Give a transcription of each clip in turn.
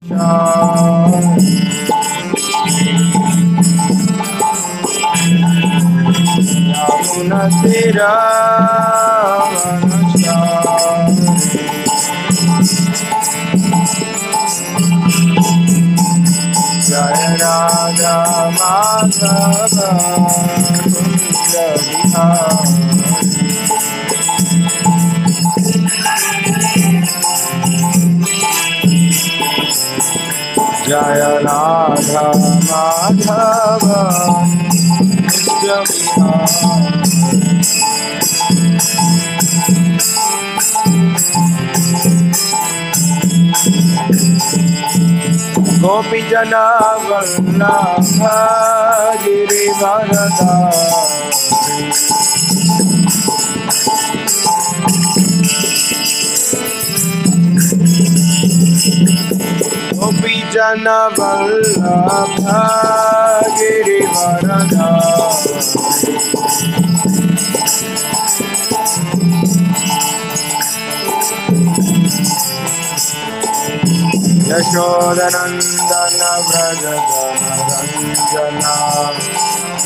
యమున తీరా జయ రాధా మాధవ కుంజ విహారీ जय राधा माधव नित्य विहारी। गोपी जना वल्लभ गिरिवरदा गोपी जन वल्लभ गिरिवरदा यशोदनन्दन व्रज रञ्जना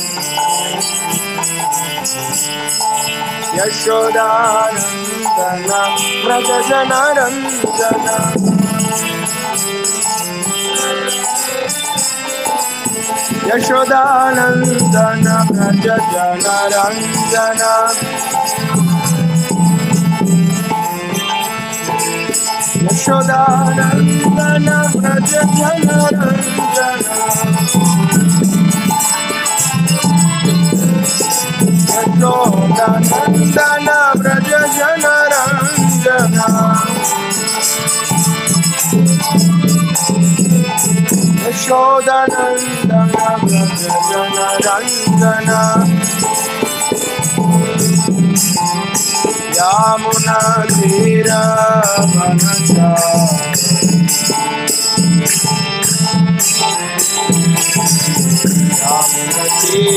यशोदानन्दन व्रज जन रञ्जना यशोदानन्दन व्रज जन रञ्जना यशोदानन्दन व्रज जन रञ्जना यशोदानन्दन व्रज जन रञ्जना यशोदानन्दन व्रज जन रञ्जना यामुना धीरवनचा यामुना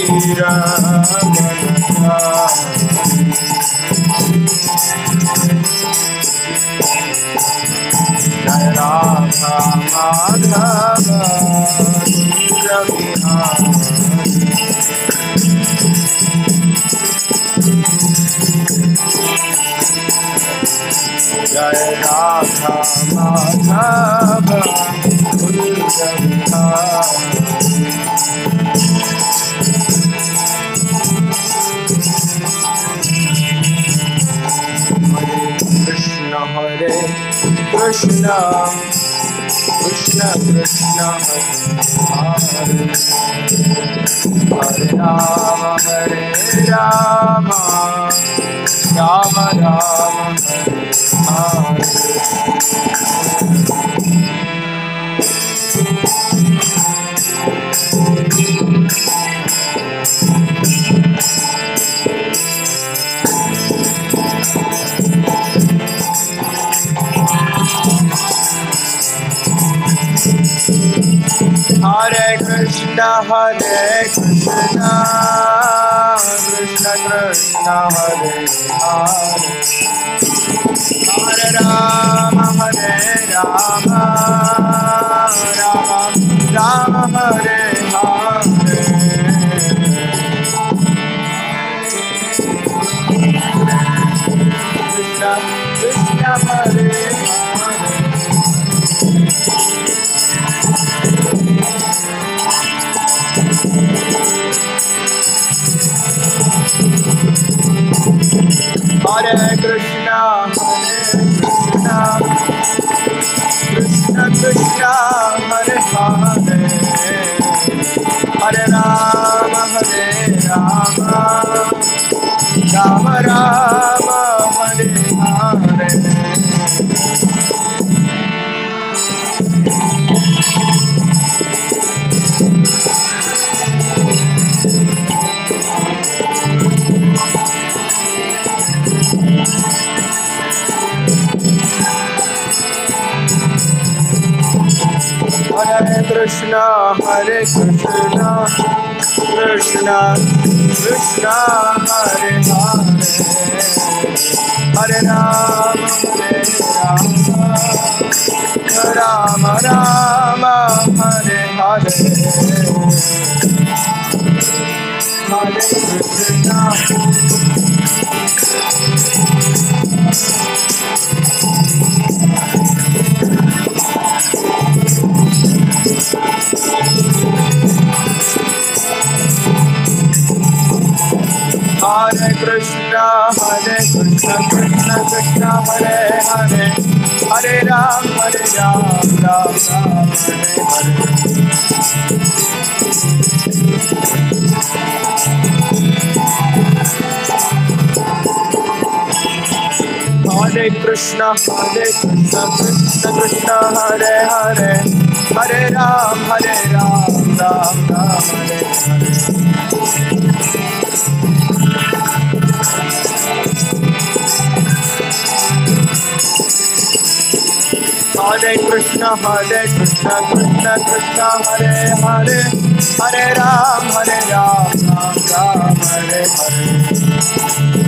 धीरवनचा जय राधा माधव कुञ्ज विहारी जय राधा माधव कुञ्ज विहारी हरे कृष्ण हरे कृष्ण कृष्ण कृष्ण हरे हरे हरे राम हरे राम राम राम हरे हरे हरे कृष्ण हरे कृष्ण कृष्ण कृष्ण हरे हरे हरे राम हरे राम राम राम हरे हरे कृष्ण कृष्ण हरे हरे हरे कृष्णा हरे कृष्णा कृष्ण कृष्णा हरे हरे हरे राम हरे राम राम राम हरे हरे हरे कृष्णा हरे कृष्णा कृष्णा कृष्णा हरे हरे हरे राम हरे Ram Ram Rama Hare Hare Hare Krishna Hare Krishna, Hare Krishna, Krishna Krishna, Hare Hare, Hare Ram, Hare Ram, Ram Ram, Hare Hare. Hare Krishna, Hare Krishna, Krishna Krishna, Hare Hare, Hare Ram, Hare Ram, Ram Ram, Hare Hare. Hare Krishna, Hare Krishna, Krishna Krishna, Hare Hare, Hare Ram, Hare Ram, Ram Ram, Hare Hare.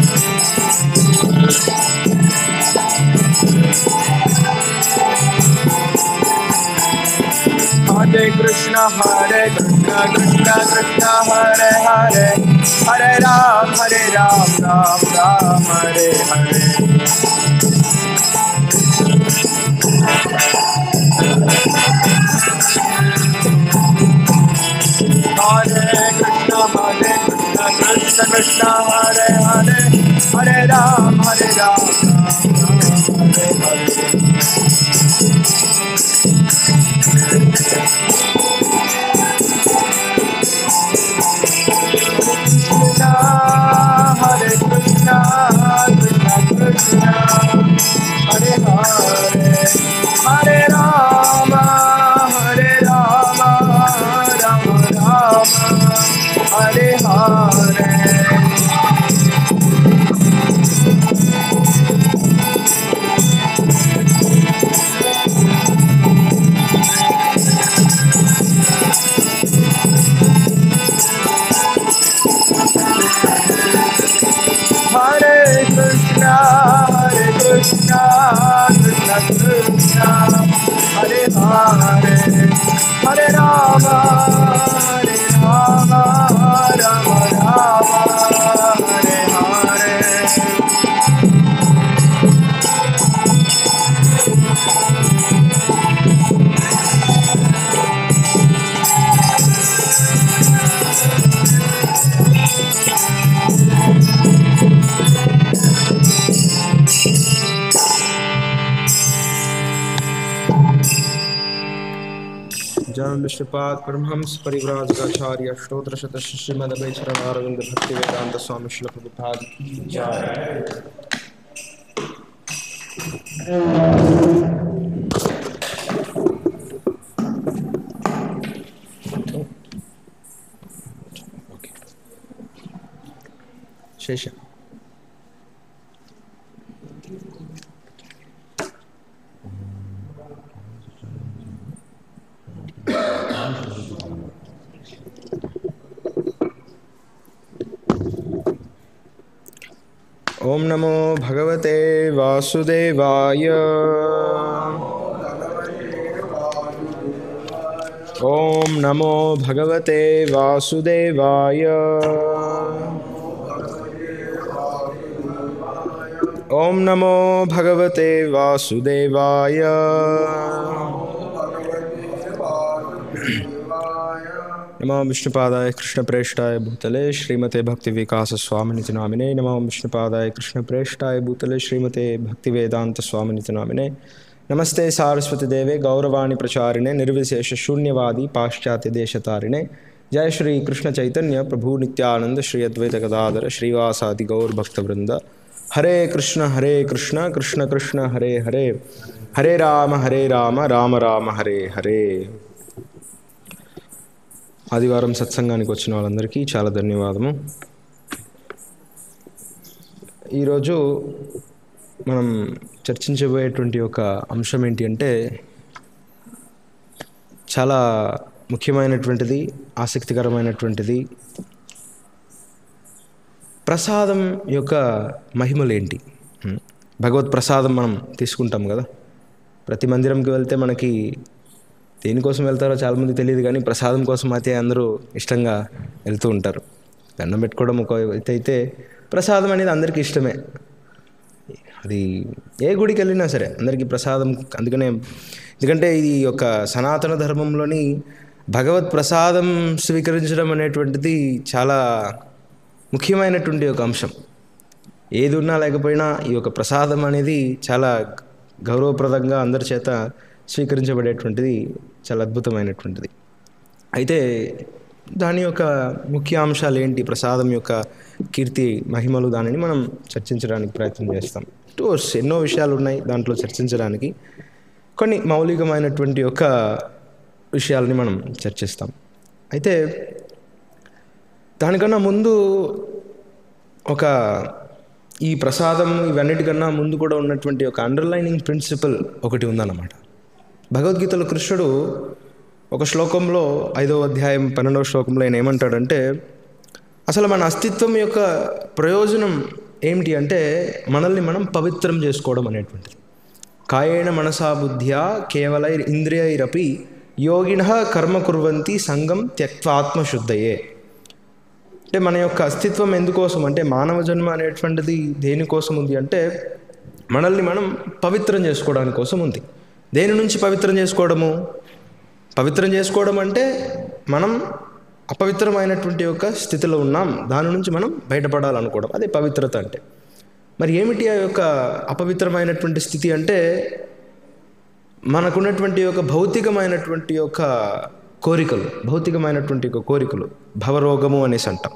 Hare Krishna, Hare Krishna, Krishna Krishna, Hare Hare, Hare Ram, Hare Ram, Ram Ram, Hare Hare. Hare Krishna, Hare Krishna, Krishna Krishna, Hare Hare, Hare Ram, Hare Ram, Ram Ram, Hare Hare. Krishna, Hare Krishna, Krishna Krishna, Hare Hare, Hare Rama, Hare Rama, Rama Rama, Hare Hare. Hare Krishna, Hare Krishna, Krishna Krishna, Hare Hare, Hare Rama, Hare Rama, Rama Rama, Hare Hare. जन्म विष्णुपाद परमहंस परिव्राजकाचार्य स्तोत्र शत श्रीमद चरणारविंद भक्ति वेदांत स्वामी श्री प्रभुपाद की जय శేష ఓం నమో భగవతే వాసుదేవాయ ఓం నమో భగవతే వాసుదేవాయ ఓం నమో భగవతే వాసుదేవాయ नमो विष्णुपादाय कृष्णप्रेष्ठाय भूतले श्रीमते भक्तिविकासस्वामिनिति नामिने नमो विष्णुपादाय कृष्णप्रेष्ठाय भूतले श्रीमते भक्तिवेदान्तस्वामिनिति नामिने नमस्ते सारस्वतीदेवे गौरवाणी प्रचारिणे निर्विशेषशून्यवादी पाश्चात्यदेशतारिणे जय श्री कृष्ण चैतन्य प्रभु नित्यानंद श्री अद्वैत गदाधर श्रीवासादि गौर भक्तवृंद हरे कृष्ण हरे कृष्ण कृष्ण कृष्ण हरे हरे हरे राम हरे राम राम राम हरे हरे ఆదివారం సత్సంగానికి వచ్చిన వాళ్ళందరికీ చాలా ధన్యవాదము ఈరోజు మనం చర్చించబోయేటువంటి ఒక అంశం ఏంటి అంటే చాలా ముఖ్యమైనటువంటిది ఆసక్తికరమైనటువంటిది ప్రసాదం యొక్క మహిమలేంటి హ్మ్. భగవత్ ప్రసాదం మనం తీసుకుంటాం కదా ప్రతి మందిరంకి వెళ్తే మనకి దేనికోసం వెళ్తారో చాలామంది తెలియదు కానీ ప్రసాదం కోసం అయితే అందరూ ఇష్టంగా వెళ్తూ ఉంటారు దండం పెట్టుకోవడం ఒక ఎత్తు అయితే ప్రసాదం అనేది అందరికీ ఇష్టమే అది ఏ గుడికి వెళ్ళినా సరే అందరికీ ప్రసాదం అందుకనే ఎందుకంటే ఇది ఒక సనాతన ధర్మంలోని భగవత్ ప్రసాదం స్వీకరించడం అనేటువంటిది చాలా ముఖ్యమైనటువంటి ఒక అంశం ఏది ఉన్నా లేకపోయినా ఈ యొక్క ప్రసాదం అనేది చాలా గౌరవప్రదంగా అందరి చేత స్వీకరించబడేటువంటిది చాలా అద్భుతమైనటువంటిది అయితే దాని యొక్క ముఖ్య అంశాలు ఏంటి ప్రసాదం యొక్క కీర్తి మహిమలు దానిని మనం చర్చించడానికి ప్రయత్నం చేస్తాం టూర్స్ ఎన్నో విషయాలు ఉన్నాయి దాంట్లో చర్చించడానికి కొన్ని మౌలికమైనటువంటి యొక్క విషయాలని మనం చర్చిస్తాం అయితే దానికన్నా ముందు ఒక ఈ ప్రసాదం ఇవన్నిటికన్నా ముందు కూడా ఉన్నటువంటి ఒక అండర్లైనింగ్ ప్రిన్సిపల్ ఒకటి ఉందన్నమాట భగవద్గీతలో కృష్ణుడు ఒక శ్లోకంలో ఐదవ అధ్యాయం పన్నెండవ శ్లోకంలో ఆయన ఏమంటాడంటే అసలు మన అస్తిత్వం యొక్క ప్రయోజనం ఏమిటి అంటే మనల్ని మనం పవిత్రం చేసుకోవడం అనేటువంటిది కాయేణ మనసా బుద్ధ్యా కేవలై ఇంద్రియైరపి యోగిన కర్మ కుర్వంతి సంగం త్యక్వాత్మశుద్ధయే అంటే మన యొక్క అస్తిత్వం ఎందుకోసం అంటే మానవ జన్మ అనేటువంటిది దేనికోసం ఉంది అంటే మనల్ని మనం పవిత్రం చేసుకోవడానికి కోసం ఉంది దేని నుంచి పవిత్రం చేసుకోవడము పవిత్రం చేసుకోవడం అంటే మనం అపవిత్రమైనటువంటి యొక్క స్థితిలో ఉన్నాం దాని నుంచి మనం బయటపడాలనుకోవడం అదే పవిత్రత అంటే మరి ఏమిటి ఆ యొక్క అపవిత్రమైనటువంటి స్థితి అంటే మనకున్నటువంటి యొక్క భౌతికమైనటువంటి యొక్క కోరికలు భౌతికమైనటువంటి యొక్క కోరికలు భవరోగము అనేసి అంటాం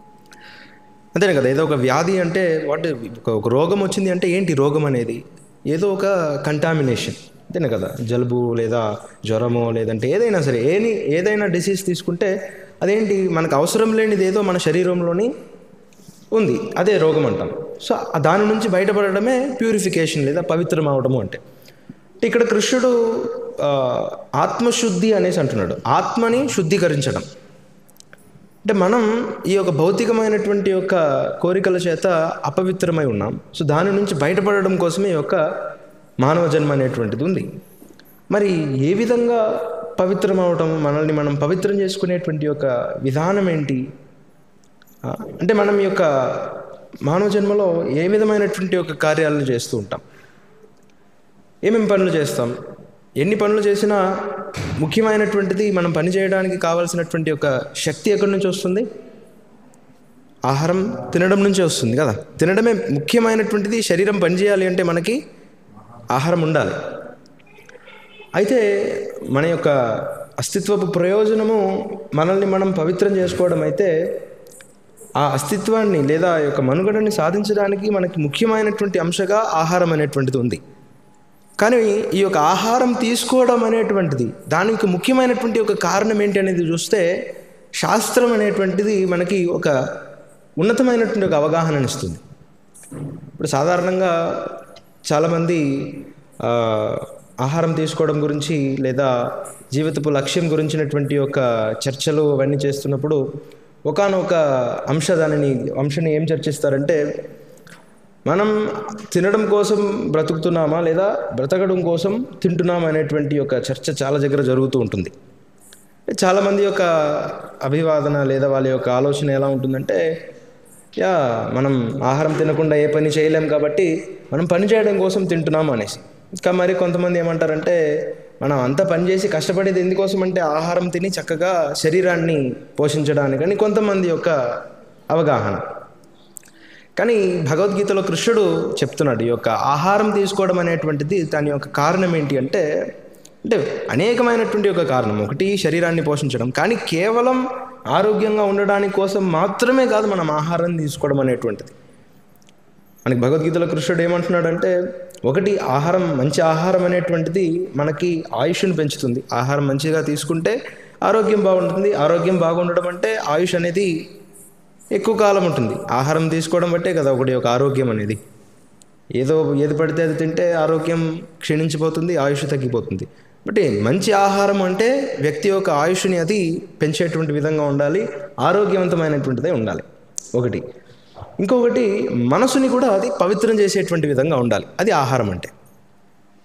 అంతేనే కదా ఏదో ఒక వ్యాధి అంటే వాట్ ఒక రోగం వచ్చింది అంటే ఏంటి రోగం అనేది ఏదో ఒక కంటామినేషన్ అంతేనే కదా జలుబు లేదా జ్వరమో లేదంటే ఏదైనా సరే ఏని ఏదైనా డిసీజ్ తీసుకుంటే అదేంటి మనకు అవసరం లేనిది ఏదో మన శరీరంలోని ఉంది అదే రోగం అంటాం సో దాని నుంచి బయటపడడమే ప్యూరిఫికేషన్ లేదా పవిత్రం అవడము అంటే ఇక్కడ కృష్ణుడు ఆత్మశుద్ధి అనేసి అంటున్నాడు ఆత్మని శుద్ధీకరించడం అంటే మనం ఈ యొక్క భౌతికమైనటువంటి యొక్క కోరికల చేత అపవిత్రమై ఉన్నాం సో దాని నుంచి బయటపడడం కోసమే ఈ యొక్క మానవ జన్మ అనేటువంటిది ఉంది మరి ఏ విధంగా పవిత్రం అవటం మనల్ని మనం పవిత్రం చేసుకునేటువంటి యొక్క విధానం ఏంటి అంటే మనం ఈ యొక్క మానవ జన్మలో ఏ విధమైనటువంటి యొక్క కార్యాలను చేస్తూ ఉంటాం ఏమేమి పనులు చేస్తాం ఎన్ని పనులు చేసినా ముఖ్యమైనటువంటిది మనం పని చేయడానికి కావాల్సినటువంటి ఒక శక్తి ఎక్కడి నుంచి వస్తుంది ఆహారం తినడం నుంచే వస్తుంది కదా తినడమే ముఖ్యమైనటువంటిది శరీరం పనిచేయాలి అంటే మనకి ఆహారం ఉండాలి అయితే మన యొక్క అస్తిత్వపు ప్రయోజనము మనల్ని మనం పవిత్రం చేసుకోవడం అయితే ఆ అస్తిత్వాన్ని లేదా ఆ యొక్క మనుగడని సాధించడానికి మనకి ముఖ్యమైనటువంటి అంశగా ఆహారం అనేటువంటిది ఉంది కానీ ఈ యొక్క ఆహారం తీసుకోవడం అనేటువంటిది దానికి ముఖ్యమైనటువంటి ఒక కారణం ఏంటి అనేది చూస్తే శాస్త్రం అనేటువంటిది మనకి ఒక ఉన్నతమైనటువంటి ఒక అవగాహన ఇస్తుంది ఇప్పుడు సాధారణంగా చాలామంది ఆహారం తీసుకోవడం గురించి లేదా జీవితపు లక్ష్యం గురించినటువంటి ఒక చర్చలు అవన్నీ చేస్తున్నప్పుడు ఒకనొక అంశ దానిని అంశాన్ని ఏం చర్చిస్తారంటే మనం తినడం కోసం బ్రతుకుతున్నామా లేదా బ్రతకడం కోసం తింటున్నామా అనేటువంటి ఒక చర్చ చాలా దగ్గర జరుగుతూ ఉంటుంది చాలామంది యొక్క అభివాదన లేదా వాళ్ళ యొక్క ఆలోచన ఎలా ఉంటుందంటే యా మనం ఆహారం తినకుండా ఏ పని చేయలేం కాబట్టి మనం పని చేయడం కోసం తింటున్నాం అనేసి ఇంకా మరి కొంతమంది ఏమంటారంటే మనం అంతా పని చేసి కష్టపడేది ఎందుకోసం అంటే ఆహారం తిని చక్కగా శరీరాన్ని పోషించడానికని కొంతమంది యొక్క అవగాహన కానీ భగవద్గీతలో కృష్ణుడు చెప్తున్నాడు ఈ యొక్క ఆహారం తీసుకోవడం అనేటువంటిది దాని యొక్క కారణం ఏంటి అంటే అంటే అనేకమైనటువంటి ఒక కారణం ఒకటి శరీరాన్ని పోషించడం కానీ కేవలం ఆరోగ్యంగా ఉండడానికి కోసం మాత్రమే కాదు మనం ఆహారం తీసుకోవడం అనేటువంటిది మనకి భగవద్గీతలో కృష్ణుడు ఏమంటున్నాడంటే ఒకటి ఆహారం మంచి ఆహారం అనేటువంటిది మనకి ఆయుష్ను పెంచుతుంది ఆహారం మంచిగా తీసుకుంటే ఆరోగ్యం బాగుంటుంది ఆరోగ్యం బాగుండడం అంటే ఆయుష్ అనేది ఎక్కువ కాలం ఉంటుంది ఆహారం తీసుకోవడం బట్టే కదా ఒకటి ఒక ఆరోగ్యం అనేది ఏదో ఏది పడితే అది తింటే ఆరోగ్యం క్షీణించిపోతుంది ఆయుష్ తగ్గిపోతుంది బట్ మంచి ఆహారం అంటే వ్యక్తి యొక్క ఆయుష్ని అది పెంచేటువంటి విధంగా ఉండాలి ఆరోగ్యవంతమైనటువంటిదే ఉండాలి ఒకటి ఇంకొకటి మనసుని కూడా అది పవిత్రం చేసేటువంటి విధంగా ఉండాలి అది ఆహారం అంటే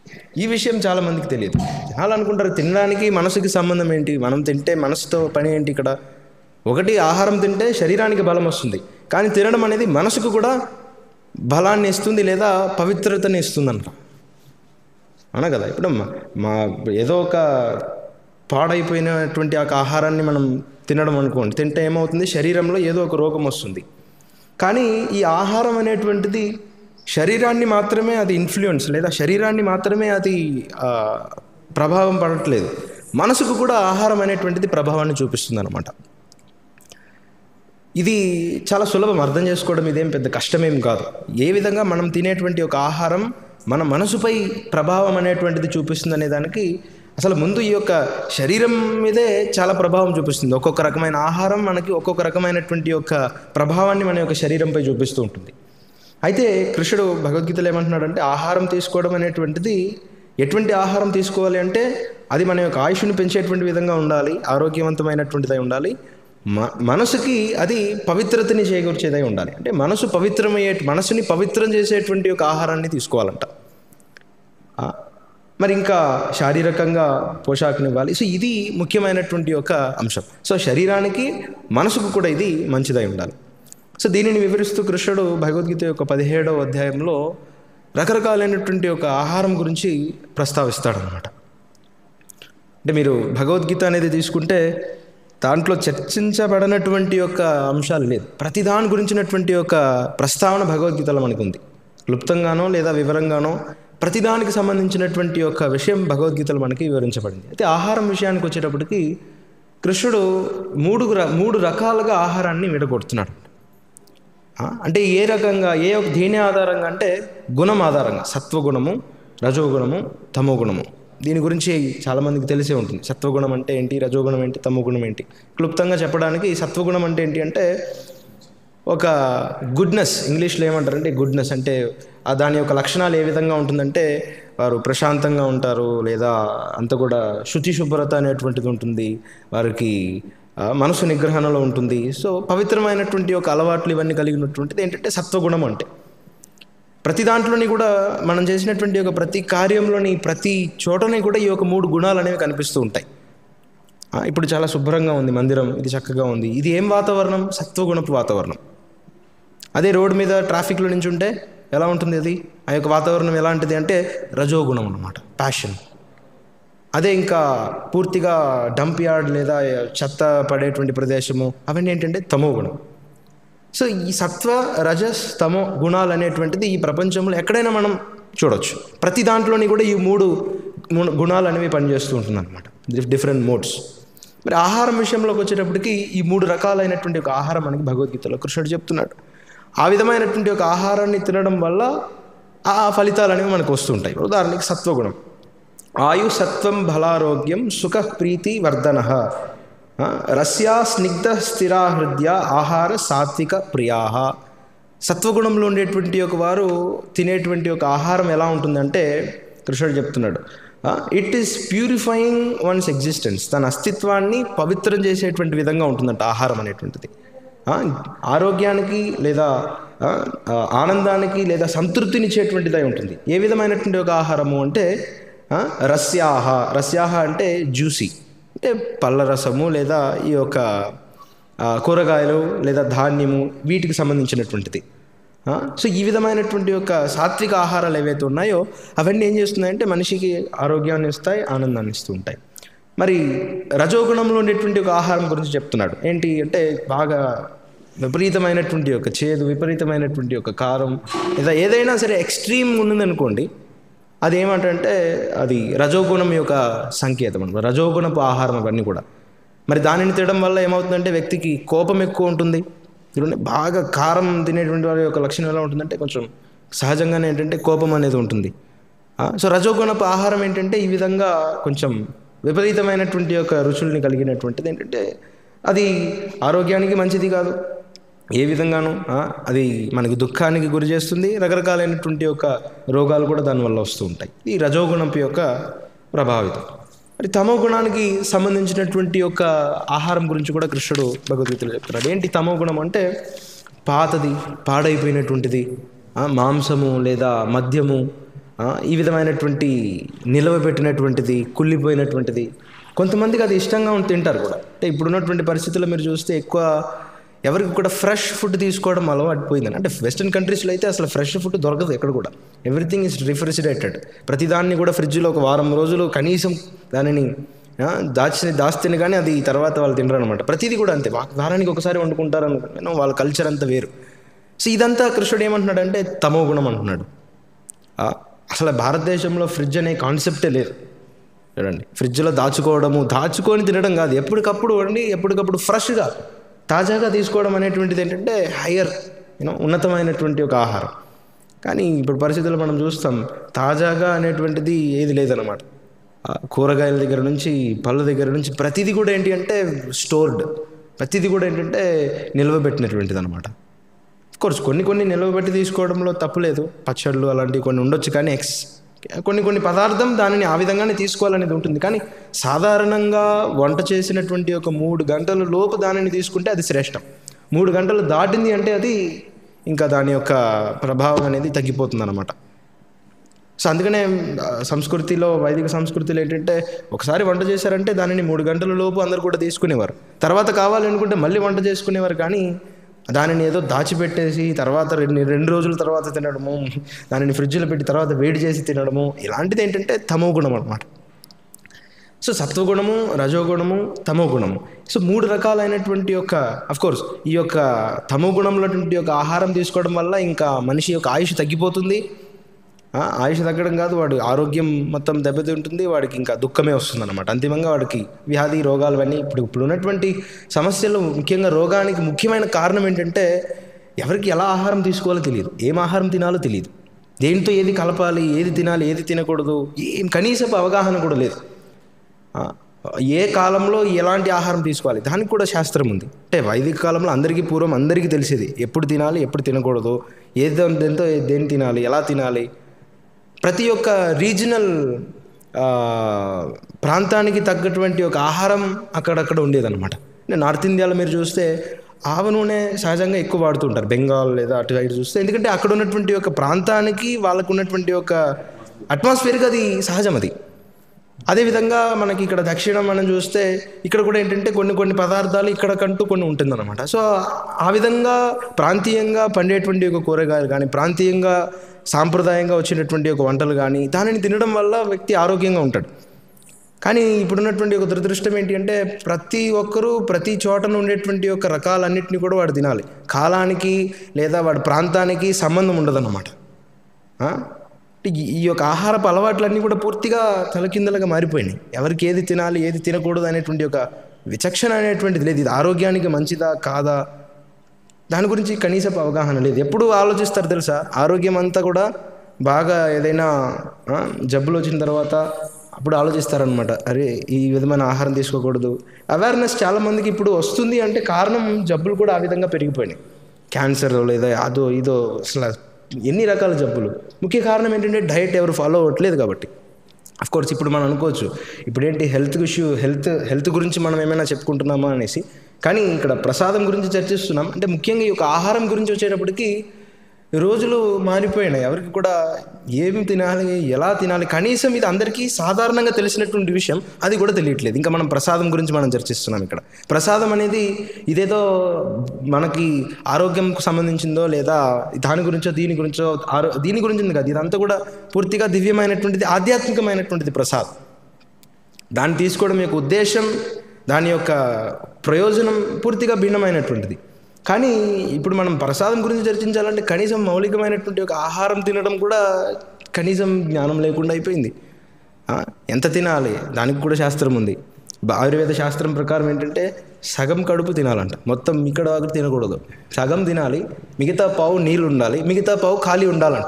ఈ విషయం చాలా మందికి తెలియదు చాలా అనుకుంటారు తినడానికి మనసుకి సంబంధం ఏంటి మనం తింటే మనసుతో పని ఏంటి ఇక్కడ ఒకటి ఆహారం తింటే శరీరానికి బలం వస్తుంది కానీ తినడం అనేది మనసుకు కూడా బలాన్ని ఇస్తుంది లేదా పవిత్రతని ఇస్తుంది అంట అవునా కదా ఇప్పుడు మా- మా ఏదో ఒక పాడైపోయినటువంటి ఆ ఆహారాన్ని మనం తినడం అనుకోండి తింటే ఏమవుతుంది శరీరంలో ఏదో ఒక రోగం వస్తుంది కానీ ఈ ఆహారం అనేటువంటిది శరీరాన్ని మాత్రమే అది ఇన్ఫ్లుయెన్స్ లేదా శరీరాన్ని మాత్రమే అది ఆ, ప్రభావం పడట్లేదు మనసుకు కూడా ఆహారం అనేటువంటిది ప్రభావాన్ని చూపిస్తుంది అనమాట ఇది చాలా సులభం అర్థం చేసుకోవడం ఇదేం పెద్ద కష్టమేం కాదు ఏ విధంగా మనం తినేటువంటి ఒక ఆహారం మన మనసుపై ప్రభావం అనేటువంటిది చూపిస్తుంది అనే దానికి అసలు ముందు ఈ యొక్క శరీరం మీదే చాలా ప్రభావం చూపిస్తుంది ఒక్కొక్క రకమైన ఆహారం మనకి ఒక్కొక్క రకమైనటువంటి యొక్క ప్రభావాన్ని మన యొక్క శరీరంపై చూపిస్తూ ఉంటుంది అయితే కృష్ణుడు భగవద్గీతలో ఏమంటున్నాడంటే ఆహారం తీసుకోవడం అనేటువంటిది ఎటువంటి ఆహారం తీసుకోవాలి అంటే అది మన యొక్క ఆయుష్ని పెంచేటువంటి విధంగా ఉండాలి ఆరోగ్యవంతమైనటువంటిదై ఉండాలి మ మనసుకి అది పవిత్రతని చేకూర్చేదై ఉండాలి అంటే మనసు పవిత్రమయ్యే మనసుని పవిత్రం చేసేటువంటి ఒక ఆహారాన్ని తీసుకోవాలంట ఆ, మరి ఇంకా శారీరకంగా పోషాకుని ఇవ్వాలి సో ఇది ముఖ్యమైనటువంటి ఒక అంశం సో శరీరానికి మనసుకు కూడా ఇది మంచిదై ఉండాలి సో దీనిని వివరిస్తూ కృష్ణుడు భగవద్గీత యొక్క పదిహేడవ అధ్యాయంలో రకరకాలైనటువంటి ఒక ఆహారం గురించి ప్రస్తావిస్తాడనమాట అంటే మీరు భగవద్గీత అనేది తీసుకుంటే దాంట్లో చర్చించబడనటువంటి యొక్క అంశాలు లేదు ప్రతి దాని గురించినటువంటి ఒక ప్రస్తావన భగవద్గీతలో మనకు ఉంది క్లుప్తంగానో లేదా వివరంగానో ప్రతిదానికి సంబంధించినటువంటి యొక్క విషయం భగవద్గీతలో మనకి వివరించబడింది అయితే ఆహారం విషయానికి వచ్చేటప్పటికి కృష్ణుడు మూడు ర- మూడు రకాలుగా ఆహారాన్ని విడగొడుతున్నాడు ఆ, అంటే ఏ రకంగా ఏ ఒక దేని ఆధారంగా అంటే గుణం ఆధారంగా సత్వగుణము రజోగుణము తమోగుణము దీని గురించి చాలామందికి తెలిసే ఉంటుంది సత్వగుణం అంటే ఏంటి రజోగుణం ఏంటి తమోగుణం ఏంటి క్లుప్తంగా చెప్పడానికి సత్వగుణం అంటే ఏంటి అంటే ఒక గుడ్నెస్ ఇంగ్లీష్లో ఏమంటారంటే గుడ్నెస్ అంటే ఆ దాని యొక్క లక్షణాలు ఏ విధంగా ఉంటుందంటే వారు ప్రశాంతంగా ఉంటారు లేదా అంత కూడా శుచి శుభ్రత అనేటువంటిది ఉంటుంది వారికి ఆ, మనసు నిగ్రహణలో ఉంటుంది సో పవిత్రమైనటువంటి ఒక అలవాట్లు ఇవన్నీ కలిగినటువంటిది ఏంటంటే సత్వగుణం అంటే ప్రతి దాంట్లోని కూడా మనం చేసినటువంటి ఒక ప్రతి కార్యంలోని ప్రతి చోటని కూడా ఈ యొక్క మూడు గుణాలు అనేవి కనిపిస్తూ ఉంటాయి ఆ, ఇప్పుడు చాలా శుభ్రంగా ఉంది మందిరం ఇది చక్కగా ఉంది ఇది ఏం వాతావరణం సత్వగుణపు వాతావరణం అదే రోడ్డు మీద ట్రాఫిక్లో నుంచి ఉంటే ఎలా ఉంటుంది అది ఆ యొక్క వాతావరణం ఎలాంటిది అంటే రజోగుణం అన్నమాట ప్యాషన్ అదే ఇంకా పూర్తిగా డంప్ యార్డ్ లేదా చెత్త పడేటువంటి ప్రదేశము అవన్నీ ఏంటంటే తమో గుణం సో ఈ సత్వ రజస్ తమో గుణాలు అనేటువంటిది ఈ ప్రపంచంలో ఎక్కడైనా మనం చూడొచ్చు ప్రతి దాంట్లోని కూడా ఈ మూడు గు- గుణాలు అనేవి పనిచేస్తూ ఉంటుంది అనమాట డిఫరెంట్ మోడ్స్ మరి ఆహారం విషయంలోకి వచ్చేటప్పటికి ఈ మూడు రకాలైనటువంటి ఒక ఆహారం మనకి భగవద్గీతలో కృష్ణుడు చెప్తున్నాడు ఆ విధమైనటువంటి ఒక ఆహారాన్ని తినడం వల్ల ఆ ఫలితాలు అనేవి మనకు వస్తుంటాయి ఉదాహరణకి సత్వగుణం ఆయు సత్వం బలారోగ్యం సుఖ ప్రీతి వర్ధన రస్యా స్నిగ్ధ స్థిరా హృదయ ఆహార సాత్విక ప్రియా సత్వగుణంలో ఉండేటువంటి ఒక వారు తినేటువంటి ఒక ఆహారం ఎలా ఉంటుందంటే కృష్ణుడు చెప్తున్నాడు it is purifying one's existence తన అస్తిత్వాన్ని పవిత్రం చేసేటువంటి విధంగా ఉంటుందంట ఆహారం అనేటువంటిది ఆ, ఆరోగ్యానికి లేదా ఆ, ఆ, ఆనందానికి లేదా సంతృప్తినిచ్చేటువంటిదై ఉంటుంది ఏ విధమైనటువంటి ఒక ఆహారము అంటే ఆ, రస్యాహ రస్యాహ అంటే జ్యూసీ అంటే పళ్ళ రసము లేదా ఈ యొక్క ఆ, కూరగాయలు లేదా ధాన్యము వీటికి సంబంధించినటువంటిది ఆ, సో ఈ విధమైనటువంటి యొక్క సాత్విక ఆహారాలు ఏవైతే ఉన్నాయో అవన్నీ ఏం చేస్తున్నాయంటే మనిషికి ఆరోగ్యాన్ని ఇస్తాయి ఆనందాన్ని ఇస్తూ ఉంటాయి మరి రజోగుణంలో ఉండేటువంటి ఒక ఆహారం గురించి చెప్తున్నాడు ఏంటి అంటే బాగా విపరీతమైనటువంటి ఒక చేదు విపరీతమైనటువంటి ఒక కారం లేదా ఏదైనా సరే ఎక్స్ట్రీమ్ ఉన్నదనుకోండి అది ఏమంటే అది రజోగుణం యొక్క సంకేతం అనమాట రజోగుణపు ఆహారం అవన్నీ కూడా మరి దానిని తినడం వల్ల ఏమవుతుందంటే వ్యక్తికి కోపం ఎక్కువ ఉంటుంది చూడండి బాగా కారం తినేటువంటి వారి యొక్క లక్షణం ఎలా ఉంటుందంటే కొంచెం సహజంగానే ఏంటంటే కోపం అనేది ఉంటుంది ఆ, సో రజోగుణపు ఆహారం ఏంటంటే ఈ విధంగా కొంచెం విపరీతమైనటువంటి యొక్క రుచుల్ని కలిగినటువంటిది ఏంటంటే అది ఆరోగ్యానికి మంచిది కాదు ఏ విధంగానూ ఆ, అది మనకి దుఃఖానికి గురి చేస్తుంది రకరకాలైనటువంటి యొక్క రోగాలు కూడా దానివల్ల వస్తూ ఉంటాయి ఈ రజోగుణపు యొక్క ప్రభావితం మరి తమో గుణానికి సంబంధించినటువంటి యొక్క ఆహారం గురించి కూడా కృష్ణుడు భగవద్గీతలో చెప్తున్నాడు ఏంటి తమో గుణం అంటే పాతది పాడైపోయినటువంటిది ఆ, మాంసము లేదా మద్యము ఆ, ఈ విధమైనటువంటి నిలవబెట్టినటువంటిది కుళ్ళిపోయినటువంటిది కొంతమందికి అది ఇష్టంగా ఉండి తింటారు కూడా అంటే ఇప్పుడున్నటువంటి పరిస్థితుల్లో మీరు చూస్తే ఎక్కువ ఎవరికి కూడా ఫ్రెష్ ఫుడ్ తీసుకోవడం అలవాటుపోయిందని అంటే వెస్ట్రన్ కంట్రీస్లో అయితే అసలు ఫ్రెష్ ఫుడ్ దొరకదు ఎక్కడ కూడా ఎవ్రీథింగ్ ఇస్ రిఫ్రిజిరేటెడ్ ప్రతిదాన్ని కూడా ఫ్రిడ్జ్లో ఒక వారం రోజులు కనీసం దానిని ఆ, దాచి దాస్తేనే కానీ అది తర్వాత వాళ్ళు తినరు అనమాట ప్రతిదీ కూడా అంతే వా- వారానికి ఒకసారి వండుకుంటారు అనుకుంటున్నాను వాళ్ళ కల్చర్ అంతా వేరు సో ఇదంతా కృష్ణుడు ఏమంటున్నాడు అంటే తమో గుణం అంటున్నాడు ఆ, అసలు భారతదేశంలో ఫ్రిడ్జ్ అనే కాన్సెప్టే లేదు చూడండి ఫ్రిడ్జ్లో దాచుకోవడము దాచుకొని తినడం కాదు ఎప్పటికప్పుడు వండి ఎప్పటికప్పుడు ఫ్రెష్గా తాజాగా తీసుకోవడం అనేటువంటిది ఏంటంటే హయ్యర్ యూనో ఉన్నతమైనటువంటి ఒక ఆహారం కానీ ఇప్పుడు పరిస్థితుల్లో మనం చూస్తాం తాజాగా అనేటువంటిది ఏది లేదనమాట ఆ, కూరగాయల దగ్గర నుంచి పళ్ళ దగ్గర నుంచి ప్రతిదీ కూడా ఏంటి అంటే స్టోర్డ్ ప్రతిదీ కూడా ఏంటంటే నిల్వబెట్టినటువంటిది అనమాట కోర్స్ కొన్ని కొన్ని నిలవబెట్టి తీసుకోవడంలో తప్పులేదు పచ్చళ్ళు అలాంటివి కొన్ని ఉండొచ్చు కానీ ఎక్స్ కొన్ని కొన్ని పదార్థం దానిని ఆ విధంగానే తీసుకోవాలనేది ఉంటుంది కానీ సాధారణంగా వంట చేసినటువంటి ఒక మూడు గంటల లోపు దానిని తీసుకుంటే అది శ్రేష్టం మూడు గంటలు దాటింది అంటే అది ఇంకా దాని యొక్క ప్రభావం అనేది తగ్గిపోతుంది అనమాట సో అందుకనే ఆ, సంస్కృతిలో వైదిక సంస్కృతిలో ఏంటంటే ఒకసారి వంట చేశారంటే దానిని మూడు గంటల లోపు అందరు కూడా తీసుకునేవారు తర్వాత కావాలనుకుంటే మళ్ళీ వంట చేసుకునేవారు కానీ దానిని ఏదో దాచిపెట్టేసి తర్వాత రెండు రెండు రోజుల తర్వాత తినడము దానిని ఫ్రిడ్జ్లో పెట్టి తర్వాత వేడి చేసి తినడము ఇలాంటిది ఏంటంటే తమో గుణం అనమాట సో సత్వగుణము రజోగుణము తమో గుణము సో మూడు రకాలైనటువంటి యొక్క కోర్స్ ఈ యొక్క తమో గుణంలో యొక్క ఆహారం తీసుకోవడం వల్ల ఇంకా మనిషి యొక్క ఆయుష్ తగ్గిపోతుంది ఆ, ఆయుష్ తగ్గడం కాదు వాడు ఆరోగ్యం మొత్తం దెబ్బతింటుంది వాడికి ఇంకా దుఃఖమే వస్తుంది అనమాట అంతిమంగా వాడికి వ్యాధి రోగాలు అన్నీ ఇప్పుడు ఇప్పుడు ఉన్నటువంటి సమస్యలు ముఖ్యంగా రోగానికి ముఖ్యమైన కారణం ఏంటంటే ఎవరికి ఎలా ఆహారం తీసుకోవాలో తెలియదు ఏం ఆహారం తినాలో తెలియదు దేంతో ఏది కలపాలి ఏది తినాలి ఏది తినకూడదు ఏం కనీసపు అవగాహన కూడా లేదు ఆ, ఏ కాలంలో ఎలాంటి ఆహారం తీసుకోవాలి దానికి కూడా శాస్త్రం ఉంది అంటే వైదిక కాలంలో అందరికీ పూర్వం అందరికీ తెలిసేది ఎప్పుడు తినాలి ఎప్పుడు తినకూడదు ఏది దేంతో దేని తినాలి ఎలా తినాలి ప్రతి ఒక్క రీజనల్ ప్రాంతానికి తగ్గటువంటి ఒక ఆహారం అక్కడక్కడ ఉండేదన్నమాట అంటే నార్త్ ఇండియాలో మీరు చూస్తే ఆవ నూనె సహజంగా ఎక్కువ వాడుతుంటారు బెంగాల్ లేదా అటు సైడ్ చూస్తే ఎందుకంటే అక్కడ ఉన్నటువంటి ఒక ప్రాంతానికి వాళ్ళకు ఉన్నటువంటి ఒక అట్మాస్ఫియర్కి అది సహజం అది అదేవిధంగా మనకి ఇక్కడ దక్షిణం మనం చూస్తే ఇక్కడ కూడా ఏంటంటే కొన్ని కొన్ని పదార్థాలు ఇక్కడకంటూ కొన్ని ఉంటుందన్నమాట సో ఆ విధంగా ప్రాంతీయంగా పండేటువంటి ఒక కూరగాయలు కానీ ప్రాంతీయంగా సాంప్రదాయంగా వచ్చినటువంటి ఒక వంటలు కానీ దానిని తినడం వల్ల వ్యక్తి ఆరోగ్యంగా ఉంటాడు కానీ ఇప్పుడున్నటువంటి ఒక దురదృష్టం ఏంటి అంటే ప్రతి ఒక్కరూ ప్రతి చోటన ఉండేటువంటి ఒక రకాలన్నింటినీ కూడా వాడు తినాలి కాలానికి లేదా వాడి ప్రాంతానికి సంబంధం ఉండదన్నమాట ఆ? అంటే ఈ- ఈ యొక్క ఆహారపు అలవాట్లన్నీ కూడా పూర్తిగా తలకిందలుగా మారిపోయినాయి ఎవరికి ఏది తినాలి ఏది తినకూడదు అనేటువంటి ఒక విచక్షణ అనేటువంటిది లేదు ఇది ఆరోగ్యానికి మంచిదా కాదా దాని గురించి కనీసపు అవగాహన లేదు ఎప్పుడు ఆలోచిస్తారు తెలుసా ఆరోగ్యం అంతా కూడా బాగా ఏదైనా ఆ, జబ్బులు వచ్చిన తర్వాత అప్పుడు ఆలోచిస్తారనమాట అరే ఈ విధమైన ఆహారం తీసుకోకూడదు అవేర్నెస్ చాలామందికి ఇప్పుడు వస్తుంది అంటే కారణం జబ్బులు కూడా ఆ విధంగా పెరిగిపోయినాయి క్యాన్సర్ లేదా అదో ఇదో అసలు ఎన్ని రకాల జబ్బులు ముఖ్య కారణం ఏంటంటే డైట్ ఎవరు ఫాలో అవ్వట్లేదు కాబట్టి అఫ్ కోర్స్ ఇప్పుడు మనం అనుకోవచ్చు ఇప్పుడు ఏంటి హెల్త్ ఇష్యూ హెల్త్ హెల్త్ గురించి మనం ఏమైనా చెప్పుకుంటున్నామా అనేసి కానీ ఇక్కడ ప్రసాదం గురించి చర్చిస్తున్నాం అంటే ముఖ్యంగా ఈ యొక్క ఆహారం గురించి వచ్చేటప్పటికి రోజులు మారిపోయినాయి ఎవరికి కూడా ఏమి తినాలి ఎలా తినాలి కనీసం ఇది అందరికీ సాధారణంగా తెలిసినటువంటి విషయం అది కూడా తెలియట్లేదు ఇంకా మనం ప్రసాదం గురించి మనం చర్చిస్తున్నాం ఇక్కడ ప్రసాదం అనేది ఇదేదో మనకి ఆరోగ్యంకు సంబంధించిందో లేదా దాని గురించో దీని గురించో ఆరో దీని గురించి కాదు ఇదంతా కూడా పూర్తిగా దివ్యమైనటువంటిది ఆధ్యాత్మికమైనటువంటిది ప్రసాదం దాన్ని తీసుకోవడం యొక్క ఉద్దేశం దాని యొక్క ప్రయోజనం పూర్తిగా భిన్నమైనటువంటిది కానీ ఇప్పుడు మనం ప్రసాదం గురించి చర్చించాలంటే కనీసం మౌలికమైనటువంటి ఒక ఆహారం తినడం కూడా కనీసం జ్ఞానం లేకుండా అయిపోయింది ఆ, ఎంత తినాలి దానికి కూడా శాస్త్రం ఉంది బ- ఆయుర్వేద శాస్త్రం ప్రకారం ఏంటంటే సగం కడుపు తినాలంట మొత్తం ఇక్కడ వరకు తినకూడదు సగం తినాలి మిగతా పావు నీళ్ళు ఉండాలి మిగతా పావు ఖాళీ ఉండాలంట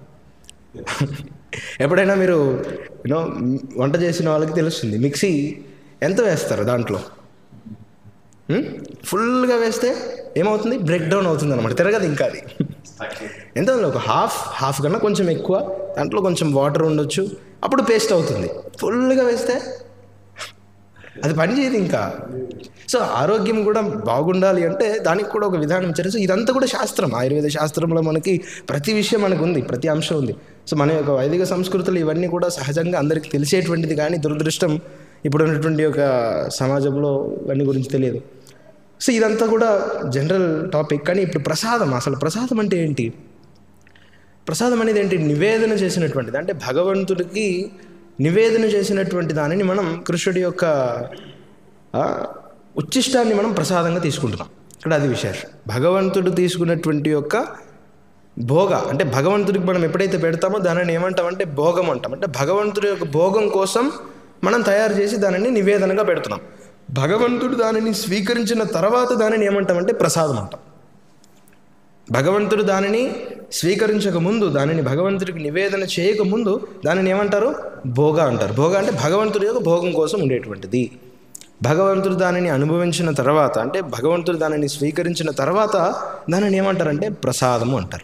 ఎప్పుడైనా మీరు యూనో వంట చేసిన వాళ్ళకి తెలుస్తుంది మిక్సీ ఎంత వేస్తారు దాంట్లో ఉం? ఫుల్గా వేస్తే ఏమవుతుంది బ్రేక్ డౌన్ అవుతుంది అనమాట తిరగదు ఇంకా అది ఎంత ఉంది? ఒక హాఫ్ హాఫ్ కన్నా కొంచెం ఎక్కువ దాంట్లో కొంచెం వాటర్ ఉండొచ్చు అప్పుడు పేస్ట్ అవుతుంది ఫుల్గా వేస్తే అది పని చేయదు ఇంకా సో ఆరోగ్యం కూడా బాగుండాలి అంటే దానికి కూడా ఒక విధానం ఇచ్చారు సో ఇదంతా కూడా శాస్త్రం ఆయుర్వేద శాస్త్రంలో మనకి ప్రతి విషయం మనకు ఉంది ప్రతి అంశం ఉంది సో మన యొక్క వైదిక సంస్కృతులు ఇవన్నీ కూడా సహజంగా అందరికీ తెలిసేటువంటిది కానీ దురదృష్టం ఇప్పుడు ఉన్నటువంటి ఒక సమాజంలో ఇవన్నీ గురించి తెలియదు సో ఇదంతా కూడా జనరల్ టాపిక్ కానీ ఇప్పుడు ప్రసాదం అసలు ప్రసాదం అంటే ఏంటి ప్రసాదం అనేది ఏంటి నివేదన చేసినటువంటిది అంటే భగవంతుడికి నివేదన చేసినటువంటి దానిని మనం కృష్ణుడి యొక్క ఆ, ఉచ్ఛిష్టాన్ని మనం ప్రసాదంగా తీసుకుంటున్నాం ఇక్కడ అది విశేషం భగవంతుడు తీసుకున్నటువంటి యొక్క భోగ అంటే భగవంతుడికి మనం ఎప్పుడైతే పెడతామో దానిని ఏమంటామంటే భోగం అంటాం అంటే భగవంతుడి యొక్క భోగం కోసం మనం తయారు చేసి దానిని నివేదనగా పెడుతున్నాం భగవంతుడు దానిని స్వీకరించిన తర్వాత దానిని ఏమంటామంటే ప్రసాదం అంటాం భగవంతుడు దానిని స్వీకరించక ముందు దానిని భగవంతుడికి నివేదన చేయక ముందు దానిని ఏమంటారు భోగ అంటారు భోగ అంటే భగవంతుడి యొక్క భోగం కోసం ఉండేటువంటిది భగవంతుడు దానిని అనుభవించిన తర్వాత అంటే భగవంతుడు దానిని స్వీకరించిన తర్వాత దానిని ఏమంటారంటే ప్రసాదము అంటారు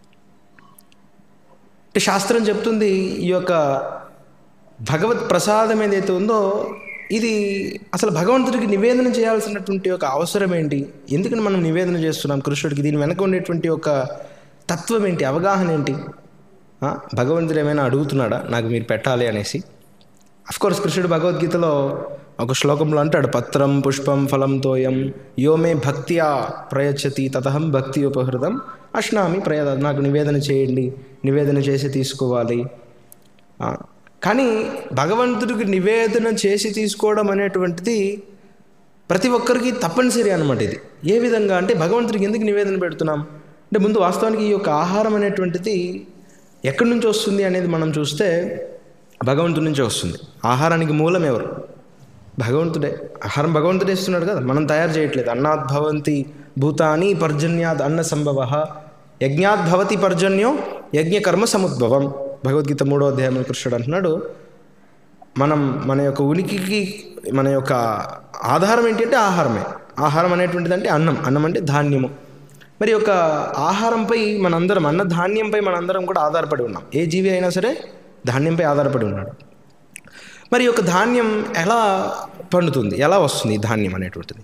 అంటే శాస్త్రం చెప్తుంది ఈ యొక్క భగవత్ ప్రసాదం ఏదైతే ఉందో ఇది అసలు భగవంతుడికి నివేదన చేయాల్సినటువంటి ఒక అవసరం ఏంటి ఎందుకని మనం నివేదన చేస్తున్నాం కృష్ణుడికి దీని వెనక ఉండేటువంటి ఒక తత్వం ఏంటి అవగాహన ఏంటి ఆ, భగవంతుడు ఏమైనా అడుగుతున్నాడా నాకు మీరు పెట్టాలి అనేసి కోర్స్ కృష్ణుడు భగవద్గీతలో ఒక శ్లోకంలో అంటాడు పత్రం పుష్పం ఫలం తోయం యోమే భక్త్యా ప్రయచ్చతి తతహం భక్తి ఉపహృతం అశ్నామి ప్రయద నాకు నివేదన చేయండి నివేదన చేసి తీసుకోవాలి ఆ, కానీ భగవంతుడికి నివేదన చేసి తీసుకోవడం అనేటువంటిది ప్రతి ఒక్కరికి తప్పనిసరి అనమాట ఇది ఏ విధంగా అంటే భగవంతుడికి ఎందుకు నివేదన పెడుతున్నాం అంటే ముందు వాస్తవానికి ఈ యొక్క ఆహారం అనేటువంటిది ఎక్కడి నుంచి వస్తుంది అనేది మనం చూస్తే భగవంతుడి నుంచే వస్తుంది ఆహారానికి మూలం ఎవరు భగవంతుడే ఆహారం భగవంతుడే ఇస్తున్నాడు కదా మనం తయారు చేయట్లేదు అన్నాద్ భవంతి భూతాని పర్జన్యాద్ అన్న సంభవ యజ్ఞాద్ భవతి పర్జన్యం యజ్ఞకర్మ సముద్భవం భగవద్గీత మూడో అధ్యాయంలో కృష్ణుడు అంటున్నాడు మనం మన యొక్క ఉనికికి మన యొక్క ఆధారం ఏంటి అంటే ఆహారమే ఆహారం అనేటువంటిది అంటే అన్నం అన్నం అంటే ధాన్యము మరి యొక్క ఆహారంపై మనందరం అన్న ధాన్యంపై మనందరం కూడా ఆధారపడి ఉన్నాం ఏ జీవి అయినా సరే ధాన్యంపై ఆధారపడి ఉన్నాడు మరి యొక్క ధాన్యం ఎలా పండుతుంది ఎలా వస్తుంది ఈ ధాన్యం అనేటువంటిది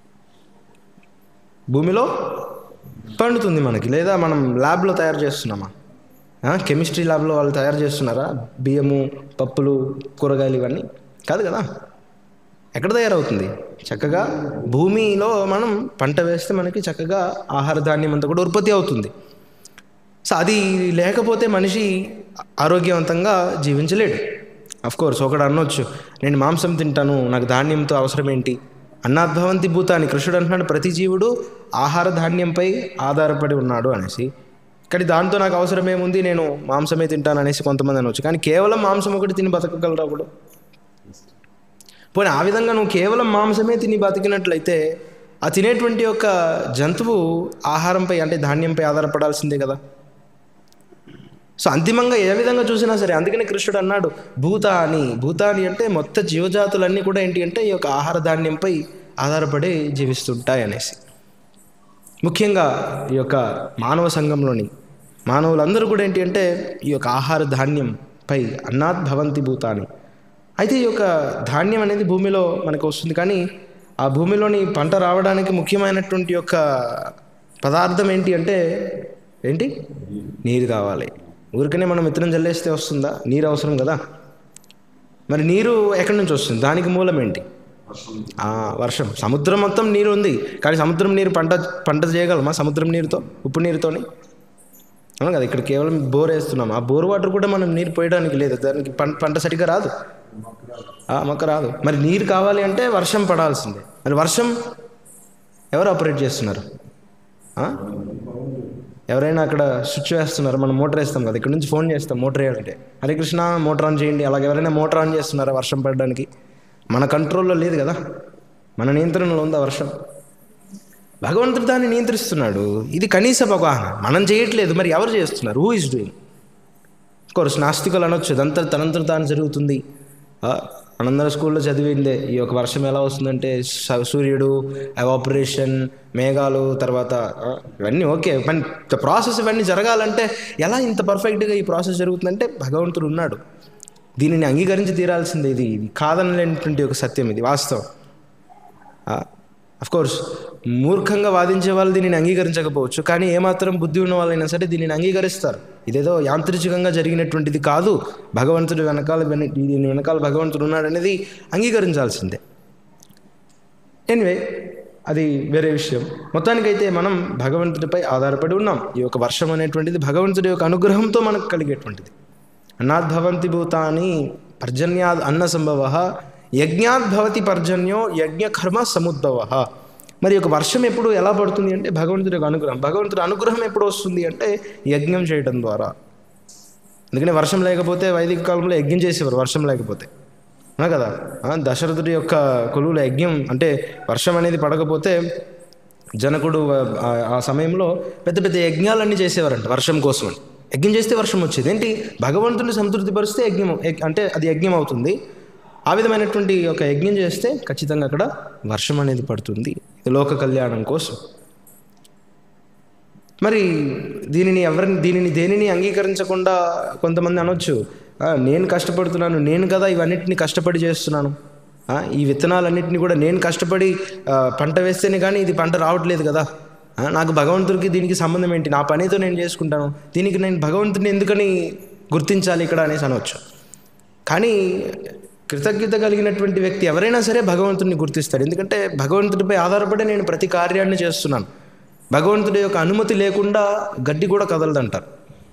భూమిలో పండుతుంది మనకి లేదా మనం ల్యాబ్లో తయారు చేస్తున్నామా ఆ, కెమిస్ట్రీ ల్యాబ్లో వాళ్ళు తయారు చేస్తున్నారా బియ్యము పప్పులు కూరగాయలు ఇవన్నీ కాదు కదా ఎక్కడ తయారవుతుంది చక్కగా భూమిలో మనం పంట వేస్తే మనకి చక్కగా ఆహార ధాన్యం అంతా కూడా ఉత్పత్తి అవుతుంది సో అది లేకపోతే మనిషి ఆరోగ్యవంతంగా జీవించలేడు అఫ్ కోర్స్ ఒకడు అనొచ్చు నేను మాంసం తింటాను నాకు ధాన్యంతో అవసరం ఏంటి అన్నాద్భవంతి భూతాన్ని కృష్ణుడు అంటున్నాడు ప్రతి జీవుడు ఆహార ధాన్యంపై ఆధారపడి ఉన్నాడు అనేసి కానీ దాంతో నాకు అవసరం ఏముంది నేను మాంసమే తింటాను అనేసి కొంతమంది అనవచ్చు కానీ కేవలం మాంసం ఒకటి తిని బతకగలరా ఒకడు పోనీ ఆ విధంగా నువ్వు కేవలం మాంసమే తిని బతికినట్లయితే ఆ తినేటువంటి యొక్క జంతువు ఆహారంపై అంటే ధాన్యంపై ఆధారపడాల్సిందే కదా సో అంతిమంగా ఏ విధంగా చూసినా సరే అందుకనే కృష్ణుడు అన్నాడు భూతాని భూతాని అంటే మొత్తం జీవజాతులన్నీ కూడా ఏంటి అంటే ఈ యొక్క ఆహార ధాన్యంపై ఆధారపడి జీవిస్తుంటాయి అనేసి ముఖ్యంగా ఈ యొక్క మానవ సంఘంలోని మానవులందరూ కూడా ఏంటి అంటే ఈ యొక్క ఆహార ధాన్యంపై అన్నాత్ భవంతి భూతాని అయితే ఈ యొక్క ధాన్యం అనేది భూమిలో మనకు వస్తుంది కానీ ఆ భూమిలోని పంట రావడానికి ముఖ్యమైనటువంటి యొక్క పదార్థం ఏంటి అంటే ఏంటి నీరు కావాలి ఊరికనే మనం విత్తనం జల్లేస్తే వస్తుందా నీరు అవసరం కదా మరి నీరు ఎక్కడి నుంచి వస్తుంది దానికి మూలం ఏంటి ఆ, వర్షం సముద్రం మొత్తం నీరు ఉంది కానీ సముద్రం నీరు పంట పంట చేయగలమా సముద్రం నీరుతో ఉప్పు నీరుతోని అవును కదా ఇక్కడ కేవలం బోర్ వేస్తున్నాం ఆ బోర్ వాటర్ కూడా మనం నీరు పోయడానికి లేదు దానికి పంట పంట సరిగ్గా రాదు ఆ, మొక్క రాదు మరి నీరు కావాలి అంటే వర్షం పడాల్సిందే మరి వర్షం ఎవరు ఆపరేట్ చేస్తున్నారు ఆ? ఎవరైనా అక్కడ స్విచ్ వేస్తున్నారు మనం మోటార్ వేస్తాం కదా ఇక్కడ నుంచి ఫోన్ చేస్తాం మోటార్ వేయాలంటే హరే కృష్ణ మోటార్ ఆన్ చేయండి అలాగే ఎవరైనా మోటార్ ఆన్ చేస్తున్నారా వర్షం పడడానికి మన కంట్రోల్లో లేదు కదా మన నియంత్రణలో ఉందా వర్షం భగవంతుడు దాన్ని నియంత్రిస్తున్నాడు ఇది కనీస అవగాహన మనం చేయట్లేదు మరి ఎవరు చేస్తున్నారు హూ ఇస్ డూయింగ్ కోర్స్ నాస్తికులు అనొచ్చు ఇదంతా తనంతట తాను జరుగుతుంది ఆ, మనందరం స్కూల్లో చదివిందే ఈ యొక్క వర్షం ఎలా వస్తుందంటే స- సూర్యుడు ఎవాపరేషన్ మేఘాలు తర్వాత ఆ, ఇవన్నీ ఓకే కానీ ప్రాసెస్ ఇవన్నీ జరగాలంటే ఎలా ఇంత పర్ఫెక్ట్గా ఈ ప్రాసెస్ జరుగుతుందంటే భగవంతుడు ఉన్నాడు దీనిని అంగీకరించి తీరాల్సిందే ఇది ఇది కాదనలేనటువంటి ఒక సత్యం ఇది వాస్తవం ఆ, కోర్స్ మూర్ఖంగా వాదించే వాళ్ళు దీనిని అంగీకరించకపోవచ్చు కానీ ఏమాత్రం బుద్ధి ఉన్న వాళ్ళైనా సరే దీనిని అంగీకరిస్తారు ఇదేదో యాంత్రికంగా జరిగినటువంటిది కాదు భగవంతుడు వెనకాల వెన- దీని వెనకాల భగవంతుడు ఉన్నాడనేది అంగీకరించాల్సిందే ఎనివే అది వేరే విషయం మొత్తానికైతే మనం భగవంతుడిపై ఆధారపడి ఉన్నాం ఈ యొక్క వర్షం అనేటువంటిది భగవంతుడి యొక్క అనుగ్రహంతో మనకు కలిగేటువంటిది అన్నాద్భవంతి భూతాని పర్జన్యాద్ అన్న సంభవ యజ్ఞాద్ భవతి పర్జన్యో యజ్ఞకర్మ సముద్భవ మరి ఒక వర్షం ఎప్పుడు ఎలా పడుతుంది అంటే భగవంతుడి యొక్క అనుగ్రహం భగవంతుడి అనుగ్రహం ఎప్పుడు వస్తుంది అంటే యజ్ఞం చేయడం ద్వారా అందుకనే వర్షం లేకపోతే వైదిక కాలంలో యజ్ఞం చేసేవారు వర్షం లేకపోతే అవునా కదా ఆ, దశరథుడి యొక్క కొలువుల యజ్ఞం అంటే వర్షం అనేది పడకపోతే జనకుడు ఆ- ఆ సమయంలో పెద్ద పెద్ద యజ్ఞాలన్నీ చేసేవారంట వర్షం కోసం అని యజ్ఞం చేస్తే వర్షం వచ్చేది ఏంటి భగవంతుని సంతృప్తిపరిస్తే యజ్ఞం యగ్- అంటే అది యజ్ఞం అవుతుంది ఆ విధమైనటువంటి ఒక యజ్ఞం చేస్తే ఖచ్చితంగా అక్కడ వర్షం అనేది పడుతుంది ఇది లోక కళ్యాణం కోసం మరి దీనిని ఎవరిని దీనిని దేనిని అంగీకరించకుండా కొంతమంది అనొచ్చు "ఆ, నేను కష్టపడుతున్నాను నేను కదా ఇవన్నిటిని కష్టపడి చేస్తున్నాను ఆ, ఈ విత్తనాలన్నింటినీ కూడా నేను కష్టపడి ఆ, పంట వేస్తేనే కానీ ఇది పంట రావట్లేదు కదా ఆ, నాకు భగవంతుడికి దీనికి సంబంధం ఏంటి నా పనితో నేను చేసుకుంటాను దీనికి నేను భగవంతుడిని ఎందుకని గుర్తించాలి ఇక్కడ అనేసి అనవచ్చు కానీ కృతజ్ఞత కలిగినటువంటి వ్యక్తి ఎవరైనా సరే భగవంతుడిని గుర్తిస్తాడు ఎందుకంటే భగవంతుడిపై ఆధారపడి నేను ప్రతి కార్యాన్ని చేస్తున్నాను భగవంతుడి యొక్క అనుమతి లేకుండా గడ్డి కూడా కదలదంటారు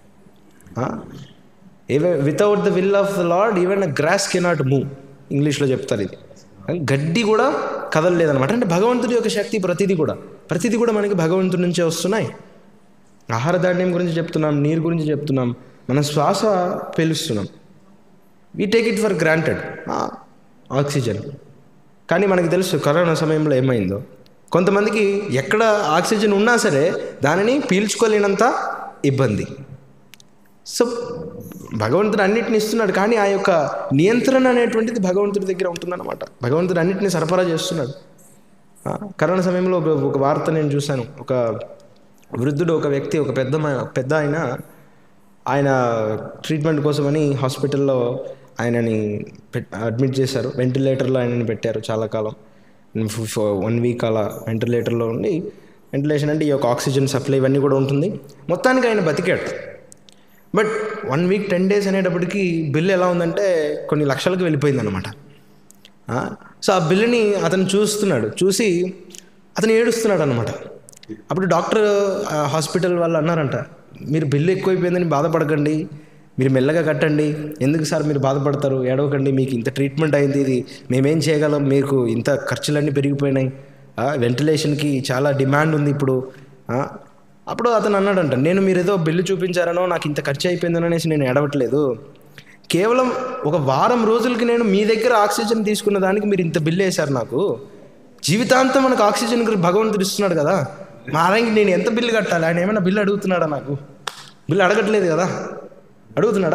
even without the will of the lord even a grass cannot move ఇంగ్లీష్లో చెప్తారు ఇది గడ్డి కూడా కదలలేదన్నమాట అంటే భగవంతుడి యొక్క శక్తి ప్రతిదీ కూడా ప్రతిదీ కూడా మనకి భగవంతుడి నుంచే వస్తున్నాయి ఆహార ధాన్యం గురించి చెప్తున్నాం నీరు గురించి చెప్తున్నాం మన శ్వాస పీలుస్తున్నాం we take it for granted oxygen కానీ మనకి తెలుసు కరోనా సమయంలో ఏమైందో కొంతమందికి ఎక్కడ ఆక్సిజన్ ఉన్నా సరే దానిని పీల్చుకోలేనంత ఇబ్బంది సో భగవంతుడు అన్నిటిని ఇస్తున్నాడు కానీ ఆ యొక్క నియంత్రణ అనేటువంటిది భగవంతుడి దగ్గర ఉంటుందన్నమాట భగవంతుడు అన్నిటిని సరఫరా చేస్తున్నాడు ఆ, కరోనా సమయంలో ఒక ఒక వార్త నేను చూశాను ఒక వృద్ధుడు ఒక వ్యక్తి ఒక పెద్ద మ- పెద్ద ఆయన ఆయన ట్రీట్మెంట్ కోసమని హాస్పిటల్లో ఆయనని పెట్ అడ్మిట్ చేశారు వెంటిలేటర్లో ఆయనని పెట్టారు చాలా కాలం వన్ వీక్ అలా వెంటిలేటర్లో ఉండి వెంటిలేషన్ అంటే ఈ యొక్క ఆక్సిజన్ సప్లై ఇవన్నీ కూడా ఉంటుంది మొత్తానికి ఆయన బతికాడు but one week ten days అనేటప్పటికి బిల్ ఎలా ఉందంటే కొన్ని లక్షలకు వెళ్ళిపోయింది అనమాట సో ఆ బిల్లుని అతను చూస్తున్నాడు చూసి అతను ఏడుస్తున్నాడు అనమాట అప్పుడు డాక్టర్ ఆ హాస్పిటల్ వాళ్ళు అన్నారంట మీరు బిల్లు ఎక్కువైపోయిందని బాధపడకండి మీరు మెల్లగా కట్టండి ఎందుకు సార్ మీరు బాధపడతారు ఏడవకండి మీకు ఇంత ట్రీట్మెంట్ అయింది ఇది మేమేం చేయగలం మీకు ఇంత ఖర్చులన్నీ పెరిగిపోయినాయి ఆ, వెంటిలేషన్కి చాలా డిమాండ్ ఉంది ఇప్పుడు ఆ, అప్పుడు అతను అన్నాడంట నేను మీరు ఏదో బిల్లు చూపించారనో నాకు ఇంత ఖర్చు అయిపోయిందనో అనేసి నేను ఏడవట్లేదు కేవలం ఒక వారం రోజులకి నేను మీ దగ్గర ఆక్సిజన్ తీసుకున్న దానికి మీరు ఇంత బిల్లు వేశారు నాకు జీవితాంతం మనకు ఆక్సిజన్ గురించి భగవంతుడు ఇస్తున్నాడు కదా మా ఆయనకి నేను ఎంత బిల్లు కట్టాలి ఆయన ఏమైనా బిల్లు అడుగుతున్నాడా నాకు బిల్లు అడగట్లేదు కదా అడుగుతున్నాడా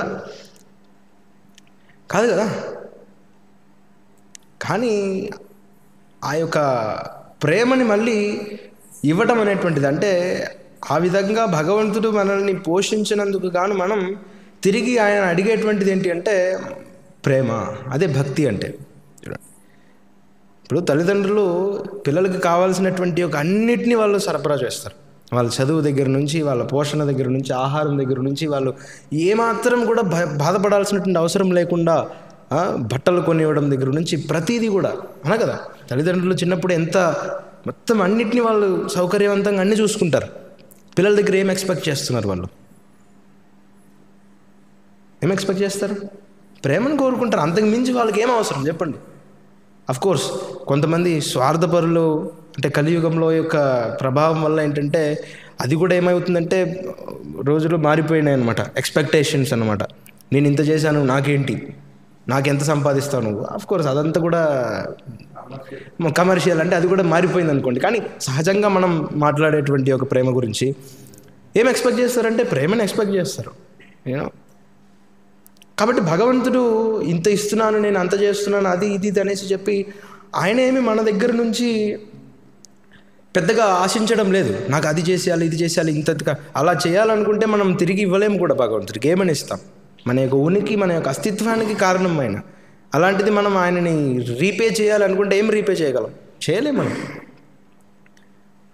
కాదు కదా కానీ ఆ యొక్క ప్రేమని మళ్ళీ ఇవ్వటం అనేటువంటిది అంటే ఆ విధంగా భగవంతుడు మనల్ని పోషించినందుకు గాను మనం తిరిగి ఆయన అడిగేటువంటిది ఏంటి అంటే ప్రేమ అదే భక్తి అంటే చూడండి ఇప్పుడు తల్లిదండ్రులు పిల్లలకి కావాల్సినటువంటి ఒక అన్నిటినీ వాళ్ళు సరఫరా చేస్తారు వాళ్ళ చదువు దగ్గర నుంచి వాళ్ళ పోషణ దగ్గర నుంచి ఆహారం దగ్గర నుంచి వాళ్ళు ఏమాత్రం కూడా భ బాధపడాల్సినటువంటి అవసరం లేకుండా ఆ, బట్టలు కొనివ్వడం దగ్గర నుంచి ప్రతిదీ కూడా అన కదా తల్లిదండ్రులు చిన్నప్పుడు ఎంత మొత్తం అన్నిటినీ వాళ్ళు సౌకర్యవంతంగా అన్నీ చూసుకుంటారు పిల్లల దగ్గర ఏం ఎక్స్పెక్ట్ చేస్తున్నారు వాళ్ళు ఏం ఎక్స్పెక్ట్ చేస్తారు ప్రేమను కోరుకుంటారు అంతకు మించి వాళ్ళకి ఏం అవసరం చెప్పండి అఫ్ కోర్స్ కొంతమంది స్వార్థపరులు అంటే కలియుగంలో యొక్క ప్రభావం వల్ల ఏంటంటే అది కూడా ఏమవుతుందంటే రోజులు మారిపోయినాయి అనమాట ఎక్స్పెక్టేషన్స్ అనమాట నేను ఇంత చేశాను నాకేంటి నాకెంత సంపాదిస్తావు నువ్వు అఫ్ కోర్స్ అదంతా కూడా కమర్షియల్ అంటే అది కూడా మారిపోయింది అనుకోండి కానీ సహజంగా మనం మాట్లాడేటువంటి ఒక ప్రేమ గురించి ఏం ఎక్స్పెక్ట్ చేస్తారంటే ప్రేమను ఎక్స్పెక్ట్ చేస్తారు యూనో కాబట్టి భగవంతుడు ఇంత ఇస్తున్నాను నేను అంత చేస్తున్నాను అది ఇది ఇది అనేసి చెప్పి ఆయన ఏమి మన దగ్గర నుంచి పెద్దగా ఆశించడం లేదు నాకు అది చేసేయాలి ఇది చేసేయాలి ఇంత అలా చేయాలనుకుంటే మనం తిరిగి ఇవ్వలేము కూడా భగవంతుడికి ఏమని ఇస్తాం మన యొక్క ఉనికి మన యొక్క అస్తిత్వానికి కారణమైన అలాంటిది మనం ఆయనని రీపే చేయాలనుకుంటే ఏం రీపే చేయగలం చేయలేం మనం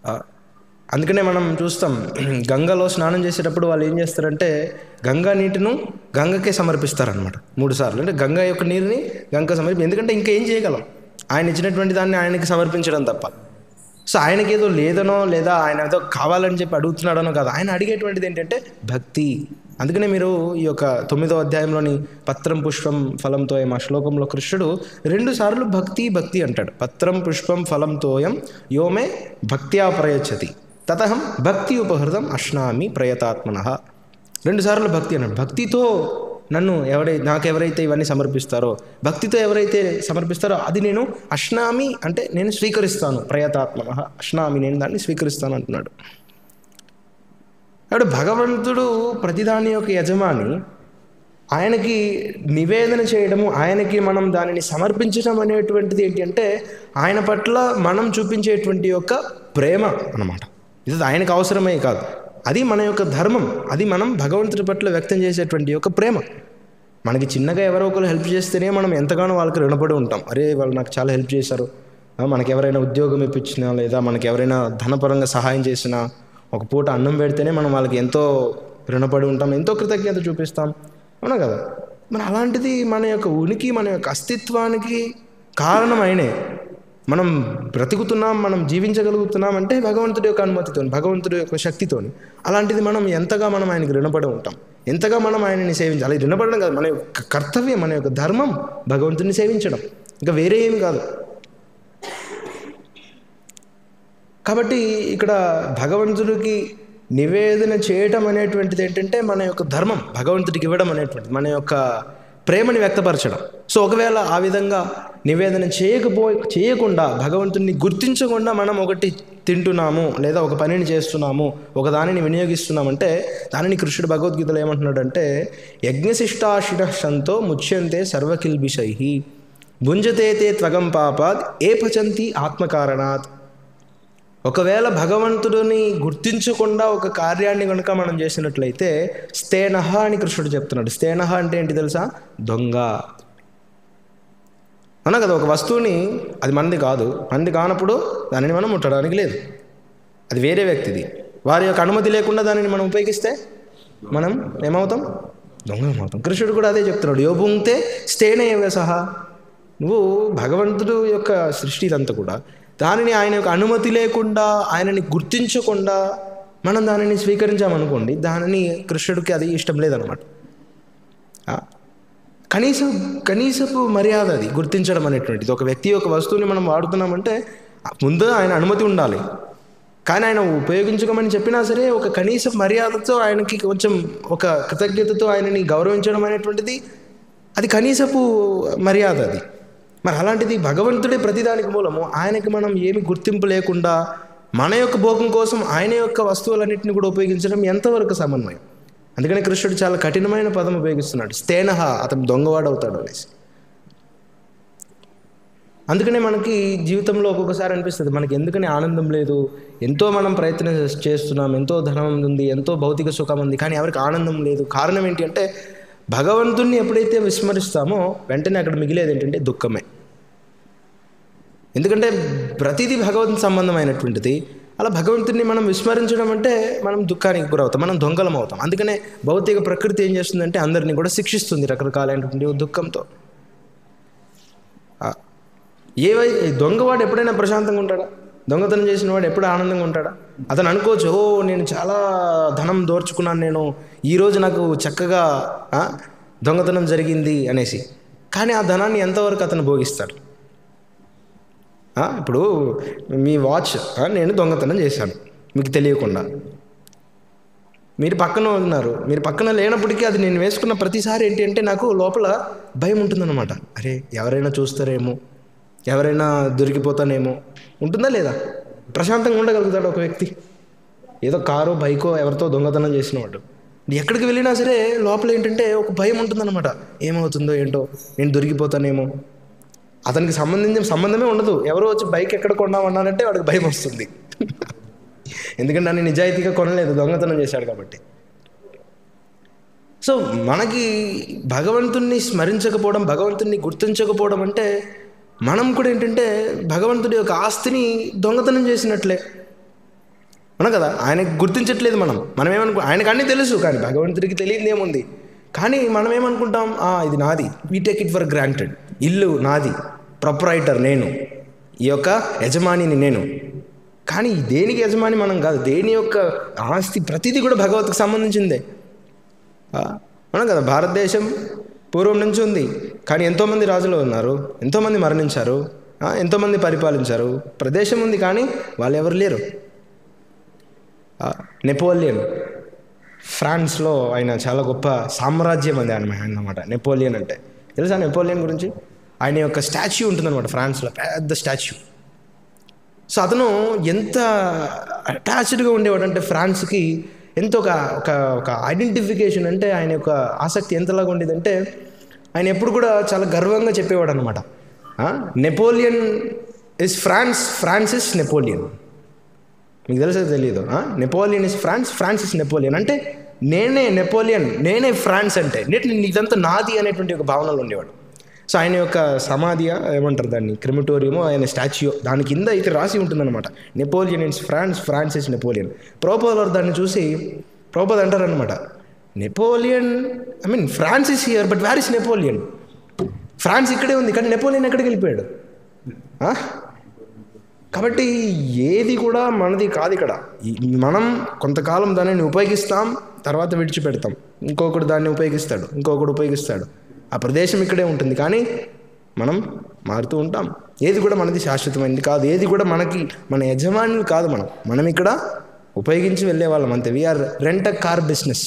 ఆ, అందుకనే మనం చూస్తాం గంగలో స్నానం చేసేటప్పుడు వాళ్ళు ఏం చేస్తారంటే గంగా నీటిను గంగకే సమర్పిస్తారనమాట మూడు సార్లు అంటే గంగా యొక్క నీరుని గంగ సమర్పి ఎందుకంటే ఇంకా ఏం చేయగలం ఆయన ఇచ్చినటువంటి దాన్ని ఆయనకి సమర్పించడం తప్ప సో ఆయనకి ఏదో లేదనో లేదా ఆయన ఏదో కావాలని చెప్పి అడుగుతున్నాడనో కాదు ఆయన అడిగేటువంటిది ఏంటంటే భక్తి అందుకనే మీరు ఈ యొక్క తొమ్మిదో అధ్యాయంలోని పత్రం పుష్పం ఫలంతోయం ఆ శ్లోకంలో కృష్ణుడు రెండు సార్లు భక్తి భక్తి అంటాడు పత్రం పుష్పం ఫలంతోయం యోమే భక్త్యా ప్రయచ్చతి తతహం భక్తి ఉపహృతం అశ్నామి ప్రయతాత్మన రెండుసార్లు భక్తి అన్నాడు భక్తితో నన్ను ఎవరై నాకెవరైతే ఇవన్నీ సమర్పిస్తారో భక్తితో ఎవరైతే సమర్పిస్తారో అది నేను అశ్నామి అంటే నేను స్వీకరిస్తాను ప్రయతాత్మన అశ్నామి నేను దాన్ని స్వీకరిస్తాను అంటున్నాడు కాబట్టి భగవంతుడు ప్రతిదాని యొక్క యజమాని ఆయనకి నివేదన చేయడము ఆయనకి మనం దానిని సమర్పించడం అనేటువంటిది ఏంటి అంటే ఆయన పట్ల మనం చూపించేటువంటి యొక్క ప్రేమ అన్నమాట ఇది ఆయనకు అవసరమే కాదు అది మన యొక్క ధర్మం అది మనం భగవంతుడి పట్ల వ్యక్తం చేసేటువంటి యొక్క ప్రేమ మనకి చిన్నగా ఎవరో ఒకరు హెల్ప్ చేస్తేనే మనం ఎంతగానో వాళ్ళకి రుణపడి ఉంటాం అరే వాళ్ళు నాకు చాలా హెల్ప్ చేశారు ఆ, మనకి ఎవరైనా ఉద్యోగం ఇప్పించినా లేదా మనకి ఎవరైనా ధనపరంగా సహాయం చేసినా ఒక పూట అన్నం పెడితేనే మనం వాళ్ళకి ఎంతో రుణపడి ఉంటాం ఎంతో కృతజ్ఞత చూపిస్తాం అవునా కదా మరి అలాంటిది మన యొక్క ఉనికి మన యొక్క అస్తిత్వానికి కారణం ఆయనే మనం బ్రతుకుతున్నాం మనం జీవించగలుగుతున్నాం అంటే భగవంతుడి యొక్క అనుమతితో భగవంతుడి యొక్క శక్తితోని అలాంటిది మనం ఎంతగా మనం ఆయనకి రుణపడి ఉంటాం ఎంతగా మనం ఆయనని సేవించాలి అది రుణపడడం కాదు మన యొక్క కర్తవ్యం మన యొక్క ధర్మం భగవంతుని సేవించడం ఇంకా వేరే ఏమి కాదు కాబట్టి ఇక్కడ భగవంతుడికి నివేదన చేయటం అనేటువంటిది ఏంటంటే మన యొక్క ధర్మం భగవంతుడికి ఇవ్వడం అనేటువంటిది మన యొక్క ప్రేమని వ్యక్తపరచడం సో ఒకవేళ ఆ విధంగా నివేదన చేయకపో చేయకుండా భగవంతుడిని గుర్తించకుండా మనం ఒకటి తింటున్నాము లేదా ఒక పనిని చేస్తున్నాము ఒక దానిని వినియోగిస్తున్నామంటే దానిని కృష్ణుడు భగవద్గీతలో ఏమంటున్నాడంటే యజ్ఞశిష్టాశిర సంతో ముచ్యంతే సర్వకిల్బిషై భుంజతే తే త్వగం పాపాత్ ఏ పచంతి ఆత్మకారణాత్ ఒకవేళ భగవంతుడిని గుర్తించకుండా ఒక కార్యాన్ని కనుక మనం చేసినట్లయితే స్తేనహ అని కృష్ణుడు చెప్తున్నాడు స్తేనహ అంటే ఏంటి తెలుసా దొంగ అన్నా కదా ఒక వస్తువుని అది మనది కాదు మనది కానప్పుడు దానిని మనం ముట్టడానికి లేదు అది వేరే వ్యక్తిది వారి యొక్క అనుమతి లేకుండా దానిని మనం ఉపయోగిస్తే మనం ఏమవుతాం దొంగమవుతాం కృష్ణుడు కూడా అదే చెప్తున్నాడు యోభుంక్తే స్తేనే సహా నువ్వు భగవంతుడు యొక్క సృష్టి ఇదంతా కూడా దానిని ఆయన యొక్క అనుమతి లేకుండా ఆయనని గుర్తించకుండా మనం దానిని స్వీకరించామనుకోండి దానిని కృష్ణుడికి అది ఇష్టం లేదనమాట ఆ, కనీసం కనీసపు మర్యాద అది గుర్తించడం అనేటువంటిది ఒక వ్యక్తి యొక్క వస్తువుని మనం వాడుతున్నామంటే ముందు ఆయన అనుమతి ఉండాలి కానీ ఆయన ఉపయోగించుకోమని చెప్పినా సరే ఒక కనీస మర్యాదతో ఆయనకి కొంచెం ఒక కృతజ్ఞతతో ఆయనని గౌరవించడం అనేటువంటిది అది కనీసపు మర్యాద అది మరి అలాంటిది భగవంతుడే ప్రతిదానికి మూలము ఆయనకి మనం ఏమి గుర్తింపు లేకుండా మన యొక్క భోగం కోసం ఆయన యొక్క వస్తువులన్నింటిని కూడా ఉపయోగించడం ఎంతవరకు సమన్వయం అందుకని కృష్ణుడు చాలా కఠినమైన పదం ఉపయోగిస్తున్నాడు స్తేనహ అతను దొంగవాడు అవుతాడు అనేసి అందుకనే మనకి జీవితంలో ఒక్కొక్కసారి అనిపిస్తుంది మనకి ఎందుకని ఆనందం లేదు ఎంతో మనం ప్రయత్నం చేస్- చేస్తున్నాం ఎంతో ధనం ఉంది ఎంతో భౌతిక సుఖం ఉంది కానీ ఎవరికి ఆనందం లేదు కారణం ఏంటి అంటే భగవంతుణ్ణి ఎప్పుడైతే విస్మరిస్తామో వెంటనే అక్కడ మిగిలేది ఏంటంటే దుఃఖమే ఎందుకంటే ప్రతిదీ భగవంతు సంబంధమైనటువంటిది అలా భగవంతుడిని మనం విస్మరించడం అంటే మనం దుఃఖానికి గురవుతాం మనం దొంగలం అవుతాం అందుకనే భౌతిక ప్రకృతి ఏం చేస్తుందంటే అందరినీ కూడా శిక్షిస్తుంది రకరకాలైనటువంటి దుఃఖంతో ఆ, ఏవై దొంగవాడు ఎప్పుడైనా ప్రశాంతంగా ఉంటాడా దొంగతనం చేసిన వాడు ఎప్పుడు ఆనందంగా ఉంటాడా అతను అనుకోవచ్చు ఓ నేను చాలా ధనం దోర్చుకున్నాను నేను ఈరోజు నాకు చక్కగా ఆ, దొంగతనం జరిగింది అనేసి కానీ ఆ ధనాన్ని ఎంతవరకు అతను భోగిస్తాడు ఆ, ఇప్పుడు మీ వాచ్ ఆ, నేను దొంగతనం చేశాను మీకు తెలియకుండా మీరు పక్కన ఉన్నారు మీరు పక్కన లేనప్పటికీ అది నేను వేసుకున్న ప్రతిసారి ఏంటి అంటే నాకు లోపల భయం ఉంటుందన్నమాట అరే ఎవరైనా చూస్తారేమో ఎవరైనా దొరికిపోతానేమో ఉంటుందా లేదా ప్రశాంతంగా ఉండగలుగుతాడు ఒక వ్యక్తి ఏదో కారో బైకో ఎవరితో దొంగతనం చేసినవాడు ఎక్కడికి వెళ్ళినా సరే లోపల ఏంటంటే ఒక భయం ఉంటుందన్నమాట ఏమవుతుందో ఏంటో నేను దొరికిపోతానేమో అతనికి సంబంధించిన సంబంధమే ఉండదు ఎవరో వచ్చి బైక్ ఎక్కడ కొన్నామన్నారంటే వాడికి భయం వస్తుంది ఎందుకంటే నన్ను నిజాయితీగా కొనలేదు దొంగతనం చేశాడు కాబట్టి సో మనకి భగవంతుణ్ణి స్మరించకపోవడం భగవంతుణ్ణి గుర్తించకపోవడం అంటే మనం కూడా ఏంటంటే భగవంతుడి యొక్క ఆస్తిని దొంగతనం చేసినట్లే అవునా కదా ఆయనకు గుర్తించట్లేదు మనం మనం ఏమనుకో ఆయనకు అన్నీ తెలుసు కానీ భగవంతుడికి తెలియదు ఏముంది కానీ మనం ఏమనుకుంటాం "ఆ, ఇది నాది we take it for granted ఇల్లు నాది ప్రొపరైటర్ నేను ఈ యొక్క యజమానిని నేను కానీ దేనికి యజమాని మనం కాదు దేని యొక్క ఆస్తి ప్రతిదీ కూడా భగవత్కి సంబంధించిందే ఆ, అవును కదా భారతదేశం పూర్వం నుంచి ఉంది కానీ ఎంతోమంది రాజులు ఉన్నారు ఎంతోమంది మరణించారు ఆ, ఎంతోమంది పరిపాలించారు ప్రదేశం ఉంది కానీ వాళ్ళు ఎవరు లేరు ఆ, నెపోలియన్ ఫ్రాన్స్లో ఆయన చాలా గొప్ప సామ్రాజ్యం అది ఆయన అన్నమాట నెపోలియన్ అంటే తెలుసా నెపోలియన్ గురించి ఆయన యొక్క స్టాచ్యూ ఉంటుందన్నమాట ఫ్రాన్స్లో పెద్ద స్టాచ్యూ సో అతను ఎంత అటాచ్డ్గా ఉండేవాడు అంటే ఫ్రాన్స్కి ఎంతో ఒక ఒక ఒక ఐడెంటిఫికేషన్ అంటే ఆయన యొక్క ఆసక్తి ఎంతలాగా ఉండేదంటే ఆయన ఎప్పుడు కూడా చాలా గర్వంగా చెప్పేవాడు అనమాట Napoleon is France France is Napoleon మీకు తెలుసో తెలియదు Napoleon is France France is Napoleon అంటే నేనే నెపోలియన్ నేనే ఫ్రాన్స్ అంటే నేను ఇదంతా నాది అనేటువంటి ఒక భావనలో ఉండేవాడు సో ఆయన యొక్క సమాధి ఏమంటారు దాన్ని క్రిమిటోరియమో ఆయన స్టాచ్యూ దాని కింద అయితే రాసి ఉంటుందన్నమాట Napoleon is France France is Napoleon ప్రోపోలర్ దాన్ని చూసి ప్రోపోజ్ అంటారనమాట Napoleon I mean France is here but where is Napoleon France ఇక్కడే ఉంది కానీ నెపోలియన్ ఎక్కడికి వెళ్ళిపోయాడు ఆ? కాబట్టి ఏది కూడా మనది కాదు ఇక్కడ ఈ- మనం కొంతకాలం దానిని ఉపయోగిస్తాం తర్వాత విడిచిపెడతాం ఇంకొకడు దాన్ని ఉపయోగిస్తాడు ఇంకొకడు ఉపయోగిస్తాడు ఆ ప్రదేశం ఇక్కడే ఉంటుంది కానీ మనం మారుతూ ఉంటాం ఏది కూడా మనది శాశ్వతమైనది కాదు ఏది కూడా మనకి మన యజమానులు కాదు మనం మనం ఇక్కడ ఉపయోగించి వెళ్ళే వాళ్ళం అంతే వీఆర్ రెంట్ కార్ బిజినెస్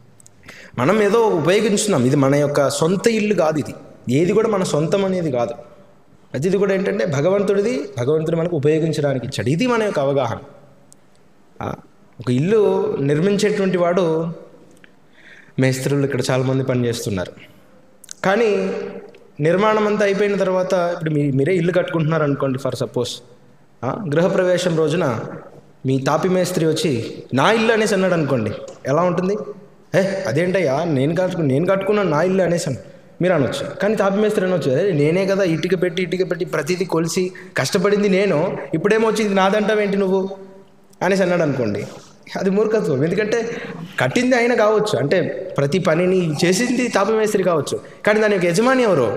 మనం ఏదో ఉపయోగించున్నాం ఇది మన యొక్క సొంత ఇల్లు కాదు ఇది ఏది కూడా మన సొంతం అనేది కాదు ప్రతిది కూడా ఏంటంటే భగవంతుడిది భగవంతుడు మనకు ఉపయోగించడానికి ఇచ్చాడు ఇది మన యొక్క అవగాహన ఆ, ఒక ఇల్లు నిర్మించేటువంటి వాడు మేస్త్రులు ఇక్కడ చాలామంది పనిచేస్తున్నారు కానీ నిర్మాణం అంతా అయిపోయిన తర్వాత ఇప్పుడు మీ మీరే ఇల్లు కట్టుకుంటున్నారు అనుకోండి ఫర్ సపోజ్ గృహప్రవేశం రోజున మీ తాపి మేస్త్రి వచ్చి నా ఇల్లు అనేసి అన్నాడు అనుకోండి ఎలా ఉంటుంది ఏ అదేంటయ్యా నేను కట్టుకు నేను కట్టుకున్నాను నా ఇల్లు అనేసాను మీరు అనొచ్చు కానీ తాపి మేస్త్రి అనొచ్చు "అరే, నేనే కదా ఇటుక పెట్టి ఇటుక పెట్టి ప్రతిదీ కొలిసి కష్టపడింది నేను ఇప్పుడేమో వచ్చింది నాదంటావేంటి నువ్వు అనేసి అన్నాడు అనుకోండి అది మూర్ఖత్వం ఎందుకంటే కట్టింది ఆయన కావచ్చు అంటే ప్రతి పనిని చేసింది తాపమేస్త్రి కావచ్చు కానీ దాని యొక్క యజమాని ఎవరు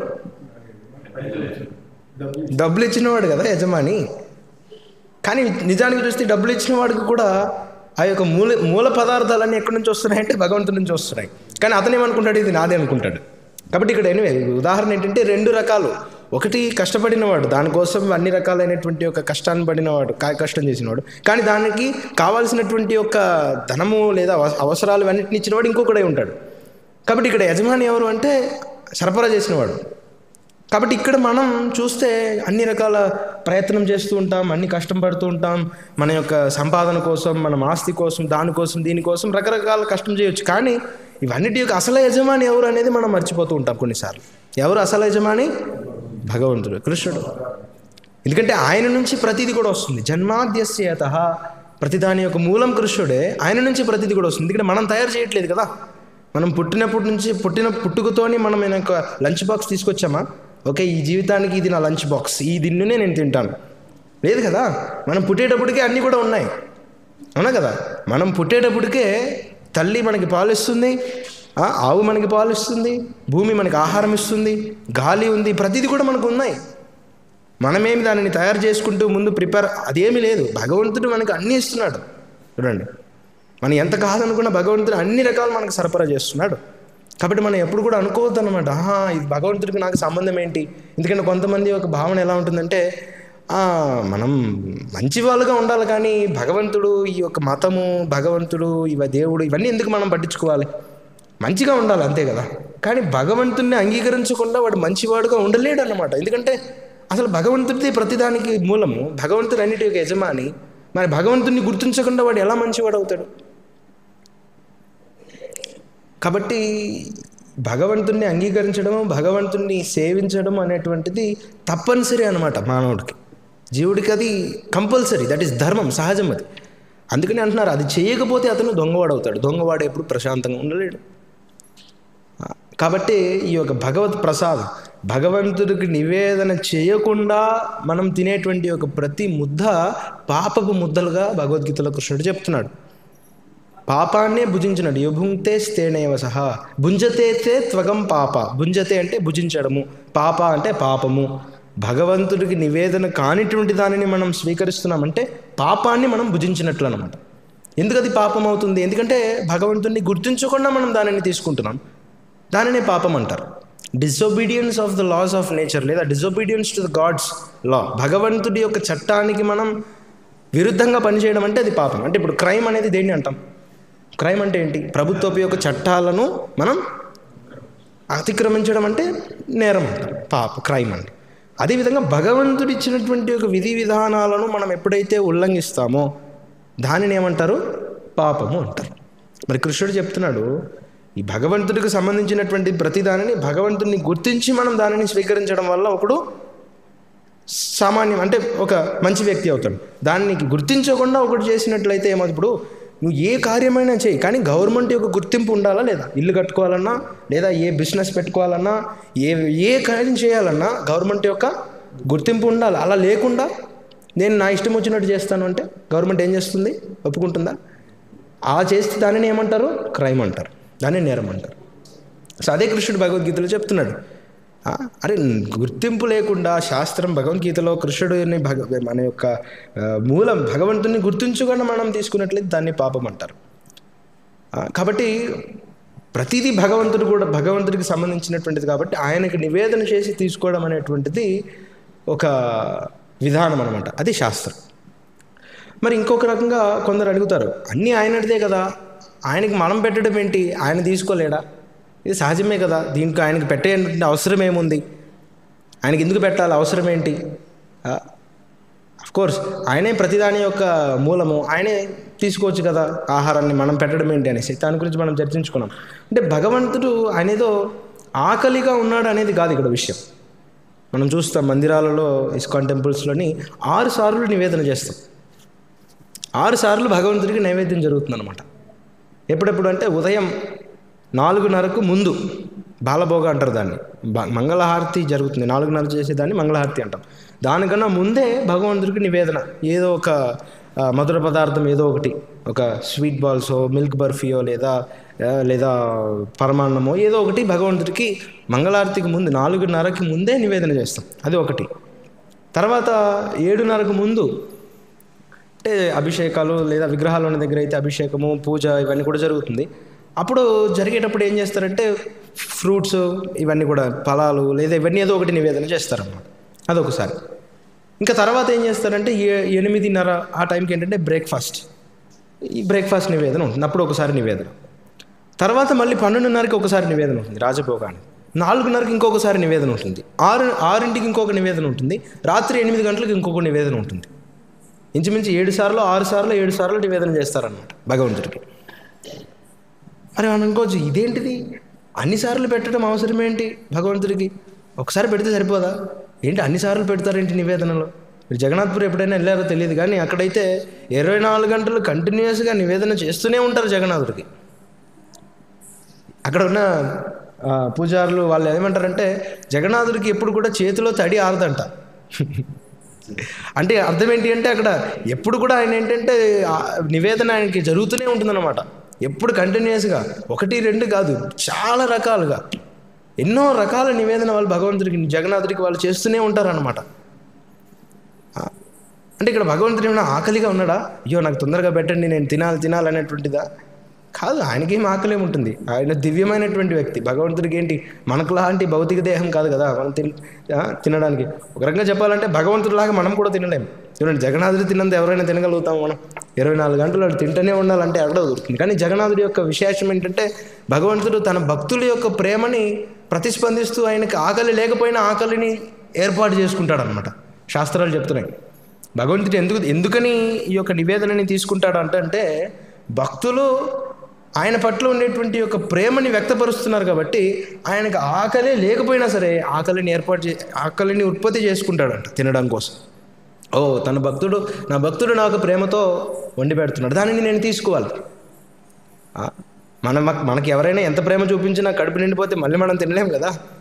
డబ్బులు ఇచ్చినవాడు కదా యజమాని కానీ నిజానికి చూస్తే డబ్బులు ఇచ్చిన వాడికి కూడా ఆ యొక్క మూల మూల పదార్థాలన్నీ ఎక్కడి నుంచి వస్తున్నాయంటే భగవంతుడి నుంచి వస్తున్నాయి కానీ అతను ఏమనుకుంటాడు ఇది నాదే అనుకుంటాడు కాబట్టి ఇక్కడ ఎనివే ఉదాహరణ ఏంటంటే రెండు రకాలు ఒకటి కష్టపడినవాడు దానికోసం అన్ని రకాలైనటువంటి ఒక కష్టాన్ని పడినవాడు కాయ కష్టం చేసినవాడు కానీ దానికి కావాల్సినటువంటి యొక్క ధనము లేదా అవ- అవసరాలు అన్నింటిని ఇచ్చినవాడు ఇంకొకడే ఉంటాడు కాబట్టి ఇక్కడ యజమాని ఎవరు అంటే సరఫరా చేసినవాడు కాబట్టి ఇక్కడ మనం చూస్తే అన్ని రకాల ప్రయత్నం చేస్తూ ఉంటాం అన్ని కష్టం పడుతూ ఉంటాం మన యొక్క సంపాదన కోసం మన ఆస్తి కోసం దానికోసం దీనికోసం రకరకాల కష్టం చేయొచ్చు కానీ ఇవన్నిటి యొక్క అసలు యజమాని ఎవరు అనేది మనం మర్చిపోతూ ఉంటాం కొన్నిసార్లు ఎవరు అసలు యజమాని భగవంతుడు కృష్ణుడు ఎందుకంటే ఆయన నుంచి ప్రతిది కూడా వస్తుంది జన్మాద్యస్యత ప్రతిదాని యొక్క మూలం కృష్ణుడే ఆయన నుంచి ప్రతిది కూడా వస్తుంది ఎందుకంటే మనం తయారు చేయట్లేదు కదా మనం పుట్టినప్పటి నుంచి పుట్టిన పుట్టుకతోని మనం ఆయన యొక్క లంచ్ బాక్స్ తీసుకొచ్చామా ఓకే ఈ జీవితానికి ఇది నా లంచ్ బాక్స్ ఈ దిన్నునే నేను తింటాను లేదు కదా మనం పుట్టేటప్పటికే అన్నీ కూడా ఉన్నాయి అవునా కదా మనం పుట్టేటప్పటికే తల్లి మనకి పాలిస్తుంది ఆ, ఆవు మనకి పాలిస్తుంది భూమి మనకి ఆహారం ఇస్తుంది గాలి ఉంది ప్రతిదీ కూడా మనకు ఉన్నాయి మనమేమి దానిని తయారు చేసుకుంటూ ముందు ప్రిపేర్ అదేమీ లేదు భగవంతుడు మనకు అన్నీ ఇస్తున్నాడు చూడండి మనం ఎంత కాదనుకున్నా భగవంతుడు అన్ని రకాలు మనకు సరఫరా చేస్తున్నాడు కాబట్టి మనం ఎప్పుడు కూడా అనుకోవద్దు అనమాట ఆహా ఇది భగవంతుడికి నాకు సంబంధం ఏంటి ఎందుకంటే కొంతమంది ఒక భావన ఎలా ఉంటుందంటే "ఆ, మనం మంచి వాళ్ళుగా ఉండాలి కానీ భగవంతుడు ఈ యొక్క మతము భగవంతుడు ఇవ దేవుడు ఇవన్నీ ఎందుకు మనం పట్టించుకోవాలి మంచిగా ఉండాలి అంతే కదా కానీ భగవంతుడిని అంగీకరించకుండా వాడు మంచివాడుగా ఉండలేడు అన్నమాట ఎందుకంటే అసలు భగవంతుడిది ప్రతిదానికి మూలము భగవంతుడు అన్నిటి యొక్క యజమాని మరి భగవంతుడిని గుర్తించకుండా వాడు ఎలా మంచివాడు అవుతాడు కాబట్టి భగవంతుణ్ణి అంగీకరించడం భగవంతుణ్ణి సేవించడం అనేటువంటిది తప్పనిసరి అనమాట మానవుడికి జీవుడికి అది కంపల్సరీ దట్ ఈస్ ధర్మం సహజం అది అందుకని అంటున్నారు అది చేయకపోతే అతను దొంగవాడు అవుతాడు దొంగవాడు ఎప్పుడు ప్రశాంతంగా ఉండలేడు కాబట్టి ఈ యొక్క భగవత్ ప్రసాదం భగవంతుడికి నివేదన చేయకుండా మనం తినేటువంటి ఒక ప్రతి ముద్ద పాపపు ముద్దలుగా భగవద్గీతలో కృష్ణుడు చెప్తున్నాడు పాపాన్నే భుజించినాడు యుభుంక్తే స్తేనేవ సహా భుంజతేతే త్వగం పాప భుంజతే అంటే భుజించడము పాప అంటే పాపము భగవంతుడికి నివేదన కానిటువంటి దానిని మనం స్వీకరిస్తున్నామంటే పాపాన్ని మనం భుజించినట్లు అనమాట ఎందుకు అది పాపం అవుతుంది ఎందుకంటే భగవంతుడిని గుర్తించకుండా మనం దానిని తీసుకుంటున్నాం దానినే పాపం అంటారు disobedience of the laws of nature లేదా disobedience to the God's law భగవంతుడి యొక్క చట్టానికి మనం విరుద్ధంగా పనిచేయడం అంటే అది పాపం అంటే ఇప్పుడు క్రైమ్ అనేది దేన్ని అంటాం క్రైమ్ అంటే ఏంటి ప్రభుత్వపు యొక్క చట్టాలను మనం అతిక్రమించడం అంటే నేరం అంటాం పాప క్రైమ్ అండి అదేవిధంగా భగవంతుడు ఇచ్చినటువంటి ఒక విధి విధానాలను మనం ఎప్పుడైతే ఉల్లంఘిస్తామో దానిని ఏమంటారు పాపము అంటారు మరి కృష్ణుడు చెప్తున్నాడు ఈ భగవంతుడికి సంబంధించినటువంటి ప్రతి దానిని భగవంతుడిని గుర్తించి మనం దానిని స్వీకరించడం వల్ల ఒకడు సామాన్యం అంటే ఒక మంచి వ్యక్తి అవుతాడు దాన్ని గుర్తించకుండా ఒకటి చేసినట్లయితే ఏమో ఇప్పుడు నువ్వు ఏ కార్యమైనా చేయి కానీ గవర్నమెంట్ యొక్క గుర్తింపు ఉండాలా లేదా ఇల్లు కట్టుకోవాలన్నా లేదా ఏ బిజినెస్ పెట్టుకోవాలన్నా ఏ ఏ కార్యం చేయాలన్నా గవర్నమెంట్ యొక్క గుర్తింపు ఉండాలి అలా లేకుండా నేను నా ఇష్టం వచ్చినట్టు చేస్తాను అంటే గవర్నమెంట్ ఏం చేస్తుంది ఒప్పుకుంటుందా అలా చేస్తే దానిని ఏమంటారు క్రైమ్ అంటారు దాన్ని నేరం అంటారు సో అదే కృష్ణుడు భగవద్గీతలో చెప్తున్నాడు ఆ, అరే గుర్తింపు లేకుండా శాస్త్రం భగవద్గీతలో కృష్ణుడిని భగ మన యొక్క ఆ, మూలం భగవంతుని గుర్తించకుండా మనం తీసుకున్నట్లయితే దాన్ని పాపం అంటారు ఆ, కాబట్టి ప్రతిదీ భగవంతుడు కూడా భగవంతుడికి సంబంధించినటువంటిది కాబట్టి ఆయనకి నివేదన చేసి తీసుకోవడం అనేటువంటిది ఒక విధానం అనమాట అది శాస్త్రం మరి ఇంకొక రకంగా కొందరు అడుగుతారు అన్నీ ఆయనదే కదా ఆయనకి మనం పెట్టడం ఏంటి ఆయన తీసుకోలేడా ఇది సహజమే కదా దీనికి ఆయనకి పెట్టే అవసరం ఏముంది ఆయనకి ఎందుకు పెట్టాలి అవసరం ఏంటి కోర్స్ ఆయనే ప్రతిదాని యొక్క మూలము ఆయనే తీసుకోవచ్చు కదా ఆహారాన్ని మనం పెట్టడం ఏంటి అనేసి దాని గురించి మనం చర్చించుకున్నాం అంటే భగవంతుడు ఆయన ఏదో ఆకలిగా ఉన్నాడు అనేది కాదు ఇక్కడ విషయం మనం చూస్తాం మందిరాలలో ఇస్కాన్ టెంపుల్స్లోని ఆరు సార్లు నివేదన చేస్తాం ఆరు సార్లు భగవంతుడికి నైవేద్యం జరుగుతుందన్నమాట ఎప్పుడెప్పుడు అంటే ఉదయం నాలుగున్నరకు ముందు బాలభోగ అంటారు దాన్ని బ- మంగళహారతి జరుగుతుంది నాలుగున్నర చేసేదాన్ని మంగళహారతి అంటాం దానికన్నా ముందే భగవంతుడికి నివేదన ఏదో ఒక ఆ, మధుర పదార్థం ఏదో ఒకటి ఒక స్వీట్ బాల్సో మిల్క్ బర్ఫీయో లేదా ఆ, లేదా పరమాన్నమో ఏదో ఒకటి భగవంతుడికి మంగళారతికి ముందు నాలుగున్నరకి ముందే నివేదన చేస్తాం అది ఒకటి తర్వాత ఏడున్నరకు ముందు అంటే అభిషేకాలు లేదా విగ్రహాలు ఉన్న దగ్గర అయితే అభిషేకము పూజ ఇవన్నీ కూడా జరుగుతుంది అప్పుడు జరిగేటప్పుడు ఏం చేస్తారంటే ఫ్రూట్స్ ఇవన్నీ కూడా ఫలాలు లేదా ఇవన్నీ ఏదో ఒకటి నివేదన చేస్తారన్నమాట అదొకసారి ఇంకా తర్వాత ఏం చేస్తారంటే ఏ- ఎనిమిదిన్నర ఆ టైంకి ఏంటంటే బ్రేక్ఫాస్ట్ ఈ బ్రేక్ఫాస్ట్ నివేదన ఉంటుంది అప్పుడు ఒకసారి నివేదన తర్వాత మళ్ళీ పన్నెండున్నరకి ఒకసారి నివేదన ఉంటుంది రాజభోగానికి నాలుగున్నరకి ఇంకొకసారి నివేదన ఉంటుంది ఆరు ఆరింటికి ఇంకొక నివేదన ఉంటుంది రాత్రి ఎనిమిది గంటలకు ఇంకొక నివేదన ఉంటుంది ఇంచుమించు ఏడు సార్లు ఆరు సార్లు ఏడు సార్లు నివేదన చేస్తారన్నమాట భగవంతుడికి మరి మనం అనుకోవచ్చు ఇదేంటిది అన్నిసార్లు పెట్టడం అవసరం ఏంటి భగవంతుడికి ఒకసారి పెడితే సరిపోదా ఏంటి అన్నిసార్లు పెడతారేంటి నివేదనలో మీరు జగన్నాథ్పూర్ ఎప్పుడైనా వెళ్ళారో తెలియదు కానీ అక్కడైతే ఇరవై నాలుగు గంటలు కంటిన్యూస్గా నివేదన చేస్తూనే ఉంటారు జగన్నాథుడికి అక్కడ ఉన్న ఆ, పూజారులు వాళ్ళు ఏమంటారంటే జగన్నాథుడికి ఎప్పుడు కూడా చేతిలో తడి ఆరదంట అంటే అర్థం ఏంటి అంటే అక్కడ ఎప్పుడు కూడా ఆయన ఏంటంటే ఆ నివేదన ఆయనకి జరుగుతూనే ఉంటుందన్నమాట ఎప్పుడు కంటిన్యూస్గా ఒకటి రెండు కాదు చాలా రకాలుగా ఎన్నో రకాల నివేదన వాళ్ళు భగవంతుడికి జగన్నాథుడికి వాళ్ళు చేస్తూనే ఉంటారన్నమాట ఆ, అంటే ఇక్కడ భగవంతుడు ఏమైనా ఆకలిగా ఉన్నాడా అయ్యో నాకు తొందరగా పెట్టండి నేను తినాలి తినాలి అనేటువంటిదా కాదు ఆయనకేం ఆకలి ఉంటుంది ఆయన దివ్యమైనటువంటి వ్యక్తి భగవంతుడికి ఏంటి మనకు లాంటి భౌతిక దేహం కాదు కదా మనం తిన్ ఆ, తినడానికి ఒక రకంగా చెప్పాలంటే భగవంతుడిలాగా మనం కూడా తినలేం చూడండి జగన్నాథుడు తిన్నంత ఎవరైనా తినగలుగుతాం మనం ఇరవై నాలుగు గంటలు వాడు తింటూనే ఉండాలంటే ఎక్కడ దొరుకుతుంది కానీ జగన్నాథుడి యొక్క విశేషం ఏంటంటే భగవంతుడు తన భక్తుల యొక్క ప్రేమని ప్రతిస్పందిస్తూ ఆయనకి ఆకలి లేకపోయినా ఆకలిని ఏర్పాటు చేసుకుంటాడు అనమాట శాస్త్రాలు చెప్తున్నాయి భగవంతుడు ఎందుకు ఎందుకని ఈ యొక్క నివేదనని తీసుకుంటాడు అంటే అంటే భక్తులు ఆయన పట్ల ఉండేటువంటి యొక్క ప్రేమని వ్యక్తపరుస్తున్నారు కాబట్టి ఆయనకు ఆకలి లేకపోయినా సరే ఆకలిని ఏర్పాటు చే ఆకలిని ఉత్పత్తి చేసుకుంటాడంట తినడం కోసం ఓ తన భక్తుడు నా భక్తుడు నాకు ప్రేమతో వండి పెడుతున్నాడు దానిని నేను తీసుకోవాలి ఆ, మన మనకి ఎవరైనా ఎంత ప్రేమ చూపించినా కడుపు నిండిపోతే మళ్ళీ మనం తినలేం కదా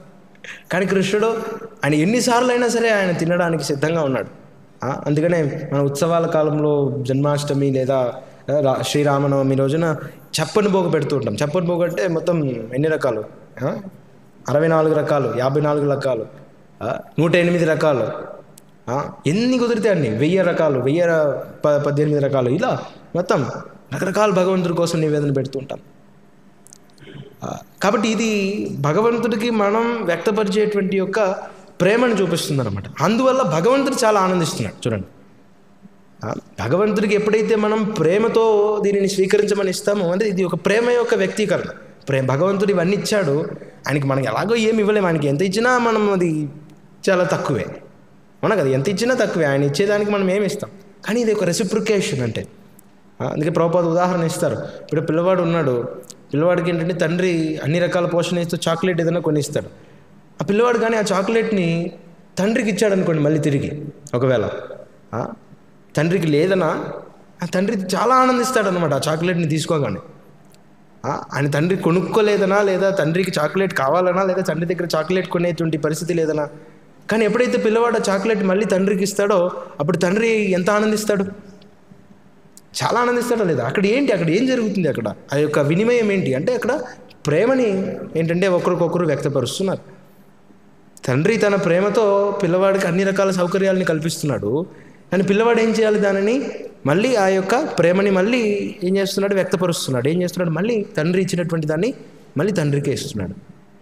కానీ కృష్ణుడు ఆయన ఎన్నిసార్లు అయినా సరే ఆయన తినడానికి సిద్ధంగా ఉన్నాడు ఆ, అందుకనే మన ఉత్సవాల కాలంలో జన్మాష్టమి లేదా రా- శ్రీరామనవమి రోజున చప్పని భోగ పెడుతూ ఉంటాం చప్పని భోగ అంటే మొత్తం ఎన్ని రకాలు ఆ? అరవై నాలుగు రకాలు యాభై నాలుగు రకాలు ఆ, నూట ఎనిమిది రకాలు ఆ, ఎన్ని కుదిరితే అన్ని వెయ్యి రకాలు వెయ్యి ర- ప పద్దెనిమిది రకాలు ఇలా మొత్తం రకరకాల భగవంతుడి కోసం నివేదన పెడుతూ ఉంటాం ఆ, కాబట్టి ఇది భగవంతుడికి మనం వ్యక్తపరిచేటువంటి యొక్క ప్రేమను చూపిస్తుంది అనమాట అందువల్ల భగవంతుడు చాలా ఆనందిస్తున్నాడు చూడండి ఆ, భగవంతుడికి ఎప్పుడైతే మనం ప్రేమతో దీనిని స్వీకరించమని ఇస్తామో అంటే ఇది ఒక ప్రేమ యొక్క వ్యక్తీకరణ ప్రేమ భగవంతుడు ఇవన్నీ ఇచ్చాడు ఆయనకి మనకి ఎలాగో ఏమి ఇవ్వలేము ఆయనకి ఎంత ఇచ్చినా మనం అది చాలా తక్కువే అవునా కదా ఎంత ఇచ్చినా తక్కువే ఆయన ఇచ్చేదానికి మనం ఏమి ఇస్తాం కానీ ఇది ఒక రెసిప్రికేషన్ అంటే ఆ, అందుకే ప్రభుపాద ఉదాహరణ ఇస్తారు ఇప్పుడు పిల్లవాడు ఉన్నాడు పిల్లవాడికి ఏంటంటే తండ్రి అన్ని రకాల పోషణ ఇస్తూ చాక్లెట్ ఏదైనా కొని ఇస్తాడు ఆ పిల్లవాడు కానీ ఆ చాక్లెట్ని తండ్రికి ఇచ్చాడు అనుకోండి మళ్ళీ తిరిగి ఒకవేళ ఆ, తండ్రికి లేదనా ఆ తండ్రి చాలా ఆనందిస్తాడు అనమాట ఆ చాక్లెట్ని తీసుకోగానే ఆ, ఆయన తండ్రి కొనుక్కోలేదనా లేదా తండ్రికి చాక్లెట్ కావాలనా లేదా తండ్రి దగ్గర చాక్లెట్ కొనేటువంటి పరిస్థితి లేదనా కానీ ఎప్పుడైతే పిల్లవాడు ఆ చాక్లెట్ మళ్ళీ తండ్రికి ఇస్తాడో అప్పుడు తండ్రి ఎంత ఆనందిస్తాడు చాలా ఆనందిస్తాడా లేదా అక్కడ ఏంటి అక్కడ ఏం జరుగుతుంది అక్కడ ఆ యొక్క వినిమయం ఏంటి అంటే అక్కడ ప్రేమని ఏంటంటే ఒకరికొకరు వ్యక్తపరుస్తున్నారు తండ్రి తన ప్రేమతో పిల్లవాడికి అన్ని రకాల సౌకర్యాలని కల్పిస్తున్నాడు కానీ పిల్లవాడు ఏం చేయాలి దానిని మళ్ళీ ఆ యొక్క ప్రేమని మళ్ళీ ఏం చేస్తున్నాడు వ్యక్తపరుస్తున్నాడు ఏం చేస్తున్నాడు మళ్ళీ తండ్రి ఇచ్చినటువంటి దాన్ని మళ్ళీ తండ్రికే ఇస్తున్నాడు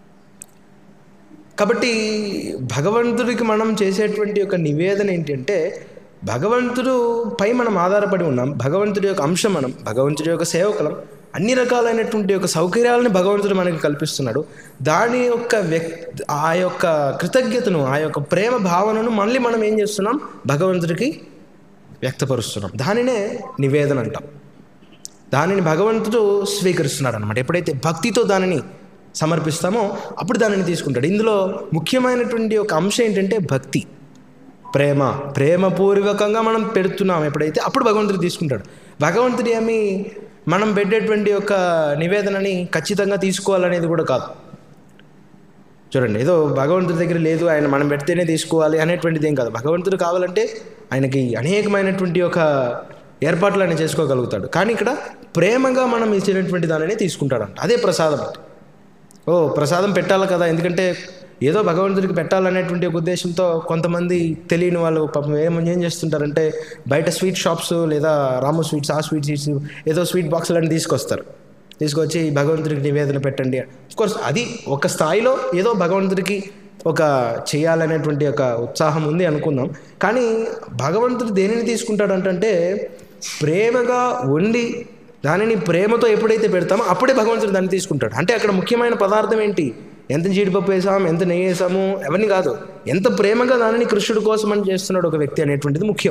కాబట్టి భగవంతుడికి మనం చేసేటువంటి యొక్క నివేదన ఏంటంటే భగవంతుడు పై మనం ఆధారపడి ఉన్నాం భగవంతుడి యొక్క అంశం మనం భగవంతుడి యొక్క సేవకులం అన్ని రకాలైనటువంటి యొక్క సౌకర్యాలను భగవంతుడు మనకి కల్పిస్తున్నాడు దాని యొక్క వ్యక్ ఆ యొక్క కృతజ్ఞతను ఆ యొక్క ప్రేమ భావనను మళ్ళీ మనం ఏం చేస్తున్నాం భగవంతుడికి వ్యక్తపరుస్తున్నాం దానినే నివేదన అంటాం దానిని భగవంతుడు స్వీకరిస్తున్నాడు అనమాట ఎప్పుడైతే భక్తితో దానిని సమర్పిస్తామో అప్పుడు దానిని తీసుకుంటాడు ఇందులో ముఖ్యమైనటువంటి ఒక అంశం ఏంటంటే భక్తి ప్రేమ ప్రేమపూర్వకంగా మనం పెడుతున్నాం ఎప్పుడైతే అప్పుడు భగవంతుడు తీసుకుంటాడు భగవంతుడు ఏమి మనం పెట్టేటువంటి యొక్క నివేదనని ఖచ్చితంగా తీసుకోవాలనేది కూడా కాదు చూడండి ఏదో భగవంతుడి దగ్గర లేదు ఆయన మనం పెడితేనే తీసుకోవాలి అనేటువంటిది ఏం కాదు భగవంతుడు కావాలంటే ఆయనకి అనేకమైనటువంటి ఒక ఏర్పాట్లు ఆయన చేసుకోగలుగుతాడు కానీ ఇక్కడ ప్రేమగా మనం ఇచ్చినటువంటి దానిని తీసుకుంటాడంట అదే ప్రసాదం అంటే ఓ ప్రసాదం పెట్టాలి కదా ఎందుకంటే ఏదో భగవంతుడికి పెట్టాలనేటువంటి ఒక ఉద్దేశంతో కొంతమంది తెలియని వాళ్ళు పాపం ఏం ఏం చేస్తుంటారంటే బయట స్వీట్ షాప్స్ లేదా రాము స్వీట్స్ ఆ స్వీట్ స్వీట్స్ ఏదో స్వీట్ బాక్సులన్నీ తీసుకొస్తారు తీసుకొచ్చి భగవంతుడికి నివేదన పెట్టండి కోర్స్ అది ఒక స్థాయిలో ఏదో భగవంతుడికి ఒక చేయాలనేటువంటి ఒక ఉత్సాహం ఉంది అనుకుందాం కానీ భగవంతుడు దేనిని తీసుకుంటాడంటే ప్రేమగా వండి దానిని ప్రేమతో ఎప్పుడైతే పెడతామో అప్పుడే భగవంతుడు దాన్ని తీసుకుంటాడు అంటే అక్కడ ముఖ్యమైన పదార్థం ఏంటి ఎంత జీడిపప్పు వేసాం ఎంత నెయ్యి వేసాము అవన్నీ కాదు ఎంత ప్రేమగా దానిని కృష్ణుడి కోసం అని చేస్తున్నాడు ఒక వ్యక్తి అనేటువంటిది ముఖ్యం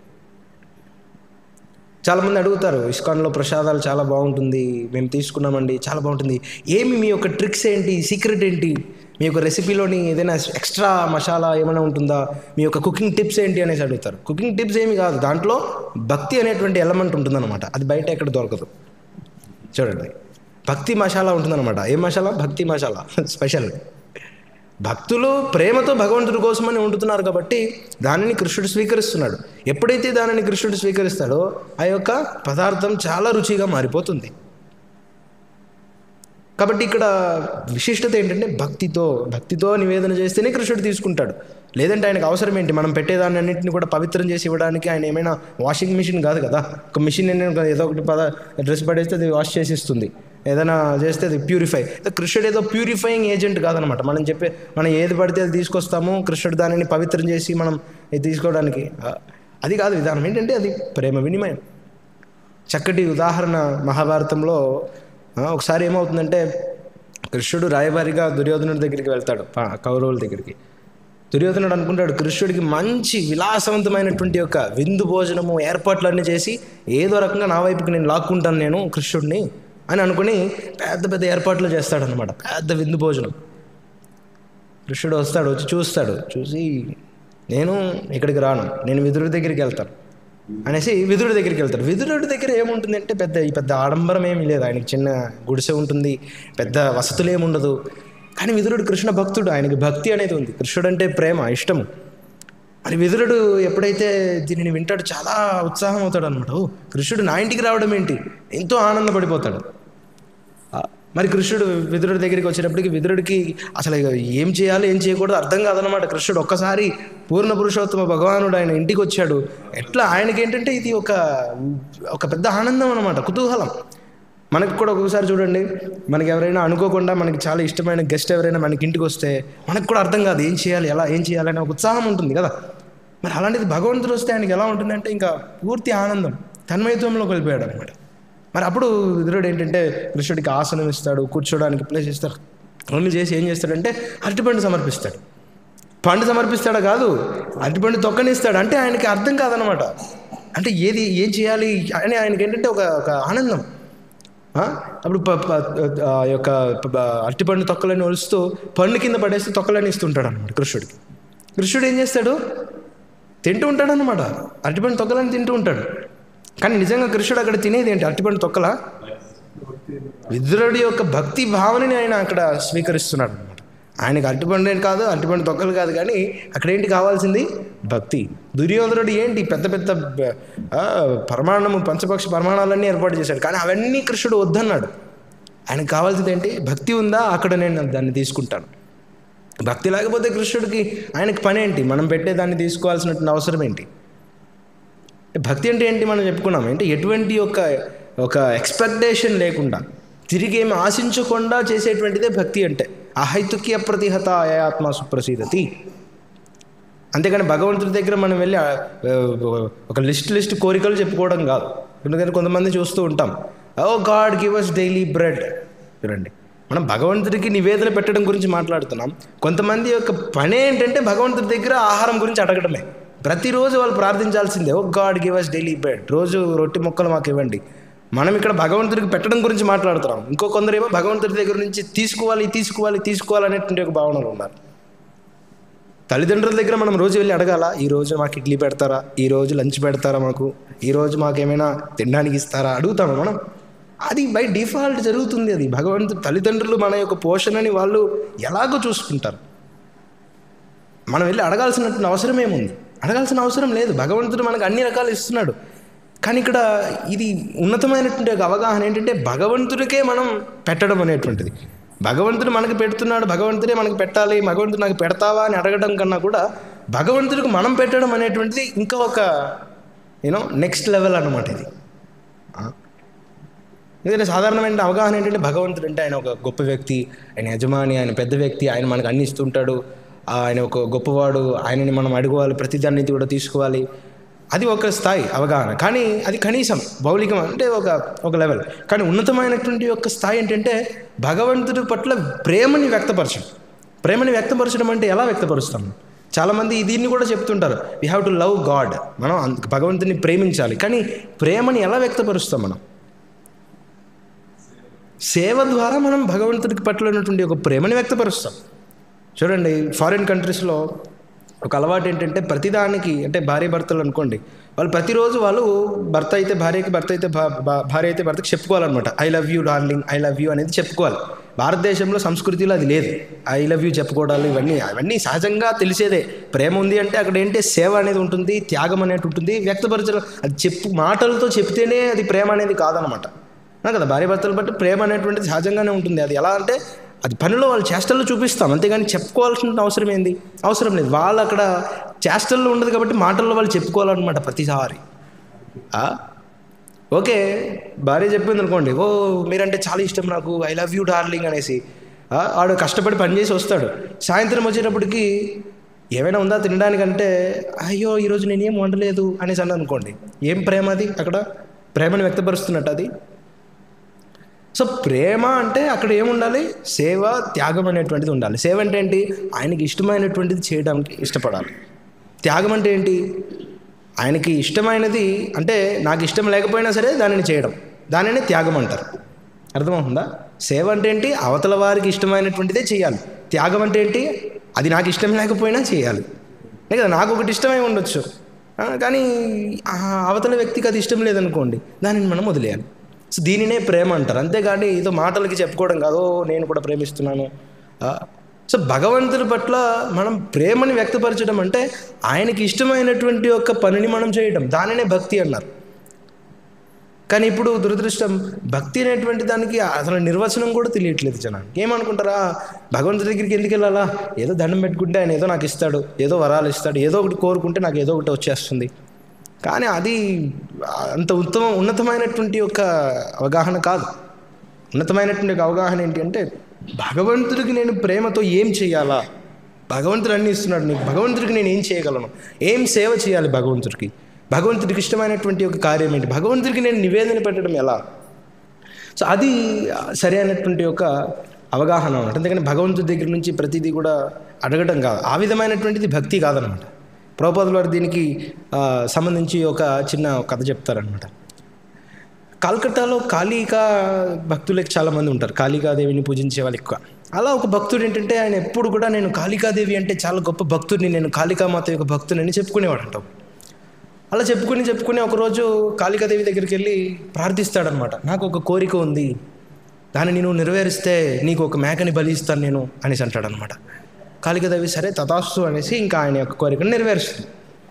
చాలామంది అడుగుతారు ఇస్కాన్లో ప్రసాదాలు చాలా బాగుంటుంది మేము తీసుకున్నామండి చాలా బాగుంటుంది ఏమి మీ యొక్క ట్రిక్స్ ఏంటి సీక్రెట్ ఏంటి మీ యొక్క రెసిపీలోని ఏదైనా ఎక్స్ట్రా మసాలా ఏమైనా ఉంటుందా మీ యొక్క కుకింగ్ టిప్స్ ఏంటి అనేసి అడుగుతారు కుకింగ్ టిప్స్ ఏమి కాదు దాంట్లో భక్తి అనేటువంటి ఎలమెంట్ ఉంటుందన్నమాట అది బయట ఎక్కడ దొరకదు చూడండి భక్తి మసాలా ఉంటుందన్నమాట ఏ మసాలా భక్తి మసాలా స్పెషల్ భక్తులు ప్రేమతో భగవంతుడి కోసమని వండుతున్నారు కాబట్టి దానిని కృష్ణుడు స్వీకరిస్తున్నాడు ఎప్పుడైతే దానిని కృష్ణుడు స్వీకరిస్తాడో ఆ యొక్క పదార్థం చాలా రుచిగా మారిపోతుంది కాబట్టి ఇక్కడ విశిష్టత ఏంటంటే భక్తితో భక్తితో నివేదన చేస్తేనే కృష్ణుడు తీసుకుంటాడు లేదంటే ఆయనకు అవసరం ఏంటి మనం పెట్టేదాన్ని అన్నింటిని కూడా పవిత్రం చేసి ఇవ్వడానికి ఆయన ఏమైనా వాషింగ్ మిషన్ కాదు కదా ఒక మిషన్ ఏదో ఒకటి పద డ్రెస్ పడేస్తే అది వాష్ చేసి ఇస్తుంది ఏదైనా చేస్తే అది ప్యూరిఫై కృష్ణుడు ఏదో ప్యూరిఫైయింగ్ ఏజెంట్ కాదనమాట మనం చెప్పే మనం ఏది పడితే అది తీసుకొస్తాము కృష్ణుడు దానిని పవిత్రం చేసి మనం ఇది తీసుకోవడానికి ఆ, అది కాదు విధానం ఏంటంటే అది ప్రేమ వినిమయం చక్కటి ఉదాహరణ మహాభారతంలో ఆ, ఒకసారి ఏమవుతుందంటే కృష్ణుడు రాయబారిగా దుర్యోధనుడి దగ్గరికి వెళ్తాడు పా- కౌరవుల దగ్గరికి దుర్యోధనుడు అనుకుంటాడు కృష్ణుడికి మంచి విలాసవంతమైనటువంటి యొక్క విందు భోజనము ఏర్పాట్లన్నీ చేసి ఏదో రకంగా నా వైపుకి నేను లాక్కుంటాను నేను కృష్ణుడిని అని అనుకుని పెద్ద పెద్ద ఏర్పాట్లు చేస్తాడనమాట పెద్ద విందు భోజనం కృష్ణుడు వస్తాడు వచ్చి చూస్తాడు చూసి నేను ఇక్కడికి రాను నేను విదురుడి దగ్గరికి వెళ్తాను అనేసి విదురుడి దగ్గరికి వెళ్తాడు విదురుడి దగ్గర ఏముంటుంది అంటే పెద్ద ఈ పెద్ద ఆడంబరం ఏమీ లేదు ఆయనకి చిన్న గుడిసె ఉంటుంది పెద్ద వసతులు ఏమి ఉండదు కానీ విదురుడు కృష్ణ భక్తుడు ఆయనకి భక్తి అనేది ఉంది కృష్ణుడు అంటే ప్రేమ ఇష్టము మరి విదురుడు ఎప్పుడైతే దీనిని వింటాడు చాలా ఉత్సాహం అవుతాడు అనమాట ఓ కృష్ణుడు నా ఇంటికి రావడం ఏంటి ఎంతో ఆనందపడిపోతాడు ఆ, మరి కృష్ణుడు విదురుడి దగ్గరికి వచ్చేటప్పటికి విదురుడికి అసలు ఇక ఏం చేయాలి ఏం చేయకూడదు అర్థం కాదనమాట కృష్ణుడు ఒక్కసారి పూర్ణ పురుషోత్తమ భగవానుడు ఆయన ఇంటికి వచ్చాడు ఎట్లా ఆయనకి ఏంటంటే ఇది ఒక ఒక పెద్ద ఆనందం అనమాట కుతూహలం మనకు కూడా ఒక్కొక్కసారి చూడండి మనకి ఎవరైనా అనుకోకుండా మనకి చాలా ఇష్టమైన గెస్ట్ ఎవరైనా మనకి ఇంటికి వస్తే మనకు కూడా అర్థం కాదు ఏం చేయాలి ఎలా ఏం చేయాలి అనే ఒక ఉత్సాహం ఉంటుంది కదా మరి అలాంటిది భగవంతుడు వస్తే ఆయనకి ఎలా ఉంటుందంటే ఇంకా పూర్తి ఆనందం తన్మయత్వంలో కలిపాడు అనమాట మరి అప్పుడు విదురుడు ఏంటంటే కృష్ణుడికి ఆసనం ఇస్తాడు కూర్చోడానికి ప్లేస్ ఇస్తాడు అన్ని చేసి ఏం చేస్తాడంటే అరటిపండు సమర్పిస్తాడు పండు సమర్పిస్తాడా కాదు అరటిపండు తొక్కనిస్తాడు అంటే ఆయనకి అర్థం కాదనమాట అంటే ఏది ఏం చేయాలి అని ఆయనకి ఏంటంటే ఒక ఒక ఆనందం ఆ? అప్పుడు ప- ప- ఆ యొక్క ప- ప- అరటిపండు తొక్కలని ఒలుస్తూ పండు కింద పడేసి తొక్కలని ఇస్తుంటాడు అనమాట కృష్ణుడికి కృష్ణుడు ఏం చేస్తాడు తింటూ ఉంటాడు అనమాట అరటిపండు తొక్కలని తింటూ ఉంటాడు కానీ నిజంగా కృష్ణుడు అక్కడ తినేది ఏంటి అరటిపండు తొక్కల విదురుడి యొక్క భక్తి భావనని ఆయన అక్కడ స్వీకరిస్తున్నాడు అనమాట ఆయనకి అరటిపండు ఏం కాదు అరటిపండు తొక్కలు కాదు కానీ అక్కడ ఏంటి కావాల్సింది భక్తి దుర్యోధనుడు ఏంటి పెద్ద పెద్ద ఆ, పరమాణము పంచపక్ష పరమాణాలన్నీ ఏర్పాటు చేశాడు కానీ అవన్నీ కృష్ణుడు వద్దన్నాడు ఆయనకు కావాల్సింది ఏంటి భక్తి ఉందా అక్కడ నేను దాన్ని తీసుకుంటాను భక్తి లేకపోతే కృష్ణుడికి ఆయనకి పని ఏంటి మనం పెట్టే దాన్ని తీసుకోవాల్సినటువంటి అవసరం ఏంటి భక్తి అంటే ఏంటి మనం చెప్పుకున్నాం అంటే ఎటువంటి ఒక ఒక ఎక్స్పెక్టేషన్ లేకుండా తిరిగి ఏమి ఆశించకుండా చేసేటువంటిదే భక్తి అంటే అహైతుక్య ప్రతిహత అయాత్మ సుప్రసీదతి అంతేకాని భగవంతుడి దగ్గర మనం వెళ్ళి ఆ, ఒక లిస్ట్ లిస్ట్ కోరికలు చెప్పుకోవడం కాదు ఎందుకంటే కొంతమంది చూస్తూ ఉంటాం O God give us daily bread చూడండి మనం భగవంతుడికి నివేదన పెట్టడం గురించి మాట్లాడుతున్నాం కొంతమంది యొక్క పని ఏంటంటే భగవంతుడి దగ్గర ఆహారం గురించి అడగడమే ప్రతిరోజు వాళ్ళు ప్రార్థించాల్సిందే O God give us daily bread రోజు రొట్టె మొక్కలు మాకు ఇవ్వండి మనం ఇక్కడ భగవంతుడికి పెట్టడం గురించి మాట్లాడుతున్నాం ఇంకో కొందరేమో భగవంతుడి దగ్గర నుంచి తీసుకోవాలి తీసుకోవాలి తీసుకోవాలి అనేటువంటి ఒక భావనలు ఉన్నారు తల్లిదండ్రుల దగ్గర మనం రోజు వెళ్ళి అడగాల ఈ రోజు మాకు ఇడ్లీ పెడతారా ఈ రోజు లంచ్ పెడతారా మాకు ఈ రోజు మాకు ఏమైనా తినడానికి ఇస్తారా అడుగుతాము మనం అది బై డిఫాల్ట్ జరుగుతుంది అది భగవంతుడు తల్లిదండ్రులు మన యొక్క పోషణని వాళ్ళు ఎలాగో చూసుకుంటారు మనం వెళ్ళి అడగాల్సినటువంటి అవసరం ఏముంది అడగాల్సిన అవసరం లేదు భగవంతుడు మనకు అన్ని రకాలు ఇస్తున్నాడు కానీ ఇక్కడ ఇది ఉన్నతమైనటువంటి ఒక అవగాహన ఏంటంటే భగవంతుడికే మనం పెట్టడం అనేటువంటిది భగవంతుడు మనకు పెడుతున్నాడు భగవంతుడే మనకు పెట్టాలి భగవంతుడు నాకు పెడతావా అని అడగడం కన్నా కూడా భగవంతుడికి మనం పెట్టడం అనేటువంటిది ఇంకా ఒక యూనో నెక్స్ట్ లెవెల్ అన్నమాట ఇది ఆ. ఎందుకంటే సాధారణమైన అవగాహన ఏంటంటే భగవంతుడు అంటే ఆయన ఒక గొప్ప వ్యక్తి ఆయన యజమాని ఆయన పెద్ద వ్యక్తి ఆయన మనకు అన్ని ఇస్తుంటాడు ఆయన ఒక గొప్పవాడు ఆయనని మనం అడుకోవాలి ప్రతిదాన్ని కూడా తీసుకోవాలి అది ఒక స్థాయి అవగాహన కానీ అది కనీసం భౌలికం అంటే ఒక ఒక లెవెల్ కానీ ఉన్నతమైనటువంటి యొక్క స్థాయి ఏంటంటే భగవంతుడి పట్ల ప్రేమని వ్యక్తపరచడం ప్రేమని వ్యక్తపరచడం అంటే ఎలా వ్యక్తపరుస్తాం చాలామంది దీన్ని కూడా చెప్తుంటారు we have to love God మనం అంత- భగవంతుని ప్రేమించాలి కానీ ప్రేమని ఎలా వ్యక్తపరుస్తాం మనం సేవ ద్వారా మనం భగవంతుడికి పట్ల ఉన్నటువంటి ఒక ప్రేమని వ్యక్తపరుస్తాం చూడండి ఫారిన్ కంట్రీస్లో ఒక అలవాటు ఏంటంటే ప్రతిదానికి అంటే భార్య భర్తలు అనుకోండి వాళ్ళు ప్రతిరోజు వాళ్ళు భర్త అయితే భార్యకి భర్త అయితే భా- భా- భార్య అయితే భర్తకి చెప్పుకోవాలన్నమాట I love you darling I love you అనేది చెప్పుకోవాలి భారతదేశంలో సంస్కృతిలో అది లేదు ఐ లవ్ యూ చెప్పుకోవడాలు ఇవన్నీ అవన్నీ సహజంగా తెలిసేదే ప్రేమ ఉంది అంటే అక్కడ ఏంటి సేవ అనేది ఉంటుంది త్యాగం అనేది ఉంటుంది వ్యక్తపరచడం అది చెప్పు మాటలతో చెప్తేనే అది ప్రేమ అనేది కాదనమాట నా కదా భార్య భర్తలు బట్టి ప్రేమ అనేటువంటిది సహజంగానే ఉంటుంది అది ఎలా అంటే అది పనిలో వాళ్ళు చేష్టల్లో చూపిస్తాం అంతేగాని చెప్పుకోవాల్సిన అవసరం ఏంది అవసరం లేదు వాళ్ళు అక్కడ చేష్టల్లో ఉండదు కాబట్టి మాటల్లో వాళ్ళు చెప్పుకోవాలన్నమాట ప్రతిసారి ఆ? ఓకే భార్య చెప్పింది అనుకోండి ఓ మీరంటే చాలా ఇష్టం నాకు ఐ లవ్ యూ డార్లింగ్ అనేసి ఆ, ఆడు కష్టపడి పని చేసి వస్తాడు సాయంత్రం వచ్చేటప్పటికి ఏమైనా ఉందా తినడానికంటే అయ్యో ఈరోజు నేనేం వండలేదు అనేసి అన్న అనుకోండి ఏం ప్రేమ అది అక్కడ ప్రేమను వ్యక్తపరుస్తున్నట్టు అది సో ప్రేమ అంటే అక్కడ ఏముండాలి సేవ త్యాగం అనేటువంటిది ఉండాలి సేవ అంటే ఏంటి ఆయనకి ఇష్టమైనటువంటిది చేయడానికి ఇష్టపడాలి త్యాగం అంటే ఏంటి ఆయనకి ఇష్టమైనది అంటే నాకు ఇష్టం లేకపోయినా సరే దానిని చేయడం దానిని త్యాగం అంటారు అర్థమవుతుందా సేవ అంటే ఏంటి అవతల వారికి ఇష్టమైనటువంటిదే చేయాలి త్యాగం అంటే ఏంటి అది నాకు ఇష్టం లేకపోయినా చేయాలి లే కదా నాకు ఒకటి ఇష్టమై ఉండొచ్చు ఆ, కానీ ఆ అవతల వ్యక్తికి అది ఇష్టం లేదనుకోండి దానిని మనం వదిలేయాలి సో దీనినే ప్రేమ అంటారు అంతేగాని ఏదో మాటలకి చెప్పుకోవడం కాదు "ఓ, నేను కూడా ప్రేమిస్తున్నాను ఆ, సో భగవంతుడి పట్ల మనం ప్రేమని వ్యక్తపరచడం అంటే ఆయనకి ఇష్టమైనటువంటి ఒక పనిని మనం చేయడం దానినే భక్తి అన్నారు కానీ ఇప్పుడు దురదృష్టం భక్తి అనేటువంటి దానికి అసలు నిర్వచనం కూడా తెలియట్లేదు జనానికి ఏమనుకుంటారా భగవంతుడి దగ్గరికి ఎందుకు వెళ్ళాలా ఏదో దండం పెట్టుకుంటే ఆయన ఏదో నాకు ఇస్తాడు ఏదో వరాలు ఇస్తాడు ఏదో ఒకటి కోరుకుంటే నాకు ఏదో ఒకటి వచ్చేస్తుంది కానీ అది అంత ఉత్తమ ఉన్నతమైనటువంటి ఒక అవగాహన కాదు ఉన్నతమైనటువంటి ఒక అవగాహన ఏంటి అంటే భగవంతుడికి నేను ప్రేమతో ఏం చేయాలా భగవంతుడు అన్ని ఇస్తున్నాడు నీకు భగవంతుడికి నేను ఏం చేయగలను ఏం సేవ చేయాలి భగవంతుడికి భగవంతుడికి ఇష్టమైనటువంటి ఒక కార్యం ఏంటి భగవంతుడికి నేను నివేదన పెట్టడం ఎలా సో అది సరి అయినటువంటి ఒక అవగాహన అనమాట అందుకని భగవంతుడి దగ్గర నుంచి ప్రతిదీ కూడా అడగడం కాదు ఆ విధమైనటువంటిది భక్తి కాదనమాట ప్రభుపాదుల వారు దీనికి ఆ, సంబంధించి ఒక చిన్న కథ చెప్తారనమాట కల్కట్టాలో కాళికా భక్తులకి చాలామంది ఉంటారు కాళికాదేవిని పూజించే వాళ్ళు ఎక్కువ అలా ఒక భక్తుడు ఏంటంటే ఆయన ఎప్పుడు కూడా నేను కాళికాదేవి అంటే చాలా గొప్ప భక్తుడిని నేను కాళికామాత యొక్క భక్తుడిని చెప్పుకునేవాడు అంటాం అలా చెప్పుకుని చెప్పుకుని ఒకరోజు కాళికాదేవి దగ్గరికి వెళ్ళి ప్రార్థిస్తాడనమాట నాకు ఒక కోరిక ఉంది దాన్ని నేను నెరవేరిస్తే నీకు ఒక మేకని బలి ఇస్తాను నేను అనేసి అంటాడనమాట కాళికాదేవి సరే తథాస్తు అనేసి ఇంకా ఆయన యొక్క కోరికను నెరవేరుస్తుంది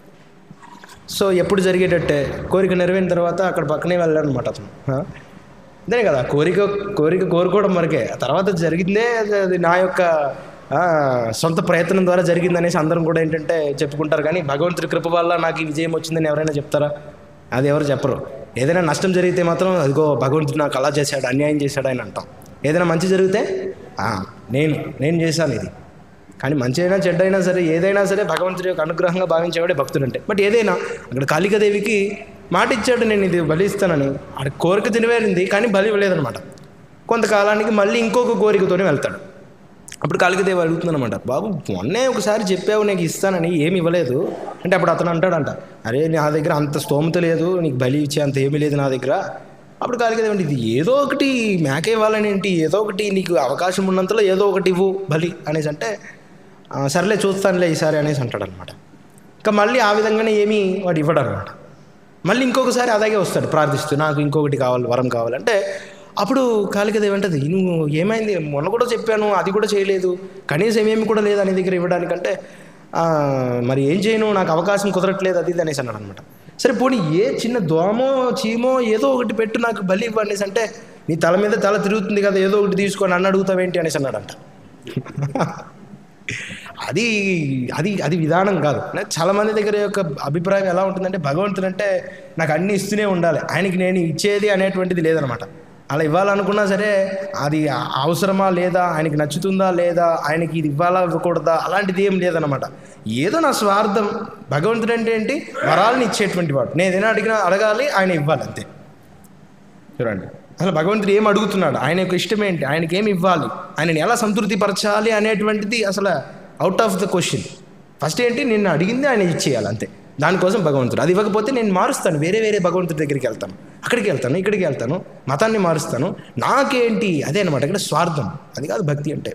సో ఎప్పుడు జరిగేటట్టే కోరిక నెరవేరిన తర్వాత అక్కడ పక్కనే వెళ్ళాడనమాట అతను ఆ? అంతే కదా కోరిక కోరిక కోరుకోవడం వరకే ఆ తర్వాత జరిగిందే అది- అది నా యొక్క ఆ, సొంత ప్రయత్నం ద్వారా జరిగిందనేసి అందరం కూడా ఏంటంటే చెప్పుకుంటారు కానీ భగవంతుడి కృప వల్ల నాకు ఈ విజయం వచ్చిందని ఎవరైనా చెప్తారా అది ఎవరు చెప్పరు ఏదైనా నష్టం జరిగితే మాత్రం అదిగో భగవంతుడు నాకు అలా చేశాడు అన్యాయం చేశాడు అని అంటాం ఏదైనా మంచి జరిగితే "ఆ, నేను నేను చేశాను ఇది కానీ మంచి అయినా చెడ్డ అయినా సరే ఏదైనా సరే భగవంతుడి యొక్క అనుగ్రహంగా భావించేవాడే భక్తుడు అంటే బట్ ఏదైనా అక్కడ కాళికాదేవికి మాట ఇచ్చాడు నేను ఇది బలి ఇస్తానని ఆడ కోరిక తినవేరింది కానీ బలి ఇవ్వలేదనమాట కొంతకాలానికి మళ్ళీ ఇంకొక కోరికతోనే వెళ్తాడు అప్పుడు కాళికాదేవి అడుగుతుందన్నమాట బాబు మొన్నే ఒకసారి చెప్పావు నీకు ఇస్తానని ఏమి ఇవ్వలేదు అంటే అప్పుడు అతను అంటాడంట అరే నా దగ్గర అంత స్తోమత లేదు నీకు బలి ఇచ్చే అంత ఏమీ లేదు నా దగ్గర అప్పుడు కాళికాదేవి అంటే ఇది ఏదో ఒకటి మేక ఇవ్వాలని ఏంటి ఏదో ఒకటి నీకు అవకాశం ఉన్నంతలో ఏదో ఒకటి ఇవ్వు బలి అనేసి అంటే "ఆ, సర్లే చూస్తానులే ఈసారి అనేసి అంటాడు అనమాట ఇంకా మళ్ళీ ఆ విధంగానే ఏమీ వాడు ఇవ్వడు అనమాట మళ్ళీ ఇంకొకసారి అలాగే వస్తాడు ప్రార్థిస్తూ నాకు ఇంకొకటి కావాలి వరం కావాలంటే అప్పుడు కాళికదేవి అంటది నువ్వు ఏమైంది మొన్న కూడా చెప్పాను అది కూడా చేయలేదు కనీసం ఏమి కూడా లేదు అని దగ్గర ఇవ్వడానికంటే "ఆ, మరి ఏం చేయను నాకు అవకాశం కుదరట్లేదు అది ఇది అనేసి అన్నాడు అనమాట సరే పోనీ ఏ చిన్న దోమో చీమో ఏదో ఒకటి పెట్టు నాకు బలి ఇవ్వు అనేసి అంటే నీ తల మీద తల తిరుగుతుంది కదా ఏదో ఒకటి తీసుకొని నన్ను అడుగుతావేంటి అనేసి అన్నాడంట అది అది అది విధానం కాదు నాకు చాలా మంది దగ్గర యొక్క అభిప్రాయం ఎలా ఉంటుందంటే భగవంతుడు అంటే నాకు అన్ని ఇస్తూనే ఉండాలి ఆయనకి నేను ఇచ్చేది అనేటువంటిది లేదనమాట అలా ఇవ్వాలనుకున్నా సరే అది అవసరమా లేదా ఆయనకి నచ్చుతుందా లేదా ఆయనకి ఇది ఇవ్వాలా ఇవ్వకూడదా అలాంటిది ఏం లేదనమాట ఏదో నా స్వార్థం భగవంతుడు అంటే ఏంటి వరాలను ఇచ్చేటువంటి వాడు నేను ఏదైనా అడిగినా అడగాలి ఆయన ఇవ్వాలి అంతే చూడండి అసలు భగవంతుడు ఏం అడుగుతున్నాడు ఆయన యొక్క ఇష్టం ఏంటి ఆయనకి ఏమి ఇవ్వాలి ఆయనని ఎలా సంతృప్తిపరచాలి అనేటువంటిది అసలు out of the question first ఏంటి నిన్ను అడిగింది ఆయన ఇచ్చేయాలి అంతే దానికోసం భగవంతుడు అది ఇవ్వకపోతే నేను మారుస్తాను వేరే వేరే భగవంతుడి దగ్గరికి వెళ్తాను అక్కడికి వెళ్తాను ఇక్కడికి వెళ్తాను మతాన్ని మారుస్తాను నాకేంటి అదే అనమాట ఇక్కడ స్వార్థం అది కాదు భక్తి అంటే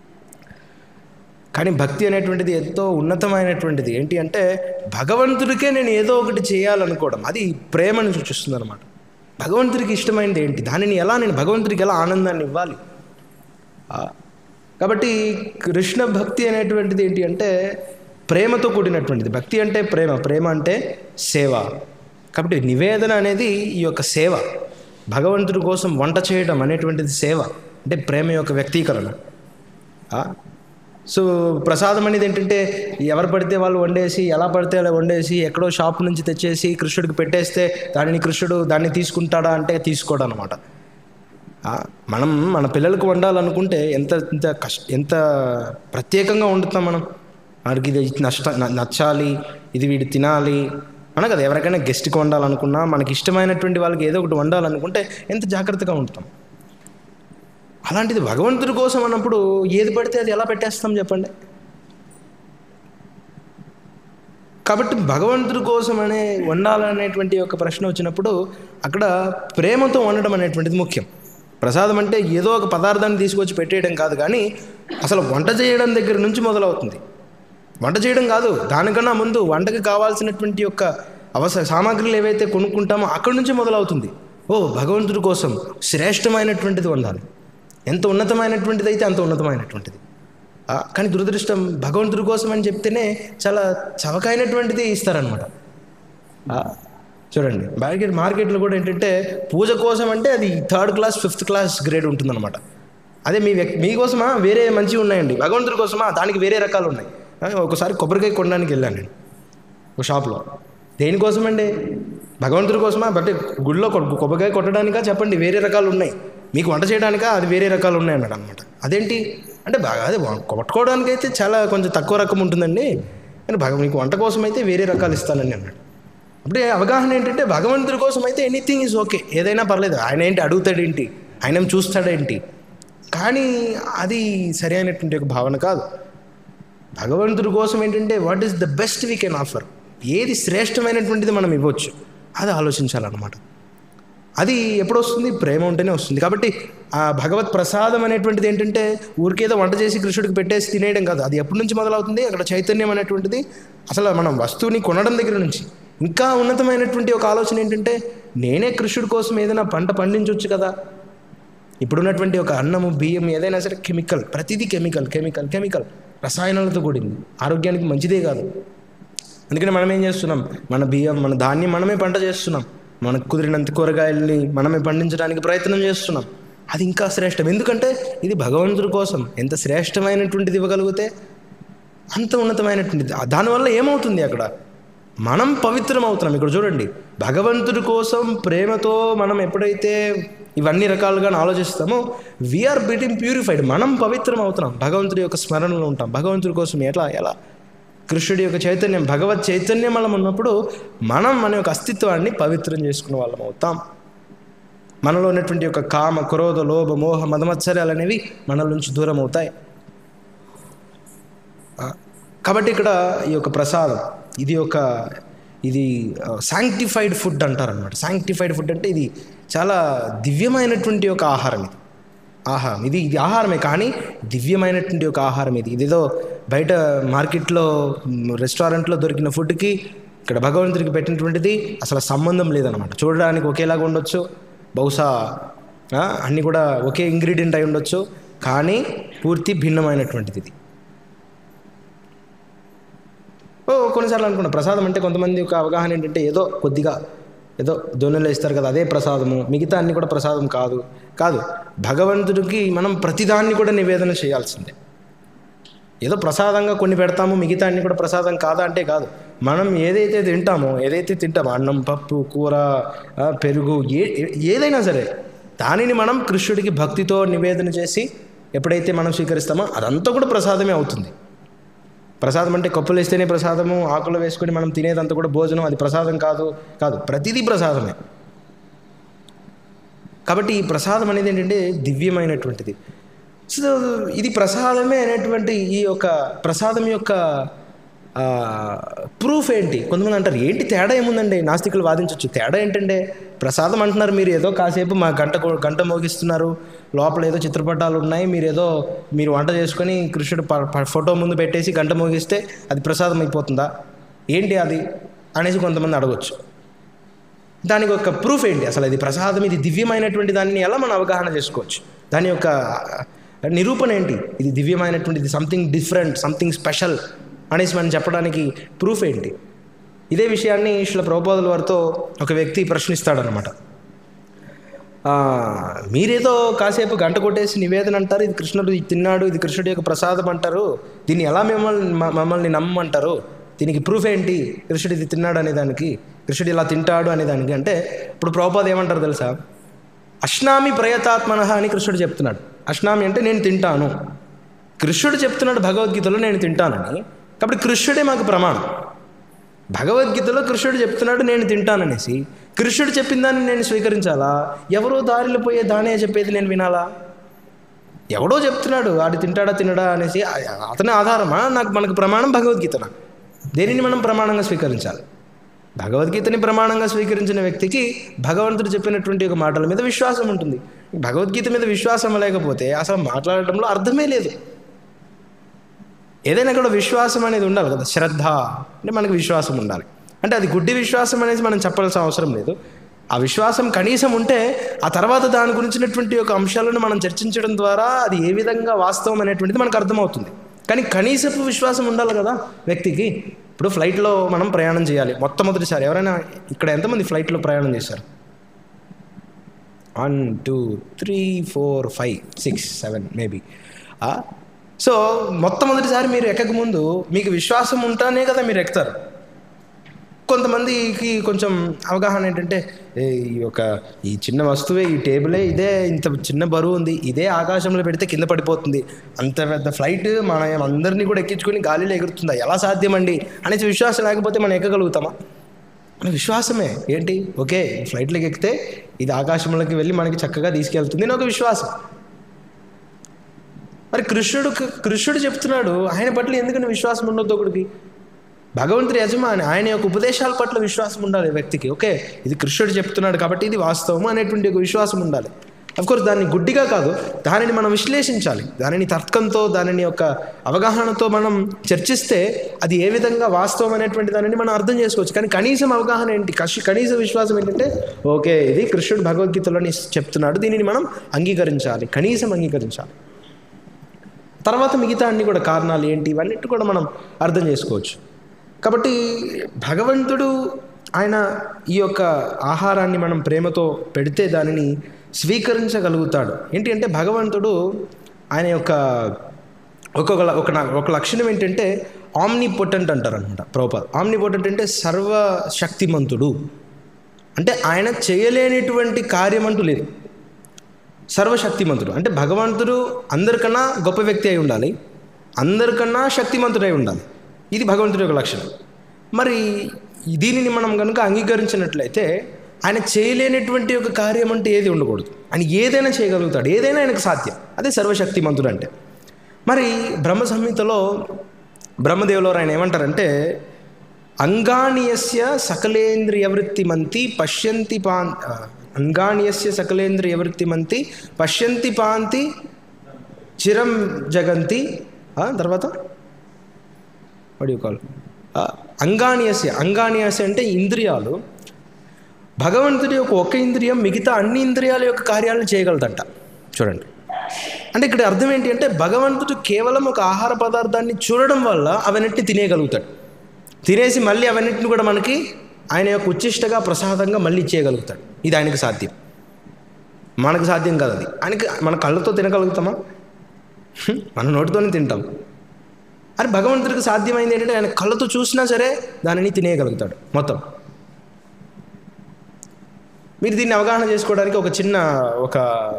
కానీ భక్తి అనేటువంటిది ఎంతో ఉన్నతమైనటువంటిది ఏంటి అంటే భగవంతుడికే నేను ఏదో ఒకటి చేయాలనుకోవడం అది ప్రేమను సూచిస్తుంది అనమాట భగవంతుడికి ఇష్టమైనది ఏంటి దానిని ఎలా నేను భగవంతుడికి ఎలా ఆనందాన్ని ఇవ్వాలి ఆ, కాబట్టి కృష్ణ భక్తి అనేటువంటిది ఏంటి అంటే ప్రేమతో కూడినటువంటిది భక్తి అంటే ప్రేమ ప్రేమ అంటే సేవ కాబట్టి నివేదన అనేది ఈ యొక్క సేవ భగవంతుడి కోసం వంట చేయడం అనేటువంటిది సేవ అంటే ప్రేమ యొక్క వ్యక్తీకరణ ఆ? సో ప్రసాదం అనేది ఏంటంటే ఎవరు పడితే వాళ్ళు వండేసి ఎలా పడితే అలా వండేసి ఎక్కడో షాప్ నుంచి తెచ్చేసి కృష్ణుడికి పెట్టేస్తే దానిని కృష్ణుడు దాన్ని తీసుకుంటాడా అంటే తీసుకోడు అనమాట మనం మన పిల్లలకు వండాలనుకుంటే ఎంత ఎంత కష్ట ఎంత ప్రత్యేకంగా వండుతాం మనం వాడికి ఇది నష్ట న- నచ్చాలి ఇది వీడు తినాలి అన కదా ఎవరికైనా గెస్ట్కి వండాలనుకున్నా మనకి ఇష్టమైనటువంటి వాళ్ళకి ఏదో ఒకటి వండాలనుకుంటే ఎంత జాగ్రత్తగా ఉంటాం అలాంటిది భగవంతుడి కోసం అన్నప్పుడు ఏది పడితే అది ఎలా పెట్టేస్తాం చెప్పండి కాబట్టి భగవంతుడి కోసం అనే వండాలనేటువంటి ఒక ప్రశ్న వచ్చినప్పుడు అక్కడ ప్రేమతో వండడం అనేటువంటిది ముఖ్యం ప్రసాదం అంటే ఏదో ఒక పదార్థాన్ని తీసుకొచ్చి పెట్టేయడం కాదు కానీ అసలు వంట చేయడం దగ్గర నుంచి మొదలవుతుంది వంట చేయడం కాదు దానికన్నా ముందు వంటకి కావాల్సినటువంటి యొక్క అవసర సామాగ్రులు ఏవైతే కొనుక్కుంటామో అక్కడి నుంచి మొదలవుతుంది ఓ భగవంతుడి కోసం శ్రేష్టమైనటువంటిది వండాలి ఎంత ఉన్నతమైనటువంటిది అయితే అంత ఉన్నతమైనటువంటిది ఆ, కానీ దురదృష్టం భగవంతుడి కోసం అని చెప్తేనే చాలా చవకైనటువంటిది ఇస్తారనమాట చూడండి మార్కెట్ మార్కెట్లో కూడా ఏంటంటే పూజ కోసం అంటే అది third class fifth class grade ఉంటుందన్నమాట అదే మీ వ్యక్తి మీకోసమా వేరే మంచివి ఉన్నాయండి భగవంతుడి కోసమా దానికి వేరే రకాలు ఉన్నాయి ఆ, ఒకసారి కొబ్బరికాయ కొనడానికి వెళ్ళాను నేను ఒక షాప్లో దేనికోసమండి భగవంతుడి కోసమా బట్ గుడిలో కొ- కొబ్బరికాయ కొట్టడానికా చెప్పండి వేరే రకాలు ఉన్నాయి మీకు వంట చేయడానికా అది వేరే రకాలు ఉన్నాయి అన్నాడు అనమాట అదేంటి అంటే బాగా అదే వ- కొట్టుకోవడానికి అయితే చాలా కొంచెం తక్కువ రకం ఉంటుందండి కానీ భగ మీకు వంట కోసం అయితే వేరే రకాలు ఇస్తానని అన్నాడు అప్పుడే అవగాహన ఏంటంటే భగవంతుడి కోసం అయితే ఎనీథింగ్ ఈజ్ ఓకే ఏదైనా పర్లేదు ఆయన ఏంటి అడుగుతాడేంటి ఆయన ఏం చూస్తాడేంటి కానీ అది సరి అయినటువంటి ఒక భావన కాదు భగవంతుడి కోసం ఏంటంటే what is the best we can offer ఏది శ్రేష్టమైనటువంటిది మనం ఇవ్వచ్చు అది ఆలోచించాలన్నమాట అది ఎప్పుడు వస్తుంది ప్రేమ ఉంటేనే వస్తుంది కాబట్టి ఆ భగవత్ ప్రసాదం అనేటువంటిది ఏంటంటే ఊరికేదో వంట చేసి కృష్ణుడికి పెట్టేసి తినేయడం కాదు అది ఎప్పటి నుంచి మొదలవుతుంది అక్కడ చైతన్యం అనేటువంటిది అసలు మనం వస్తువుని కొనడం దగ్గర నుంచి ఇంకా ఉన్నతమైనటువంటి ఒక ఆలోచన ఏంటంటే నేనే కృష్ణుడి కోసం ఏదైనా పంట పండించవచ్చు కదా ఇప్పుడున్నటువంటి ఒక అన్నము బియ్యం ఏదైనా సరే కెమికల్ ప్రతిదీ కెమికల్ కెమికల్ కెమికల్ రసాయనాలతో కూడింది ఆరోగ్యానికి మంచిదే కాదు అందుకని మనం ఏం చేస్తున్నాం మన బియ్యం మన ధాన్యం మనమే పంట చేస్తున్నాం మనకు కుదిరినంత కూరగాయల్ని మనమే పండించడానికి ప్రయత్నం చేస్తున్నాం అది ఇంకా శ్రేష్టం ఎందుకంటే ఇది భగవంతుడి కోసం ఎంత శ్రేష్టమైనటువంటిది ఇవ్వగలిగితే అంత ఉన్నతమైనటువంటిది ఆ దానివల్ల ఏమవుతుంది అక్కడ మనం పవిత్రం అవుతున్నాం ఇక్కడ చూడండి భగవంతుడి కోసం ప్రేమతో మనం ఎప్పుడైతే ఇవన్నీ రకాలుగా ఆలోచిస్తామో వీఆర్ బీటింగ్ ప్యూరిఫైడ్ మనం పవిత్రం అవుతున్నాం భగవంతుడి యొక్క స్మరణలో ఉంటాం భగవంతుడి కోసం ఎట్లా ఎలా కృష్ణుడి యొక్క చైతన్యం భగవత్ చైతన్యం వల్ల ఉన్నప్పుడు మనం మన యొక్క అస్తిత్వాన్ని పవిత్రం చేసుకునే వాళ్ళం అవుతాం మనలో ఉన్నటువంటి యొక్క కామ క్రోధ లోభ మోహ మదమత్సర్యాలు అనేవి మనల నుంచి దూరం అవుతాయి ఆ, కాబట్టి ఇక్కడ ఈ యొక్క ప్రసాదం ఇది ఒక ఇది శాంక్టిఫైడ్ ఫుడ్ అంటారు అనమాట శాంక్టిఫైడ్ ఫుడ్ అంటే ఇది చాలా దివ్యమైనటువంటి ఒక ఆహారం ఇది ఆహారం ఇది ఇది ఆహారమే కానీ దివ్యమైనటువంటి ఒక ఆహారం ఇది ఇదేదో బయట మార్కెట్లో మ్, రెస్టారెంట్లో దొరికిన ఫుడ్కి ఇక్కడ భగవంతుడికి పెట్టినటువంటిది అసలు సంబంధం లేదనమాట చూడడానికి ఒకేలాగా ఉండొచ్చు బహుశా ఆ, అన్నీ కూడా ఒకే ఇంగ్రీడియంట్ అయి ఉండొచ్చు కానీ పూర్తి భిన్నమైనటువంటిది ఇది ఓ కొన్నిసార్లు అనుకున్నా ప్రసాదం అంటే కొంతమంది యొక్క అవగాహన ఏంటంటే ఏదో కొద్దిగా ఏదో దొన్నెలు ఇస్తారు కదా అదే ప్రసాదము మిగతా అన్ని కూడా ప్రసాదం కాదు కాదు భగవంతుడికి మనం ప్రతిదాన్ని కూడా నివేదన చేయాల్సిందే ఏదో ప్రసాదంగా కొన్ని పెడతాము మిగతా అన్ని కూడా ప్రసాదం కాదా అంటే కాదు మనం ఏదైతే తింటామో ఏదైతే తింటామో అన్నం పప్పు కూర ఆ, పెరుగు ఏ ఏ- ఏదైనా సరే దానిని మనం కృష్ణుడికి భక్తితో నివేదన చేసి ఎప్పుడైతే మనం స్వీకరిస్తామో అదంతా కూడా ప్రసాదమే అవుతుంది ప్రసాదం అంటే కప్పులు వేస్తేనే ప్రసాదము ఆకులు వేసుకొని మనం తినేదంతా కూడా భోజనం అది ప్రసాదం కాదు కాదు ప్రతిదీ ప్రసాదమే కాబట్టి ఈ ప్రసాదం అనేది ఏంటంటే దివ్యమైనటువంటిది సో ఇది ప్రసాదమే అనేటువంటి ఈ యొక్క ప్రసాదం యొక్క ప్రూఫ్ ఏంటి కొంతమంది అంటారు ఏంటి తేడా ఏముందండి నాస్తికులు వాదించవచ్చు తేడా ఏంటంటే ప్రసాదం అంటున్నారు మీరు ఏదో కాసేపు మా గంట కో- గంట మోగిస్తున్నారు లోపల ఏదో చిత్రపటాలు ఉన్నాయి మీరు ఏదో మీరు వంట చేసుకొని కృష్ణుడు ప- ప- ఫోటో ముందు పెట్టేసి గంట మోగిస్తే అది ప్రసాదం అయిపోతుందా ఏంటి అది అనేసి కొంతమంది అడగొచ్చు దానికి ఒక ప్రూఫ్ ఏంటి అసలు ఇది ప్రసాదం ఇది దివ్యమైనటువంటి దాన్ని ఎలా మనం అవగాహన చేసుకోవచ్చు దాని యొక్క నిరూపణ ఏంటి ఇది దివ్యమైనటువంటి ఇది సంథింగ్ డిఫరెంట్ సంథింగ్ స్పెషల్ అనేసి మనం చెప్పడానికి ప్రూఫ్ ఏంటి ఇదే విషయాన్ని శ్రీల ప్రభుపాదుల వారితో ఒక వ్యక్తి ప్రశ్నిస్తాడనమాట ఆ, మీరేదో కాసేపు గంట కొట్టేసి నివేదన అంటారు ఇది కృష్ణుడు ఇది తిన్నాడు ఇది కృష్ణుడి యొక్క ప్రసాదం అంటారు దీన్ని ఎలా మిమ్మల్ని మ- మమ్మల్ని నమ్మంటారు దీనికి ప్రూఫ్ ఏంటి కృష్ణుడు ఇది తిన్నాడు అనే దానికి కృష్ణుడు ఇలా తింటాడు అనే దానికి అంటే ఇప్పుడు ప్రభుపాద ఏమంటారు తెలుసా అష్నామి ప్రయతాత్మన అని కృష్ణుడు చెప్తున్నాడు అష్నామి అంటే నేను తింటాను కృష్ణుడు చెప్తున్నాడు భగవద్గీతలో నేను తింటానని కాబట్టి కృష్ణుడే మాకు ప్రమాణం భగవద్గీతలో కృష్ణుడు చెప్తున్నాడు నేను తింటాననేసి కృష్ణుడు చెప్పిన దాన్ని నేను స్వీకరించాలా ఎవరో దారిలో పోయే దానే చెప్పేది నేను వినాలా ఎవడో చెప్తున్నాడు వాడు తింటాడా తినడా అనేసి ఆ- అతని ఆధారమా నాకు మనకు ప్రమాణం భగవద్గీతనా దేనిని మనం ప్రమాణంగా స్వీకరించాలి భగవద్గీతని ప్రమాణంగా స్వీకరించిన వ్యక్తికి భగవంతుడు చెప్పినటువంటి ఒక మాటల మీద విశ్వాసం ఉంటుంది భగవద్గీత మీద విశ్వాసం లేకపోతే అసలు మాట్లాడటంలో అర్థమే లేదు ఏదైనా కూడా విశ్వాసం అనేది ఉండాలి కదా శ్రద్ధ అంటే మనకు విశ్వాసం ఉండాలి అంటే అది గుడ్డి విశ్వాసం అనేది మనం చెప్పాల్సిన అవసరం లేదు ఆ విశ్వాసం కనీసం ఉంటే ఆ తర్వాత దాని గురించినటువంటి ఒక అంశాలను మనం చర్చించడం ద్వారా అది ఏ విధంగా వాస్తవం అనేటువంటిది మనకు అర్థమవుతుంది కానీ కనీసపు విశ్వాసం ఉండాలి కదా వ్యక్తికి ఇప్పుడు ఫ్లైట్లో మనం ప్రయాణం చేయాలి మొట్టమొదటిసారి ఎవరైనా ఇక్కడ ఎంతమంది ఫ్లైట్లో ప్రయాణం చేశారు one two three four five six seven maybe so మొట్టమొదటిసారి మీరు ఎక్కక ముందు మీకు విశ్వాసం ఉంటానే కదా మీరు ఎక్కుతారు కొంతమందికి కొంచెం అవగాహన ఏంటంటే "ఏ, ఈ యొక్క ఈ చిన్న వస్తువే ఈ టేబులే ఇదే ఇంత చిన్న బరువు ఉంది ఇదే ఆకాశంలో పెడితే కింద పడిపోతుంది అంత పెద్ద ఫ్లైట్ మన అందరినీ కూడా ఎక్కించుకొని గాలిలో ఎగురుతుందా ఎలా సాధ్యమండి అనేసి విశ్వాసం లేకపోతే మనం ఎక్కగలుగుతామా మన విశ్వాసమే ఏంటి ఓకే ఫ్లైట్లోకి ఎక్కితే ఇది ఆకాశంలోకి వెళ్ళి మనకి చక్కగా తీసుకెళ్తుంది అని ఒక విశ్వాసం మరి కృష్ణుడు కృష్ణుడు చెప్తున్నాడు ఆయన పట్ల ఎందుకని విశ్వాసం ఉండొద్దు ఒకడికి భగవంతుడి యజమాని ఆయన యొక్క ఉపదేశాల పట్ల విశ్వాసం ఉండాలి వ్యక్తికి ఓకే ఇది కృష్ణుడు చెప్తున్నాడు కాబట్టి ఇది వాస్తవం అనేటువంటి ఒక విశ్వాసం ఉండాలి కోర్స్ దాన్ని గుడ్డిగా కాదు దానిని మనం విశ్లేషించాలి దానిని తర్కంతో దానిని యొక్క అవగాహనతో మనం చర్చిస్తే అది ఏ విధంగా వాస్తవం అనేటువంటి దానిని మనం అర్థం చేసుకోవచ్చు కానీ కనీసం అవగాహన ఏంటి కషి కనీస విశ్వాసం ఏంటంటే ఓకే ఇది కృష్ణుడు భగవద్గీతలోని చెప్తున్నాడు దీనిని మనం అంగీకరించాలి కనీసం అంగీకరించాలి తర్వాత మిగతా అన్ని కూడా కారణాలు ఏంటి ఇవన్నిటి కూడా మనం అర్థం చేసుకోవచ్చు కాబట్టి భగవంతుడు ఆయన ఈ యొక్క ఆహారాన్ని మనం ప్రేమతో పెడితే దానిని స్వీకరించగలుగుతాడు ఏంటి అంటే భగవంతుడు ఆయన యొక్క ఒక్కొక్క ఒక ఒక లక్షణం ఏంటంటే ఆమ్ని పొటెంట్ అంటారు అనమాట ప్రోపర్ ఆమ్ని పొటెంట్ అంటే సర్వశక్తిమంతుడు అంటే ఆయన చేయలేనిటువంటి కార్యం అంటూ లేదు సర్వశక్తిమంతుడు అంటే భగవంతుడు అందరికన్నా గొప్ప వ్యక్తి అయి ఉండాలి అందరికన్నా శక్తిమంతుడై ఉండాలి ఇది భగవంతుడి యొక్క లక్షణం మరి దీనిని మనం కనుక అంగీకరించినట్లయితే ఆయన చేయలేనటువంటి ఒక కార్యం అంటే ఏది ఉండకూడదు ఆయన ఏదైనా చేయగలుగుతాడు ఏదైనా ఆయనకు సాధ్యం అదే సర్వశక్తిమంతుడు అంటే మరి బ్రహ్మ సంహితలో బ్రహ్మదేవులో ఆయన ఏమంటారంటే అంగాణియస్య సకలేంద్రియవృత్తిమంతి పశ్యంతి పాన్ అంగాణ్యస్య సకలేంద్రియవృత్తిమంతి పశ్యంతి పాంతి చిరం జగంతి ఆ, తర్వాత వడి కాల్ అంగాణ్యస్య అంగాణ్యస్య అంటే ఇంద్రియాలు భగవంతుడి యొక్క ఒక ఇంద్రియం మిగతా అన్ని ఇంద్రియాల యొక్క కార్యాలను చేయగలదంట చూడండి అంటే ఇక్కడ అర్థం ఏంటి అంటే భగవంతుడు కేవలం ఒక ఆహార పదార్థాన్ని చూడడం వల్ల అవన్నిటిని తినేయగలుగుతాడు తినేసి మళ్ళీ అవన్నిటిని కూడా మనకి ఆయన యొక్క ఉచ్చిష్టగా ప్రసాదంగా మళ్ళీ ఇచ్చేయగలుగుతాడు ఇది ఆయనకు సాధ్యం మనకు సాధ్యం కాదు అది ఆయనకి మన కళ్ళతో తినగలుగుతామా హ్మ్, మన నోటితోనే తింటాం అని భగవంతుడికి సాధ్యమైంది ఏంటంటే ఆయన కళ్ళతో చూసినా సరే దానిని తినేయగలుగుతాడు మొత్తం మీరు దీన్ని అవగాహన చేసుకోవడానికి ఒక చిన్న ఒక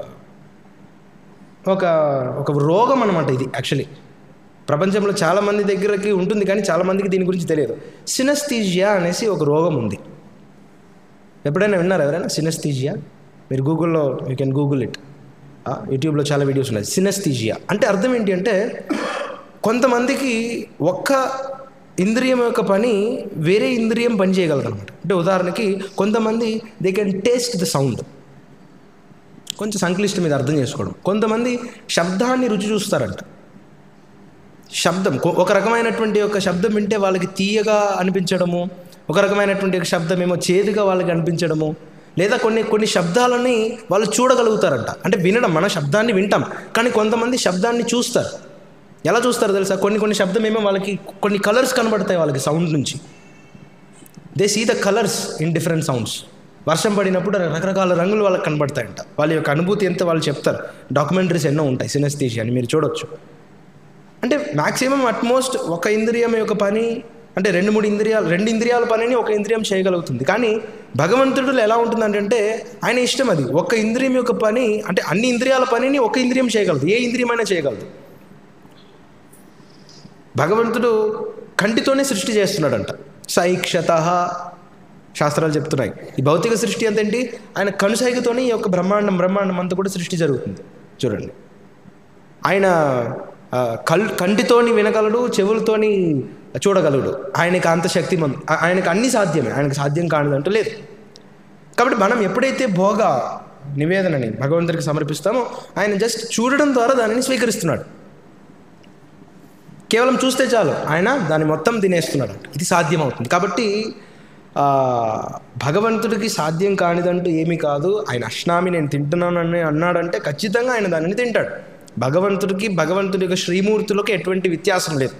ఒక ఒక రోగం అనమాట ఇది యాక్చువల్లీ ప్రపంచంలో చాలామంది దగ్గరకి ఉంటుంది కానీ చాలామందికి దీని గురించి తెలియదు సినస్థీజియా అనేసి ఒక రోగం ఉంది ఎప్పుడైనా విన్నారా ఎవరైనా సినస్థీజియా మీరు గూగుల్లో యూ కెన్ గూగుల్ ఇట్ యూట్యూబ్లో చాలా వీడియోస్ ఉన్నాయి సినస్థీజియా అంటే అర్థం ఏంటి అంటే కొంతమందికి ఒక్క ఇంద్రియం యొక్క పని వేరే ఇంద్రియం పని చేయగలదు అనమాట అంటే ఉదాహరణకి కొంతమంది they can taste the sound కొంచెం సంక్లిష్టం మీద అర్థం చేసుకోవడం కొంతమంది శబ్దాన్ని రుచి చూస్తారంట శబ్దం కొ- ఒక రకమైనటువంటి ఒక శబ్దం వింటే వాళ్ళకి తీయగా అనిపించడము ఒక రకమైనటువంటి ఒక శబ్దం ఏమో చేదుగా వాళ్ళకి అనిపించడము లేదా కొన్ని కొన్ని శబ్దాలని వాళ్ళు చూడగలుగుతారంట అంటే వినడం మన శబ్దాన్ని వింటాం కానీ కొంతమంది శబ్దాన్ని చూస్తారు ఎలా చూస్తారు తెలుసా కొన్ని కొన్ని శబ్దం ఏమో వాళ్ళకి కొన్ని కలర్స్ కనబడతాయి వాళ్ళకి సౌండ్ నుంచి they see the colours in different sounds వర్షం పడినప్పుడు రకరకాల రంగులు వాళ్ళకి కనబడతాయంట వాళ్ళ యొక్క అనుభూతి ఎంత వాళ్ళు చెప్తారు డాక్యుమెంటరీస్ ఎన్నో ఉంటాయి సినస్థీషియా అని మీరు చూడొచ్చు అంటే మ్యాక్సిమం అట్మోస్ట్ ఒక ఇంద్రియం యొక్క పని అంటే రెండు మూడు ఇంద్రియాలు రెండు ఇంద్రియాల పనిని ఒక ఇంద్రియం చేయగలుగుతుంది కానీ భగవంతుడిలో ఎలా ఉంటుందంటే ఆయన ఇష్టం అది ఒక ఇంద్రియం యొక్క పని అంటే అన్ని ఇంద్రియాల పనిని ఒక ఇంద్రియం చేయగలదు ఏ ఇంద్రియమైనా చేయగలదు భగవంతుడు కంటితోనే సృష్టి చేస్తున్నాడంట సైక్షత శాస్త్రాలు చెప్తున్నాయి ఈ భౌతిక సృష్టి అంతేంటి ఆయన కనుసైగతోనే ఈ యొక్క బ్రహ్మాండం బ్రహ్మాండం అంతా కూడా సృష్టి జరుగుతుంది చూడండి ఆయన ఆ, కల్ కంటితోని వినగలడు చెవులతోని చూడగలడు ఆయనకి అంత శక్తి ఆయనకు అన్ని సాధ్యమే ఆయనకు సాధ్యం కానిదంటూ లేదు కాబట్టి మనం ఎప్పుడైతే భోగ నివేదనని భగవంతుడికి సమర్పిస్తామో ఆయన జస్ట్ చూడడం ద్వారా దానిని స్వీకరిస్తున్నాడు కేవలం చూస్తే చాలు ఆయన దాన్ని మొత్తం తినేస్తున్నాడు ఇది సాధ్యం అవుతుంది కాబట్టి ఆ, భగవంతుడికి సాధ్యం కానిదంటూ ఏమీ కాదు ఆయన అష్నామి నేను తింటున్నానని అన్నాడంటే ఖచ్చితంగా ఆయన దానిని తింటాడు భగవంతుడికి భగవంతుడి యొక్క శ్రీమూర్తులకు ఎటువంటి వ్యత్యాసం లేదు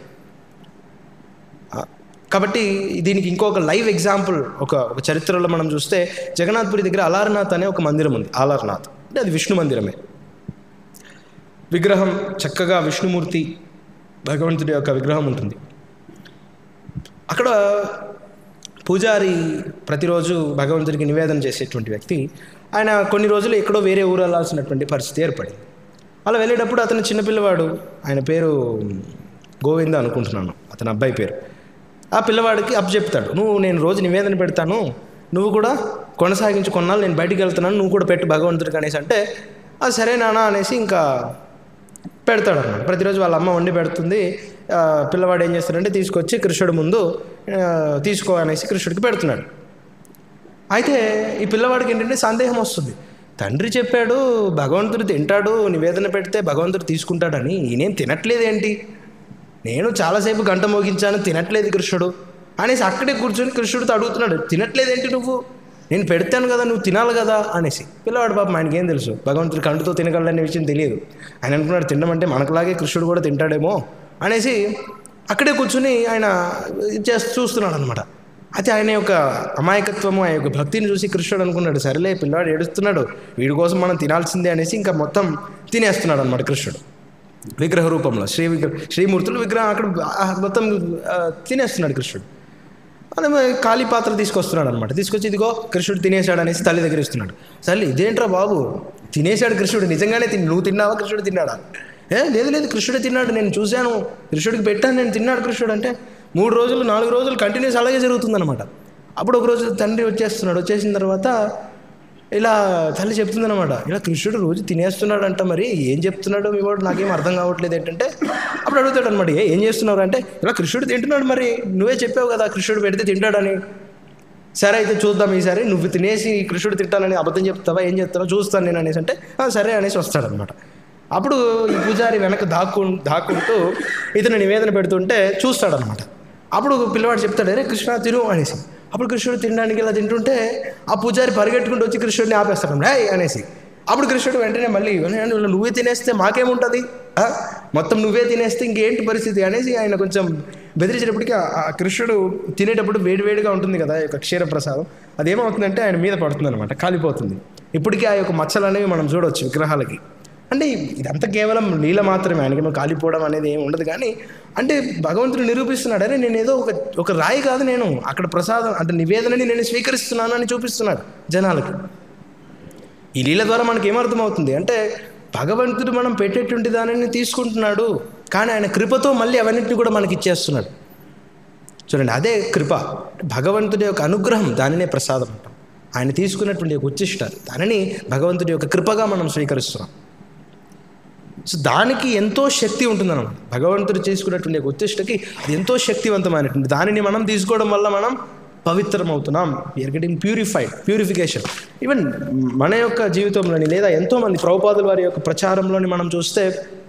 ఆ, కాబట్టి దీనికి ఇంకొక లైవ్ ఎగ్జాంపుల్ ఒక ఒక చరిత్రలో మనం చూస్తే జగన్నాథ్పురి దగ్గర అలారనాథ్ అనే ఒక మందిరం ఉంది అలారనాథ్ అంటే అది విష్ణు మందిరమే విగ్రహం చక్కగా విష్ణుమూర్తి భగవంతుడి యొక్క విగ్రహం ఉంటుంది అక్కడ పూజారి ప్రతిరోజు భగవంతుడికి నివేదన చేసేటువంటి వ్యక్తి ఆయన కొన్ని రోజులు ఎక్కడో వేరే ఊరు వెళ్ళాల్సినటువంటి పరిస్థితి ఏర్పడింది అలా వెళ్ళేటప్పుడు అతను చిన్నపిల్లవాడు ఆయన పేరు గోవింద అనుకుంటున్నాను అతని అబ్బాయి పేరు ఆ పిల్లవాడికి అప్పు చెప్తాడు నువ్వు నేను రోజు నివేదన పెడతాను నువ్వు కూడా కొనసాగించు కొన్నాళ్ళు నేను బయటికి వెళ్తున్నాను నువ్వు కూడా పెట్టు భగవంతుడికి అనేసి అంటే అది సరే నాన్న అనేసి ఇంకా పెడతాడు అన్నమాట ప్రతిరోజు వాళ్ళ అమ్మ వండి పెడుతుంది ఆ, పిల్లవాడు ఏం చేస్తాడంటే తీసుకొచ్చి కృష్ణుడి ముందు ఆ, తీసుకో అనేసి కృష్ణుడికి పెడుతున్నాడు అయితే ఈ పిల్లవాడికి ఏంటంటే సందేహం వస్తుంది తండ్రి చెప్పాడు భగవంతుడు తింటాడు నివేదన పెడితే భగవంతుడు తీసుకుంటాడని ఈయనేం తినట్లేదు ఏంటి నేను చాలాసేపు గంట మోగించాను తినట్లేదు కృష్ణుడు అనేసి అక్కడే కూర్చొని కృష్ణుడితో అడుగుతున్నాడు తినట్లేదేంటి నువ్వు నేను పెడతాను కదా నువ్వు తినాలి కదా అనేసి పిల్లవాడు పాపం ఆయనకి ఏం తెలుసు భగవంతుడు కంటితో తినగలడనే విషయం తెలియదు ఆయన అనుకున్నాడు తినడం అంటే మనకులాగే కృష్ణుడు కూడా తింటాడేమో అనేసి అక్కడే కూర్చుని ఆయన ఇది చేస్తూ చూస్తున్నాడు అనమాట అయితే ఆయన యొక్క అమాయకత్వము ఆయన యొక్క భక్తిని చూసి కృష్ణుడు అనుకున్నాడు సరేలే పిల్లవాడు ఏడుస్తున్నాడు వీడి కోసం మనం తినాల్సిందే అనేసి ఇంకా మొత్తం తినేస్తున్నాడు అనమాట కృష్ణుడు విగ్రహ రూపంలో శ్రీ విగ్రహ శ్రీమూర్తులు విగ్రహం అక్కడ ఆ మొత్తం ఆ, తినేస్తున్నాడు కృష్ణుడు అదే మరి ఖాళీ పాత్ర తీసుకొస్తున్నాడు అనమాట తీసుకొచ్చి ఇదిగో కృష్ణుడు తినేశాడు అనేసి తల్లి దగ్గర ఇస్తున్నాడు సరే ఇదేంట్రా బాబు తినేశాడు కృష్ణుడు నిజంగానే తిని నువ్వు తిన్నావా కృష్ణుడు తిన్నాడా ఏ లేదు లేదు కృష్ణుడు తిన్నాడు నేను చూశాను కృష్ణుడికి పెట్టాను నేను తిన్నాడు కృష్ణుడు అంటే మూడు రోజులు నాలుగు రోజులు కంటిన్యూస్ అలాగే జరుగుతుందన్నమాట అప్పుడు ఒక రోజు తండ్రి వచ్చేస్తున్నాడు వచ్చేసిన తర్వాత ఇలా తల్లి చెప్తుందన్నమాట ఇలా కృష్ణుడు రోజు తినేస్తున్నాడంట మరి ఏం చెప్తున్నాడో మీ వాడు నాకేం అర్థం కావట్లేదు ఏంటంటే అప్పుడు అడుగుతాడు అనమాట ఏ ఏం చేస్తున్నావు అంటే ఇలా కృష్ణుడు తింటున్నాడు మరి నువ్వే చెప్పావు కదా కృష్ణుడు పెడితే తింటాడని సరే అయితే చూద్దాం ఈసారి నువ్వు తినేసి కృష్ణుడు తింటానని అబద్ధం చెప్తావా ఏం చెప్తావా చూస్తాను నేను అనేసి అంటే "ఆ, సరే అనేసి వస్తాడనమాట అప్పుడు ఈ పూజారి వెనక దాక్కు దాక్కుంటూ ఇతను నివేదన పెడుతుంటే చూస్తాడనమాట అప్పుడు పిల్లవాడు చెప్తాడు అరే కృష్ణ తిను అనేసి అప్పుడు కృష్ణుడు తినడానికి ఇలా తింటుంటే ఆ పూజారి పరిగెట్టుకుంటూ వచ్చి కృష్ణుడిని ఆపేస్తాడు రే అనేసి అప్పుడు కృష్ణుడు వెంటనే మళ్ళీ "అన్నయ్య, నువ్వే తినేస్తే మాకేముంటుంది ఆ? మొత్తం నువ్వే తినేస్తే ఇంకేంటి పరిస్థితి అనేసి ఆయన కొంచెం బెదిరించేటప్పటికి ఆ- ఆ కృష్ణుడు తినేటప్పుడు వేడివేడిగా ఉంటుంది కదా ఈ యొక్క క్షీరప్రసాదం అదేమవుతుందంటే ఆయన మీద పడుతుంది అనమాట కాలిపోతుంది ఇప్పటికీ ఆ యొక్క మచ్చలు అనేవి మనం చూడవచ్చు విగ్రహాలకి అంటే ఇదంతా కేవలం లీల మాత్రమే ఆయనకేమో కాలిపోవడం అనేది ఏమి ఉండదు కానీ అంటే భగవంతుడు నిరూపిస్తున్నాడు అరే నేను ఏదో ఒక ఒక రాయి కాదు నేను అక్కడ ప్రసాదం అంటే నివేదనని నేను స్వీకరిస్తున్నాను అని చూపిస్తున్నాడు జనాలకి ఈ లీల ద్వారా మనకి ఏమర్థమవుతుంది అంటే భగవంతుడు మనం పెట్టేటువంటి దానిని తీసుకుంటున్నాడు కానీ ఆయన కృపతో మళ్ళీ అవన్నిటిని కూడా మనకి ఇచ్చేస్తున్నాడు చూడండి అదే కృప భగవంతుడి యొక్క అనుగ్రహం దానినే ప్రసాదం అంటాం ఆయన తీసుకున్నటువంటి ఒక ఉచ్చిష్ట దానిని భగవంతుడి యొక్క కృపగా మనం స్వీకరిస్తున్నాం సో దానికి ఎంతో శక్తి ఉంటుందన్నమాట భగవంతుడు చేసుకున్నటువంటి ఒక ఉచ్చిష్టకి అది ఎంతో శక్తివంతమైనటువంటి దానిని మనం తీసుకోవడం వల్ల మనం పవిత్రం అవుతున్నాం we are getting purified purification even మన యొక్క జీవితంలోని లేదా ఎంతోమంది ప్రభుపాదుల వారి యొక్క ప్రచారంలోని మనం చూస్తే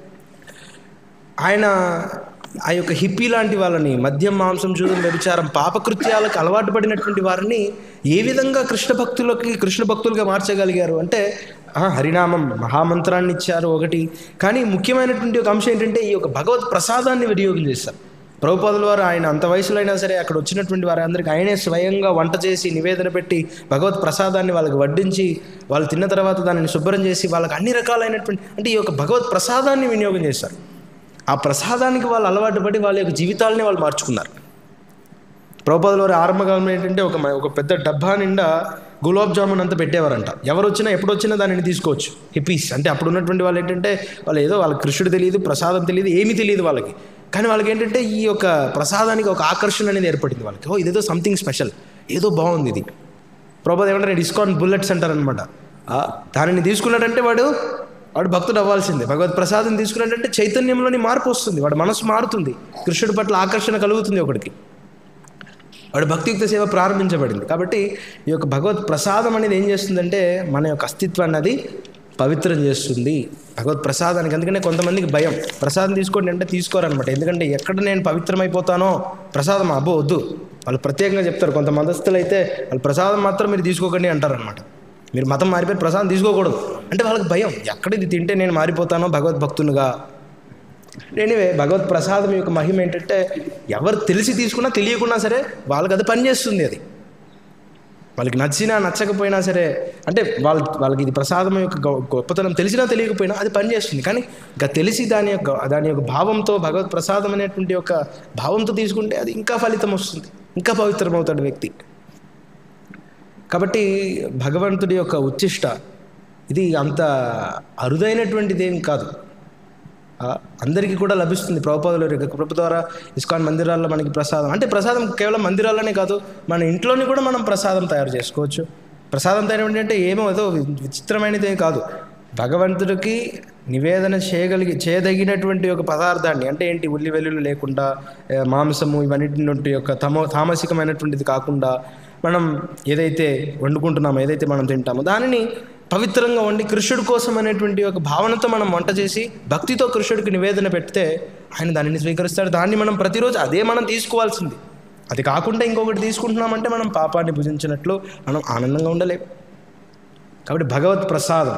ఆయన ఆ యొక్క హిప్పీ లాంటి వాళ్ళని మద్యం మాంసం చూడడం వ్యభిచారం పాపకృత్యాలకు అలవాటు పడినటువంటి వారిని ఏ విధంగా కృష్ణ భక్తులకి కృష్ణ భక్తులుగా మార్చగలిగారు అంటే ఆ, హరినామం మహామంత్రాన్ని ఇచ్చారు ఒకటి కానీ ముఖ్యమైనటువంటి ఒక అంశం ఏంటంటే ఈ యొక్క భగవత్ ప్రసాదాన్ని వినియోగం చేస్తారు ప్రభుపాదుల వారు ఆయన అంత వయసులో అయినా సరే అక్కడ వచ్చినటువంటి వారందరికీ ఆయనే స్వయంగా వంట చేసి నివేదన పెట్టి భగవత్ ప్రసాదాన్ని వాళ్ళకి వడ్డించి వాళ్ళు తిన్న తర్వాత దానిని శుభ్రం చేసి వాళ్ళకి అన్ని రకాలైనటువంటి అంటే ఈ యొక్క భగవత్ ప్రసాదాన్ని వినియోగం చేస్తారు ఆ ప్రసాదానికి వాళ్ళు అలవాటు పడి వాళ్ళ యొక్క జీవితాలని వాళ్ళు మార్చుకున్నారు ప్రభుపాదుల వారి ఆరంభకాలంలో ఏంటంటే ఒక మ- ఒక పెద్ద డబ్బా నిండా గులాబ్ జామున్ అంతా పెట్టేవారంట ఎవరు వచ్చినా ఎప్పుడు వచ్చినా దానిని తీసుకోవచ్చు హిప్పీస్ అంటే అప్పుడు ఉన్నటువంటి వాళ్ళు ఏంటంటే వాళ్ళు ఏదో వాళ్ళకి కృష్ణుడు తెలియదు ప్రసాదం తెలియదు ఏమీ తెలియదు వాళ్ళకి కానీ వాళ్ళకి ఏంటంటే ఈ యొక్క ప్రసాదానికి ఒక ఆకర్షణ అనేది ఏర్పడింది వాళ్ళకి ఓ ఇదేదో సంథింగ్ స్పెషల్ ఏదో బాగుంది ఇది ప్రభుపాద ఏమంటారు డిస్కౌంట్ బుల్లెట్స్ అంటారనమాట దానిని తీసుకున్నాడంటే వాడు వాడు భక్తుడు అవ్వాల్సిందే భగవత్ ప్రసాదం తీసుకున్నాడంటే చైతన్యంలోని మార్పు వస్తుంది వాడు మనసు మారుతుంది కృష్ణుడి పట్ల ఆకర్షణ కలుగుతుంది ఒకడికి వాడు భక్తియుక్త సేవ ప్రారంభించబడింది కాబట్టి ఈ యొక్క భగవత్ ప్రసాదం అనేది ఏం చేస్తుందంటే మన యొక్క అస్తిత్వాన్ని అది పవిత్రం చేస్తుంది భగవత్ ప్రసాదానికి అందుకనే కొంతమందికి భయం ప్రసాదం తీసుకోండి అంటే తీసుకోరనమాట ఎందుకంటే ఎక్కడ నేను పవిత్రమైపోతానో ప్రసాదం అబ్బో వద్దు వాళ్ళు ప్రత్యేకంగా చెప్తారు కొంత మతస్థులు అయితే వాళ్ళు ప్రసాదం మాత్రం మీరు తీసుకోకండి అంటారనమాట మీరు మతం మారిపోయి ప్రసాదం తీసుకోకూడదు అంటే వాళ్ళకి భయం ఎక్కడ ఇది తింటే నేను మారిపోతానో భగవద్భక్తునిగా ఎనీవే భగవత్ ప్రసాదం యొక్క మహిమ ఏంటంటే ఎవరు తెలిసి తీసుకున్నా తెలియకున్నా సరే వాళ్ళకి అది పనిచేస్తుంది అది వాళ్ళకి నచ్చినా నచ్చకపోయినా సరే అంటే వాళ్ళ వాళ్ళకి ఇది ప్రసాదం యొక్క గొ- గొప్పతనం తెలిసినా తెలియకపోయినా అది పనిచేస్తుంది కానీ ఇంకా తెలిసి దాని యొక్క దాని యొక్క భావంతో భగవత్ ప్రసాదం అనేటువంటి యొక్క భావంతో తీసుకుంటే అది ఇంకా ఫలితం వస్తుంది ఇంకా పవిత్రమవుతాడు వ్యక్తి కాబట్టి భగవంతుడి యొక్క ఉచ్చిష్ట ఇది అంత అరుదైనటువంటిది ఏం కాదు ఆ, అందరికీ కూడా లభిస్తుంది ప్రభుపాదుల యొక్క కృప ద్వారా ఇస్కాన్ మందిరాల్లో మనకి ప్రసాదం అంటే ప్రసాదం కేవలం మందిరాల్లోనే కాదు మన ఇంట్లోని కూడా మనం ప్రసాదం తయారు చేసుకోవచ్చు ప్రసాదం తయారు అంటే ఏమో ఏదో వి- విచిత్రమైనది ఏం కాదు భగవంతుడికి నివేదన చేయగలిగి చేయదగినటువంటి ఒక పదార్థాన్ని అంటే ఏంటి ఉల్లి వెల్లుల్లి లేకుండా ఏ, మాంసము ఇవన్నిటి నుండి యొక్క తమో తామసికమైనటువంటిది కాకుండా మనం ఏదైతే వండుకుంటున్నామో ఏదైతే మనం తింటామో దానిని పవిత్రంగా వండి కృష్ణుడి కోసం అనేటువంటి ఒక భావనతో మనం వంట చేసి భక్తితో కృష్ణుడికి నివేదన పెడితే ఆయన దానిని స్వీకరిస్తాడు దాన్ని మనం ప్రతిరోజు అదే మనం తీసుకోవాల్సింది అది కాకుండా ఇంకొకటి తీసుకుంటున్నామంటే మనం పాపాన్ని భుజించినట్లు మనం ఆనందంగా ఉండలేం కాబట్టి భగవత్ ప్రసాదం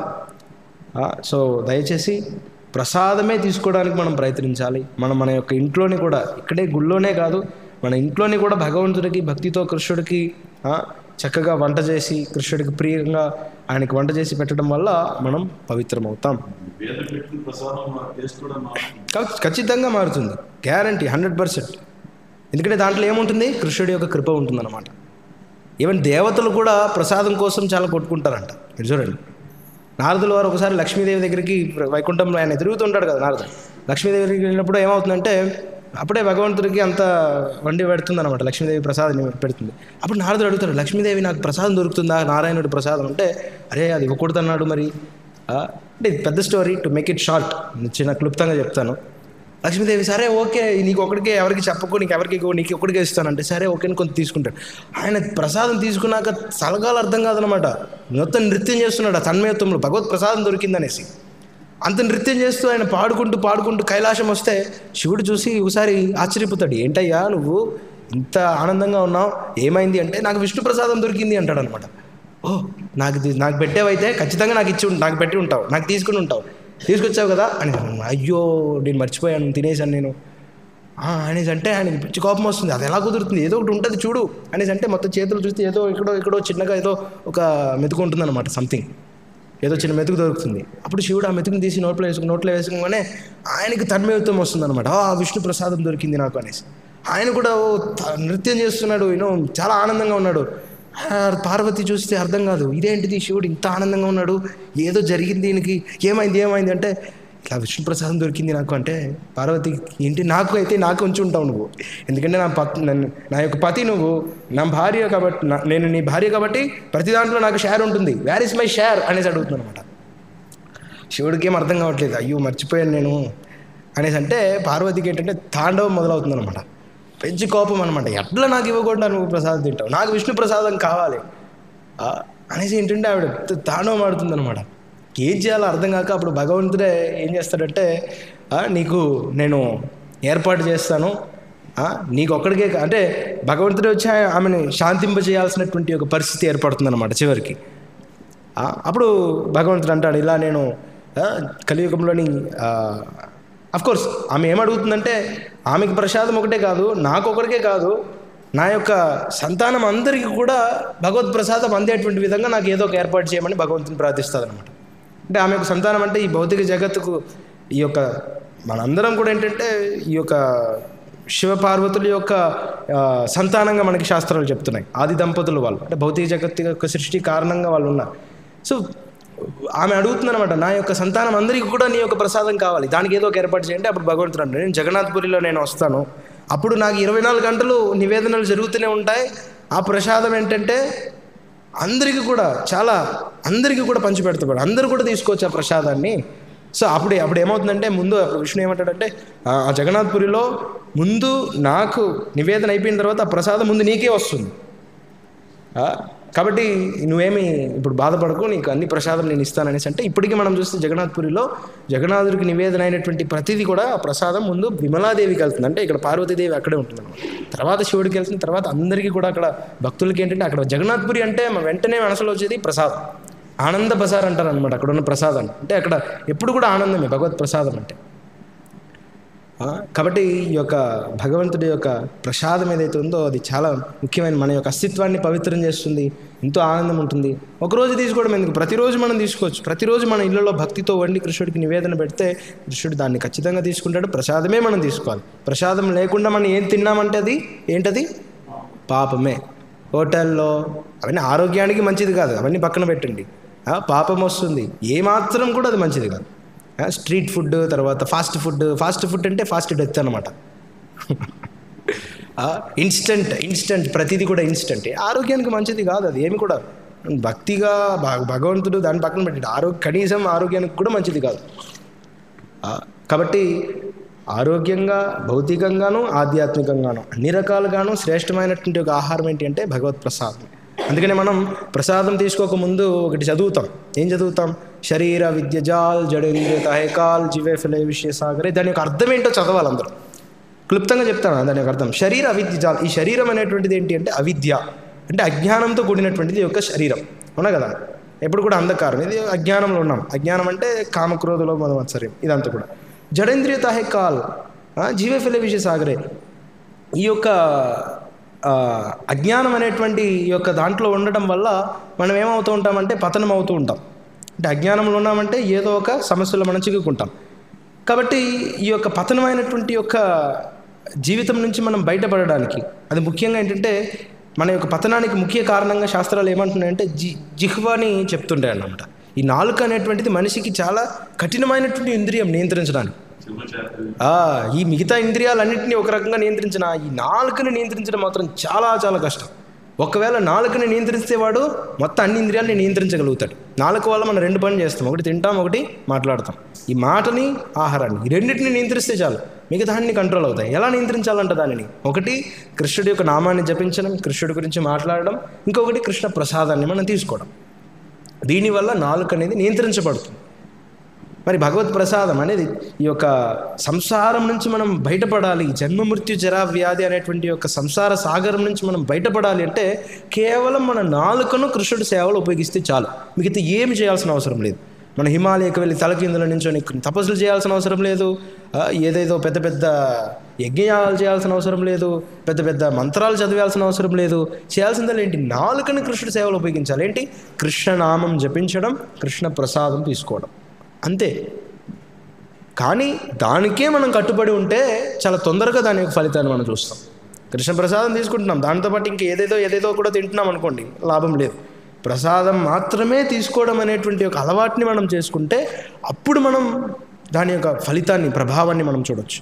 ఆ, సో దయచేసి ప్రసాదమే తీసుకోవడానికి మనం ప్రయత్నించాలి మనం మన యొక్క ఇంట్లోని కూడా ఇక్కడే గుళ్ళోనే కాదు మన ఇంట్లోని కూడా భగవంతుడికి భక్తితో కృష్ణుడికి ఆ, చక్కగా వంట చేసి కృష్ణుడికి ప్రియంగా ఆయనకి వంట చేసి పెట్టడం వల్ల మనం పవిత్రమవుతాం వేద పెట్టిన ప్రసాదం మన టేస్ట్ కూడా మారుతుంది ఖ- ఖచ్చితంగా మారుతుంది గ్యారంటీ హండ్రెడ్ పర్సెంట్ ఎందుకంటే దాంట్లో ఏముంటుంది కృష్ణుడి యొక్క కృప ఉంటుందన్నమాట ఈవెన్ దేవతలు కూడా ప్రసాదం కోసం చాలా కొట్టుకుంటారంట మీరు చూడండి నారదుల వారు ఒకసారి లక్ష్మీదేవి దగ్గరికి వైకుంఠంలో ఆయన తిరుగుతుంటాడు కదా నారదుడు లక్ష్మీదేవి దగ్గరికి వెళ్ళినప్పుడు ఏమవుతుందంటే అప్పుడే భగవంతుడికి అంత వండి పెడుతుంది అనమాట లక్ష్మీదేవి ప్రసాదం పెడుతుంది అప్పుడు నారదుడు అడుగుతాడు లక్ష్మీదేవి నాకు ప్రసాదం దొరుకుతుందా నారాయణుడి ప్రసాదం అంటే అరే అది ఇవ్వకూడదు అన్నాడు మరి ఆ, అంటే ఇది పెద్ద story to make it short చిన్న క్లుప్తంగా చెప్తాను లక్ష్మీదేవి సరే ఓకే నీకు ఒకడికే ఎవరికి చెప్పకు నీకు ఎవరికి ఇవ్వకు, నీకు ఒకటికే ఇస్తానంటే సరే ఓకే అని కొంత తీసుకుంటాడు ఆయన ప్రసాదం తీసుకున్నాక సలగాలు అర్థం కాదనమాట మొత్తం నృత్యం చేస్తున్నాడు ఆ తన్మయత్వంలో భగవత్ ప్రసాదం దొరికిందనేసి అంత నృత్యం చేస్తూ ఆయన పాడుకుంటూ పాడుకుంటూ కైలాసం వస్తే శివుడు చూసి ఒకసారి ఆశ్చర్యపోతాడు ఏంటయ్యా నువ్వు ఇంత ఆనందంగా ఉన్నావు ఏమైంది అంటే నాకు విష్ణు ప్రసాదం దొరికింది అంటాడు అనమాట ఓ నాకు ఇది- నాకు పెట్టేవైతే ఖచ్చితంగా నాకు ఇచ్చి ఉం- నాకు పెట్టి ఉంటావు నాకు తీసుకుని ఉంటావు తీసుకొచ్చావు కదా అని అయ్యో నేను మర్చిపోయాను తినేసాను నేను "ఆ," అనేసి అంటే ఆయనకి పిచ్చి కోపం వస్తుంది అది ఎలా కుదురుతుంది ఏదో ఒకటి ఉంటుంది చూడు అనేసి అంటే మొత్తం చేతులు చూస్తే ఏదో ఇక్కడో ఇక్కడో చిన్నగా ఏదో ఒక మెతుకు ఉంటుంది అనమాట సంథింగ్ ఏదో చిన్న మెతుకు దొరుకుతుంది అప్పుడు శివుడు ఆ మెతుకుని తీసి నోట్లో వేసుకుని నోట్లో వేసుకోగానే ఆయనకి తన్మయత్వం వస్తుంది అనమాట ఆ విష్ణు ప్రసాదం దొరికింది నాకు అనేసి ఆయన కూడా ఓ త- నృత్యం చేస్తున్నాడు యూనో చాలా ఆనందంగా ఉన్నాడు ఆ, పార్వతి చూస్తే అర్థం కాదు ఇదేంటిది శివుడు ఇంత ఆనందంగా ఉన్నాడు ఏదో జరిగింది దీనికి ఏమైంది ఏమైంది అంటే ఇట్లా విష్ణు ప్రసాదం దొరికింది నాకు అంటే పార్వతి ఏంటి నాకు అయితే నాకు ఉంచి ఉంటావు నువ్వు ఎందుకంటే నా పత్ నన్ను నా యొక్క పతి నువ్వు నా భార్య కాబట్టి నా- నేను నీ భార్య కాబట్టి ప్రతి దాంట్లో నాకు షేర్ ఉంటుంది వేర్ ఇస్ మై షేర్ అనేసి అడుగుతున్నాను అనమాట శివుడికి ఏం అర్థం కావట్లేదు అయ్యో మర్చిపోయాను నేను అనేసి అంటే పార్వతికి ఏంటంటే తాండవం మొదలవుతుంది అనమాట పెంచి కోపం అనమాట ఎట్లా నాకు ఇవ్వకుండా నువ్వు ప్రసాదం తింటావు నాకు విష్ణు ప్రసాదం కావాలి ఆ, అనేసి ఏంటంటే ఆవిడ త- తాండవం ఆడుతుంది అనమాట ఏం చేయాలో అర్థం కాక అప్పుడు భగవంతుడే ఏం చేస్తాడంటే ఆ, నీకు నేను ఏర్పాటు చేస్తాను ఆ, నీకు ఒక్కడికే కా- అంటే భగవంతుడే వచ్చి ఆ- ఆమెను శాంతింప చేయాల్సినటువంటి ఒక పరిస్థితి ఏర్పడుతుంది అనమాట చివరికి ఆ, అప్పుడు భగవంతుడు అంటాడు ఇలా నేను ఆ, కలియుగంలోని కోర్స్ ఆమె ఏమడుగుతుందంటే ఆమెకి ప్రసాదం ఒకటే కాదు నాకు ఒకరికే కాదు నా యొక్క సంతానం అందరికీ కూడా భగవత్ ప్రసాదం అందేటువంటి విధంగా నాకు ఏదో ఒక ఏర్పాటు చేయమని భగవంతుని ప్రార్థిస్తుంది అనమాట అంటే ఆమె యొక్క సంతానం అంటే ఈ భౌతిక జగత్తుకు ఈ యొక్క మనందరం కూడా ఏంటంటే ఈ యొక్క శివపార్వతుల యొక్క ఆ, సంతానంగా మనకి శాస్త్రాలు చెప్తున్నాయి ఆది దంపతులు వాళ్ళు అంటే భౌతిక జగత్తు యొక్క సృష్టి కారణంగా వాళ్ళు ఉన్నారు సో ఆమె అడుగుతుందన్నమాట నా యొక్క సంతానం అందరికీ కూడా నీ యొక్క ప్రసాదం కావాలి దానికి ఏదో ఒక ఏర్పాటు చేయండి అప్పుడు భగవంతుడు అంటాడు నేను జగన్నాథ్పురిలో నేను వస్తాను అప్పుడు నాకు ఇరవై నాలుగు గంటలు నివేదనలు జరుగుతూనే ఉంటాయి ఆ ప్రసాదం ఏంటంటే అందరికీ కూడా చాలా అందరికీ కూడా పంచిపెడతాడు అందరూ కూడా తీసుకోవచ్చు ఆ ప్రసాదాన్ని సో అప్పుడు అప్పుడు ఏమవుతుందంటే ముందు అప్పుడు విష్ణు ఏమంటాడంటే ఆ ఆ జగన్నాథ్పురిలో ముందు నాకు నివేదన అయిపోయిన తర్వాత ఆ ప్రసాదం ముందు నీకే వస్తుంది ఆ, కాబట్టి నువ్వేమి ఇప్పుడు బాధపడకు నీకు అన్ని ప్రసాదం నేను ఇస్తాననేసి అంటే ఇప్పటికీ మనం చూస్తే జగన్నాథ్పురిలో జగన్నాథుడికి నివేదన అయినటువంటి ప్రతిదీ కూడా ఆ ప్రసాదం ముందు విమలాదేవికి వెళ్తుంది అంటే ఇక్కడ పార్వతీదేవి అక్కడే ఉంటుంది అనమాట తర్వాత శివుడికి వెళ్తుంది తర్వాత అందరికీ కూడా అక్కడ భక్తులకి ఏంటంటే అక్కడ జగన్నాథ్పురి అంటే మ- వెంటనే మనసులో వచ్చేది ప్రసాదం ఆనంద బజార్ అంటారు అనమాట అక్కడ ఉన్న ప్రసాదం అంటే అక్కడ ఎప్పుడు కూడా ఆనందమే భగవత్ ప్రసాదం అంటే ఆ, కాబట్టి ఈ యొక్క భగవంతుడి యొక్క ప్రసాదం ఏదైతే ఉందో అది చాలా ముఖ్యమైన మన యొక్క అస్తిత్వాన్ని పవిత్రం చేస్తుంది ఎంతో ఆనందం ఉంటుంది ఒకరోజు తీసుకోవడం ఎందుకు ప్రతిరోజు మనం తీసుకోవచ్చు ప్రతిరోజు మన ఇళ్ళలో భక్తితో వండి కృష్ణుడికి నివేదన పెడితే కృష్ణుడు దాన్ని ఖచ్చితంగా తీసుకుంటాడు ప్రసాదమే మనం తీసుకోవాలి ప్రసాదం లేకుండా మనం ఏం తిన్నామంటే అది ఏంటది పాపమే హోటల్లో అవన్నీ ఆరోగ్యానికి మంచిది కాదు అవన్నీ పక్కన పెట్టండి ఆ, పాపం వస్తుంది ఏమాత్రం కూడా అది మంచిది కాదు ఆ, స్ట్రీట్ ఫుడ్ తర్వాత ఫాస్ట్ ఫుడ్ ఫాస్ట్ ఫుడ్ అంటే ఫాస్ట్ డెత్ అనమాట ఇన్స్టెంట్ ఇన్స్టెంట్ ప్రతిదీ కూడా ఇన్స్టెంట్ ఆరోగ్యానికి మంచిది కాదు అది ఏమి కూడా భక్తిగా భగ- భగవంతుడు దాన్ని పక్కన పెట్టాడు ఆరోగ్య కనీసం ఆరోగ్యానికి కూడా మంచిది కాదు ఆ, కాబట్టి ఆరోగ్యంగా భౌతికంగాను ఆధ్యాత్మికంగాను అన్ని రకాలుగాను శ్రేష్టమైనటువంటి ఒక ఆహారం ఏంటి అంటే భగవత్ ప్రసాదం అందుకనే మనం ప్రసాదం తీసుకోక ముందు ఒకటి చదువుతాం ఏం చదువుతాం శరీర విద్య జాల్ జడేంద్రియ తహకాల్ జీవే ఫిలే విషయ సాగరే దాని యొక్క అర్థం ఏంటో చదవాలి అందరూ క్లుప్తంగా చెప్తాను దాని యొక్క అర్థం శరీర అవిద్య జాల్ ఈ శరీరం అనేటువంటిది ఏంటి అంటే అవిద్య అంటే అజ్ఞానంతో కూడినటువంటిది ఈ యొక్క శరీరం అవునా కదా ఎప్పుడు కూడా అంధకారం ఇది అజ్ఞానంలో ఉన్నాం అజ్ఞానం అంటే కామక్రోధులో మదమత్సర్యం ఇదంతా కూడా జడేంద్రియ తాహే కాల్ జీవే ఫిలే విషయ సాగరే ఈ యొక్క ఆ, అజ్ఞానం అనేటువంటి ఈ యొక్క దాంట్లో ఉండటం వల్ల మనం ఏమవుతూ ఉంటామంటే పతనం అవుతూ ఉంటాం అంటే అజ్ఞానంలో ఉన్నామంటే ఏదో ఒక సమస్యలో మనం చిక్కుకుంటాం కాబట్టి ఈ యొక్క పతనమైనటువంటి యొక్క జీవితం నుంచి మనం బయటపడడానికి అది ముఖ్యంగా ఏంటంటే మన యొక్క పతనానికి ముఖ్య కారణంగా శాస్త్రాలు ఏమంటున్నాయంటే జి జిహ్వాని చెప్తుంటాయి అన్నమాట ఈ నాలుక అనేటువంటిది మనిషికి చాలా కఠినమైనటువంటి ఇంద్రియం నియంత్రించడానికి సింహచారి ఆ, ఈ మిగతా ఇంద్రియాలన్నింటినీ ఒక రకంగా నియంత్రించిన ఈ నాలుకని నియంత్రించడం మాత్రం చాలా చాలా కష్టం ఒకవేళ నాలుకని నియంత్రిస్తే వాడు మొత్తం అన్ని ఇంద్రియాలని నియంత్రించగలుగుతాడు నాలుక వల్ల మనం రెండు పనులు చేస్తాం ఒకటి తింటాం ఒకటి మాట్లాడతాం ఈ మాటని ఆహారాన్ని ఈ రెండింటిని నియంత్రిస్తే చాలు మిగతా అన్ని కంట్రోల్ అవుతాయి ఎలా నియంత్రించాలంట దానిని ఒకటి కృష్ణుడి యొక్క నామాన్ని జపించడం కృష్ణుడి గురించి మాట్లాడడం ఇంకొకటి కృష్ణ ప్రసాదాన్ని మనం తీసుకోవడం దీనివల్ల నాలుక అనేది నియంత్రించబడుతుంది మరి భగవత్ ప్రసాదం అనేది ఈ యొక్క సంసారం నుంచి మనం బయటపడాలి జన్మ మృత్యు జరా వ్యాధి అనేటువంటి యొక్క సంసార సాగరం నుంచి మనం బయటపడాలి అంటే కేవలం మన నాలుకను కృష్ణుడి సేవలు ఉపయోగిస్తే చాలు మిగతా ఏమి చేయాల్సిన అవసరం లేదు మన హిమాలయకి వెళ్ళి తలకిందుల నుంచొని తపస్సులు చేయాల్సిన అవసరం లేదు ఆ, ఏదేదో పెద్ద పెద్ద యజ్ఞయాలు చేయాల్సిన అవసరం లేదు పెద్ద పెద్ద మంత్రాలు చదివాల్సిన అవసరం లేదు చేయాల్సిందల్లా ఏంటి నాలుకని కృష్ణుడి సేవలు ఉపయోగించాలి ఏంటి కృష్ణనామం జపించడం కృష్ణ ప్రసాదం తీసుకోవడం అంతే కానీ దానికే మనం కట్టుబడి ఉంటే చాలా తొందరగా దాని యొక్క ఫలితాన్ని మనం చూస్తాం కృష్ణ ప్రసాదం తీసుకుంటున్నాం దాంతోపాటు ఇంకా ఏదేదో ఏదేదో కూడా తింటున్నాం అనుకోండి లాభం లేదు ప్రసాదం మాత్రమే తీసుకోవడం అనేటువంటి ఒక అలవాటుని మనం చేసుకుంటే అప్పుడు మనం దాని యొక్క ఫలితాన్ని ప్రభావాన్ని మనం చూడొచ్చు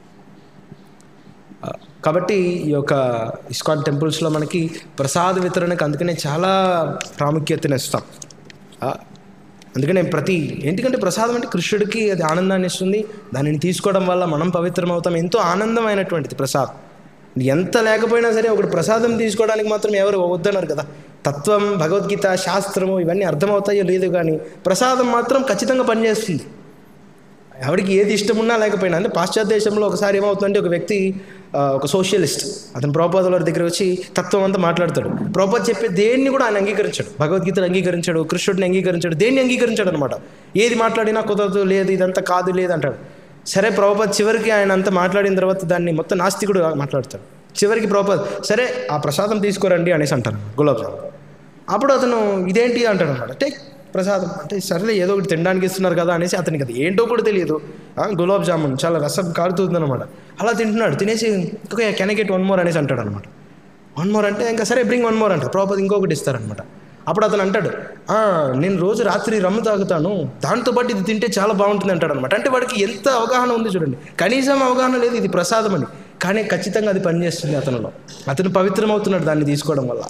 ఆ, కాబట్టి ఈ యొక్క ఇస్కాన్ టెంపుల్స్లో మనకి ప్రసాద వితరణకు అందుకనే చాలా ప్రాముఖ్యతనిస్తాం ఆ, అందుకనే ప్రతి ఎందుకంటే ప్రసాదం అంటే కృష్ణుడికి అది ఆనందాన్ని ఇస్తుంది దానిని తీసుకోవడం వల్ల మనం పవిత్రం అవుతాం ఎంతో ఆనందమైనటువంటిది ప్రసాదం ఎంత లేకపోయినా సరే ఒకటి ప్రసాదం తీసుకోవడానికి మాత్రం ఎవరు వద్దన్నారు కదా తత్వం భగవద్గీత శాస్త్రము ఇవన్నీ అర్థమవుతాయో లేదు కానీ ప్రసాదం మాత్రం ఖచ్చితంగా పనిచేస్తుంది ఎవరికి ఏది ఇష్టం ఉన్నా లేకపోయినా అంటే పాశ్చాత్య దేశంలో ఒకసారి ఏమవుతుందంటే ఒక వ్యక్తి ఆ, ఒక సోషలిస్ట్ అతను ప్రోపాదుల వారి దగ్గర వచ్చి తత్వం అంతా మాట్లాడతాడు ప్రోపాద్ చెప్పే దేన్ని కూడా ఆయన అంగీకరించాడు భగవద్గీతను అంగీకరించాడు కృష్ణుడిని అంగీకరించాడు దేన్ని అంగీకరించాడు అనమాట ఏది మాట్లాడినా కుదరదు లేదు ఇదంతా కాదు లేదు అంటాడు సరే ప్రభుపాద్ చివరికి ఆయన అంతా మాట్లాడిన తర్వాత దాన్ని మొత్తం నాస్తికుడు మాట్లాడతాడు చివరికి ప్రభుపాద్ సరే ఆ ప్రసాదం తీసుకోరండి అనేసి అంటారు గులాబ్ జామ్ అప్పుడు అతను ఇదేంటి అంటాడు అనమాట అంటే ప్రసాదం అంటే సరేలే ఏదో ఒకటి తినడానికి ఇస్తున్నారు కదా అనేసి అతనికి అది ఏంటో కూడా తెలియదు ఆ, గులాబ్ జామున్ చాలా రసం కారుతుంది అనమాట అలా తింటున్నాడు తినేసి ఇంకొక కెనకెట్ వన్ మోర్ అనేసి అంటాడు అనమాట వన్ మోర్ అంటే ఇంకా సరే బ్రింగ్ వన్ మోర్ అంటారు ప్రాపర్ ఇంకొకటి ఇస్తారనమాట అప్పుడు అతను అంటాడు "ఆ, నేను రోజు రాత్రి రమ్ము తాగుతాను దాంతో పాటు ఇది తింటే చాలా బాగుంటుంది అంటాడు అనమాట అంటే వాడికి ఎంత అవగాహన ఉంది చూడండి కనీసం అవగాహన లేదు ఇది ప్రసాదం అని కానీ ఖచ్చితంగా అది పనిచేస్తుంది అతనిలో అతను పవిత్రమవుతున్నాడు దాన్ని తీసుకోవడం వల్ల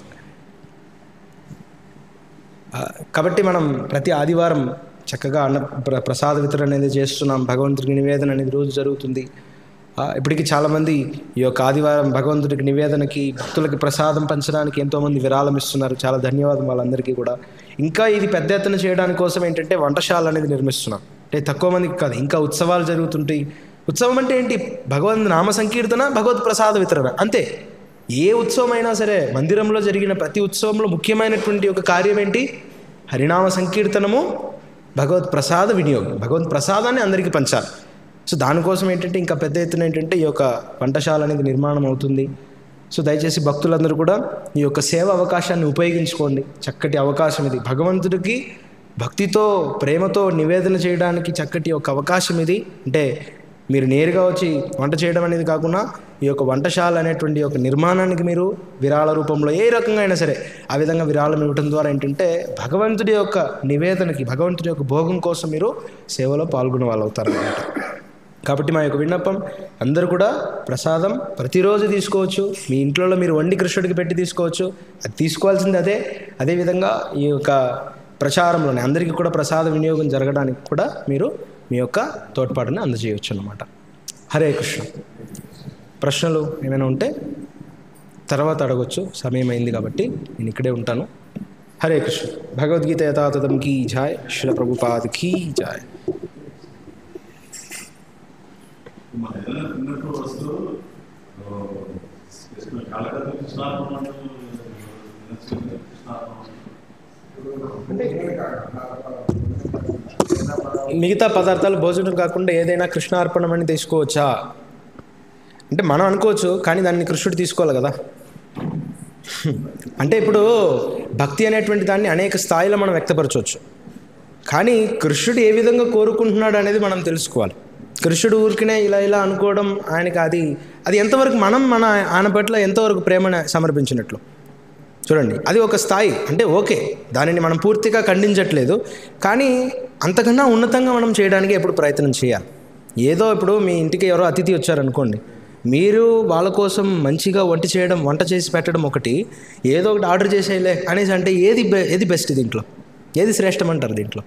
ఆ, కాబట్టి మనం ప్రతి ఆదివారం చక్కగా అన్న ప్ర ప్రసాద వితరణ అనేది చేస్తున్నాం భగవంతుడికి నివేదన అనేది రోజు జరుగుతుంది ఆ, ఇప్పటికీ చాలామంది ఈ యొక్క ఆదివారం భగవంతుడికి నివేదనకి భక్తులకి ప్రసాదం పంచడానికి ఎంతోమంది విరాళం ఇస్తున్నారు చాలా ధన్యవాదం వాళ్ళందరికీ కూడా ఇంకా ఇది పెద్ద ఎత్తున చేయడానికి కోసం ఏంటంటే వంటశాల అనేది నిర్మిస్తున్నాం అంటే తక్కువ మందికి కాదు ఇంకా ఉత్సవాలు జరుగుతుంటాయి ఉత్సవం అంటే ఏంటి భగవంత్ నామ సంకీర్తన భగవత్ ప్రసాద వితరణ అంతే ఏ ఉత్సవం అయినా సరే మందిరంలో జరిగిన ప్రతి ఉత్సవంలో ముఖ్యమైనటువంటి ఒక కార్యం ఏంటి హరినామ సంకీర్తనము భగవత్ ప్రసాద వినియోగం భగవత్ ప్రసాదాన్ని అందరికీ పంచాలి సో దానికోసం ఏంటంటే ఇంకా పెద్ద ఎత్తున ఏంటంటే ఈ యొక్క వంటశాల అనేది నిర్మాణం అవుతుంది సో దయచేసి భక్తులందరూ కూడా ఈ యొక్క సేవ అవకాశాన్ని ఉపయోగించుకోండి చక్కటి అవకాశం ఇది భగవంతుడికి భక్తితో ప్రేమతో నివేదన చేయడానికి చక్కటి ఒక అవకాశం ఇది అంటే మీరు నేరుగా వచ్చి వంట చేయడం అనేది కాకుండా ఈ యొక్క వంటశాల అనేటువంటి ఒక నిర్మాణానికి మీరు విరాళ రూపంలో ఏ రకంగా అయినా సరే ఆ విధంగా విరాళం ఇవ్వడం ద్వారా ఏంటంటే భగవంతుడి యొక్క నివేదనకి భగవంతుడి యొక్క భోగం కోసం మీరు సేవలో పాల్గొనే వాళ్ళు అవుతారన్నమాట కాబట్టి మా యొక్క విన్నపం అందరూ కూడా ప్రసాదం ప్రతిరోజు తీసుకోవచ్చు మీ ఇంట్లో మీరు వండి కృష్ణుడికి పెట్టి తీసుకోవచ్చు అది తీసుకోవాల్సింది అదే అదేవిధంగా ఈ యొక్క ప్రచారంలోనే అందరికీ కూడా ప్రసాద వినియోగం జరగడానికి కూడా మీరు మీ యొక్క తోడ్పాటుని అందజేయవచ్చు అన్నమాట హరే కృష్ణ ప్రశ్నలు ఏమైనా ఉంటే తర్వాత అడగొచ్చు సమయం అయింది కాబట్టి నేను ఇక్కడే ఉంటాను హరే కృష్ణ భగవద్గీత యథాతథం కీ జాయ్ శిల ప్రభుపాద్ కీ జాయ్ మన ఏదైనా తిన్నట్టు వస్తూ కాలకత్త కృష్ణార్పణ కృష్ణార్పణ మిగతా పదార్థాలు భోజనం కాకుండా ఏదైనా కృష్ణార్పణం అని తీసుకోవచ్చా అంటే మనం అనుకోవచ్చు కానీ దాన్ని కృష్ణుడు తీసుకోవాలి కదా అంటే ఇప్పుడు భక్తి అనేటువంటి దాన్ని అనేక స్థాయిలో మనం వ్యక్తపరచవచ్చు కానీ కృష్ణుడు ఏ విధంగా కోరుకుంటున్నాడు అనేది మనం తెలుసుకోవాలి కృష్ణుడు ఊరికినే ఇలా ఇలా అనుకోవడం ఆయనకి అది అది ఎంతవరకు మనం మన ఆయన పట్ల ఎంతవరకు ప్రేమను సమర్పించినట్లు చూడండి అది ఒక స్థాయి అంటే ఓకే దానిని మనం పూర్తిగా ఖండించట్లేదు కానీ అంతకన్నా ఉన్నతంగా మనం చేయడానికి ఎప్పుడు ప్రయత్నం చేయాలి ఏదో ఇప్పుడు మీ ఇంటికి ఎవరో అతిథి వచ్చారనుకోండి మీరు వాళ్ళ కోసం మంచిగా వంట చేయడం వంట చేసి పెట్టడం ఒకటి ఏదో ఒకటి ఆర్డర్ చేసేయలే అనేసి అంటే ఏది బె- ఏది బెస్ట్ దీంట్లో ఏది శ్రేష్టం అంటారు దీంట్లో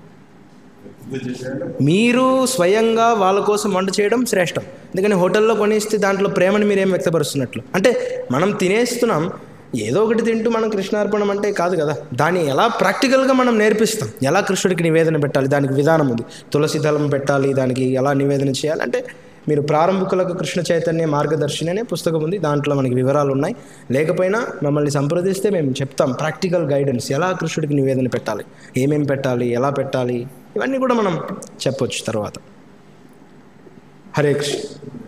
మీరు స్వయంగా వాళ్ళ కోసం వంట చేయడం శ్రేష్టం ఎందుకని హోటల్లో కొనిస్తే దాంట్లో ప్రేమను మీరేం వ్యక్తపరుస్తున్నట్లు అంటే మనం తినేస్తున్నాం ఏదో ఒకటి తింటూ మనం కృష్ణార్పణం అంటే కాదు కదా దాన్ని ఎలా ప్రాక్టికల్గా మనం నేర్పిస్తాం ఎలా కృష్ణుడికి నివేదన పెట్టాలి దానికి విధానం ఉంది తులసి దళం పెట్టాలి దానికి ఎలా నివేదన చేయాలి అంటే మీరు ప్రారంభికులకు కృష్ణ చైతన్య మార్గదర్శిని అనే పుస్తకం ఉంది దాంట్లో మనకి వివరాలు ఉన్నాయి లేకపోయినా మమ్మల్ని సంప్రదిస్తే మేము చెప్తాం ప్రాక్టికల్ గైడెన్స్ ఎలా కృష్ణుడికి నివేదన పెట్టాలి ఏమేం పెట్టాలి ఎలా పెట్టాలి ఇవన్నీ కూడా మనం చెప్పొచ్చు తర్వాత హరే కృష్ణ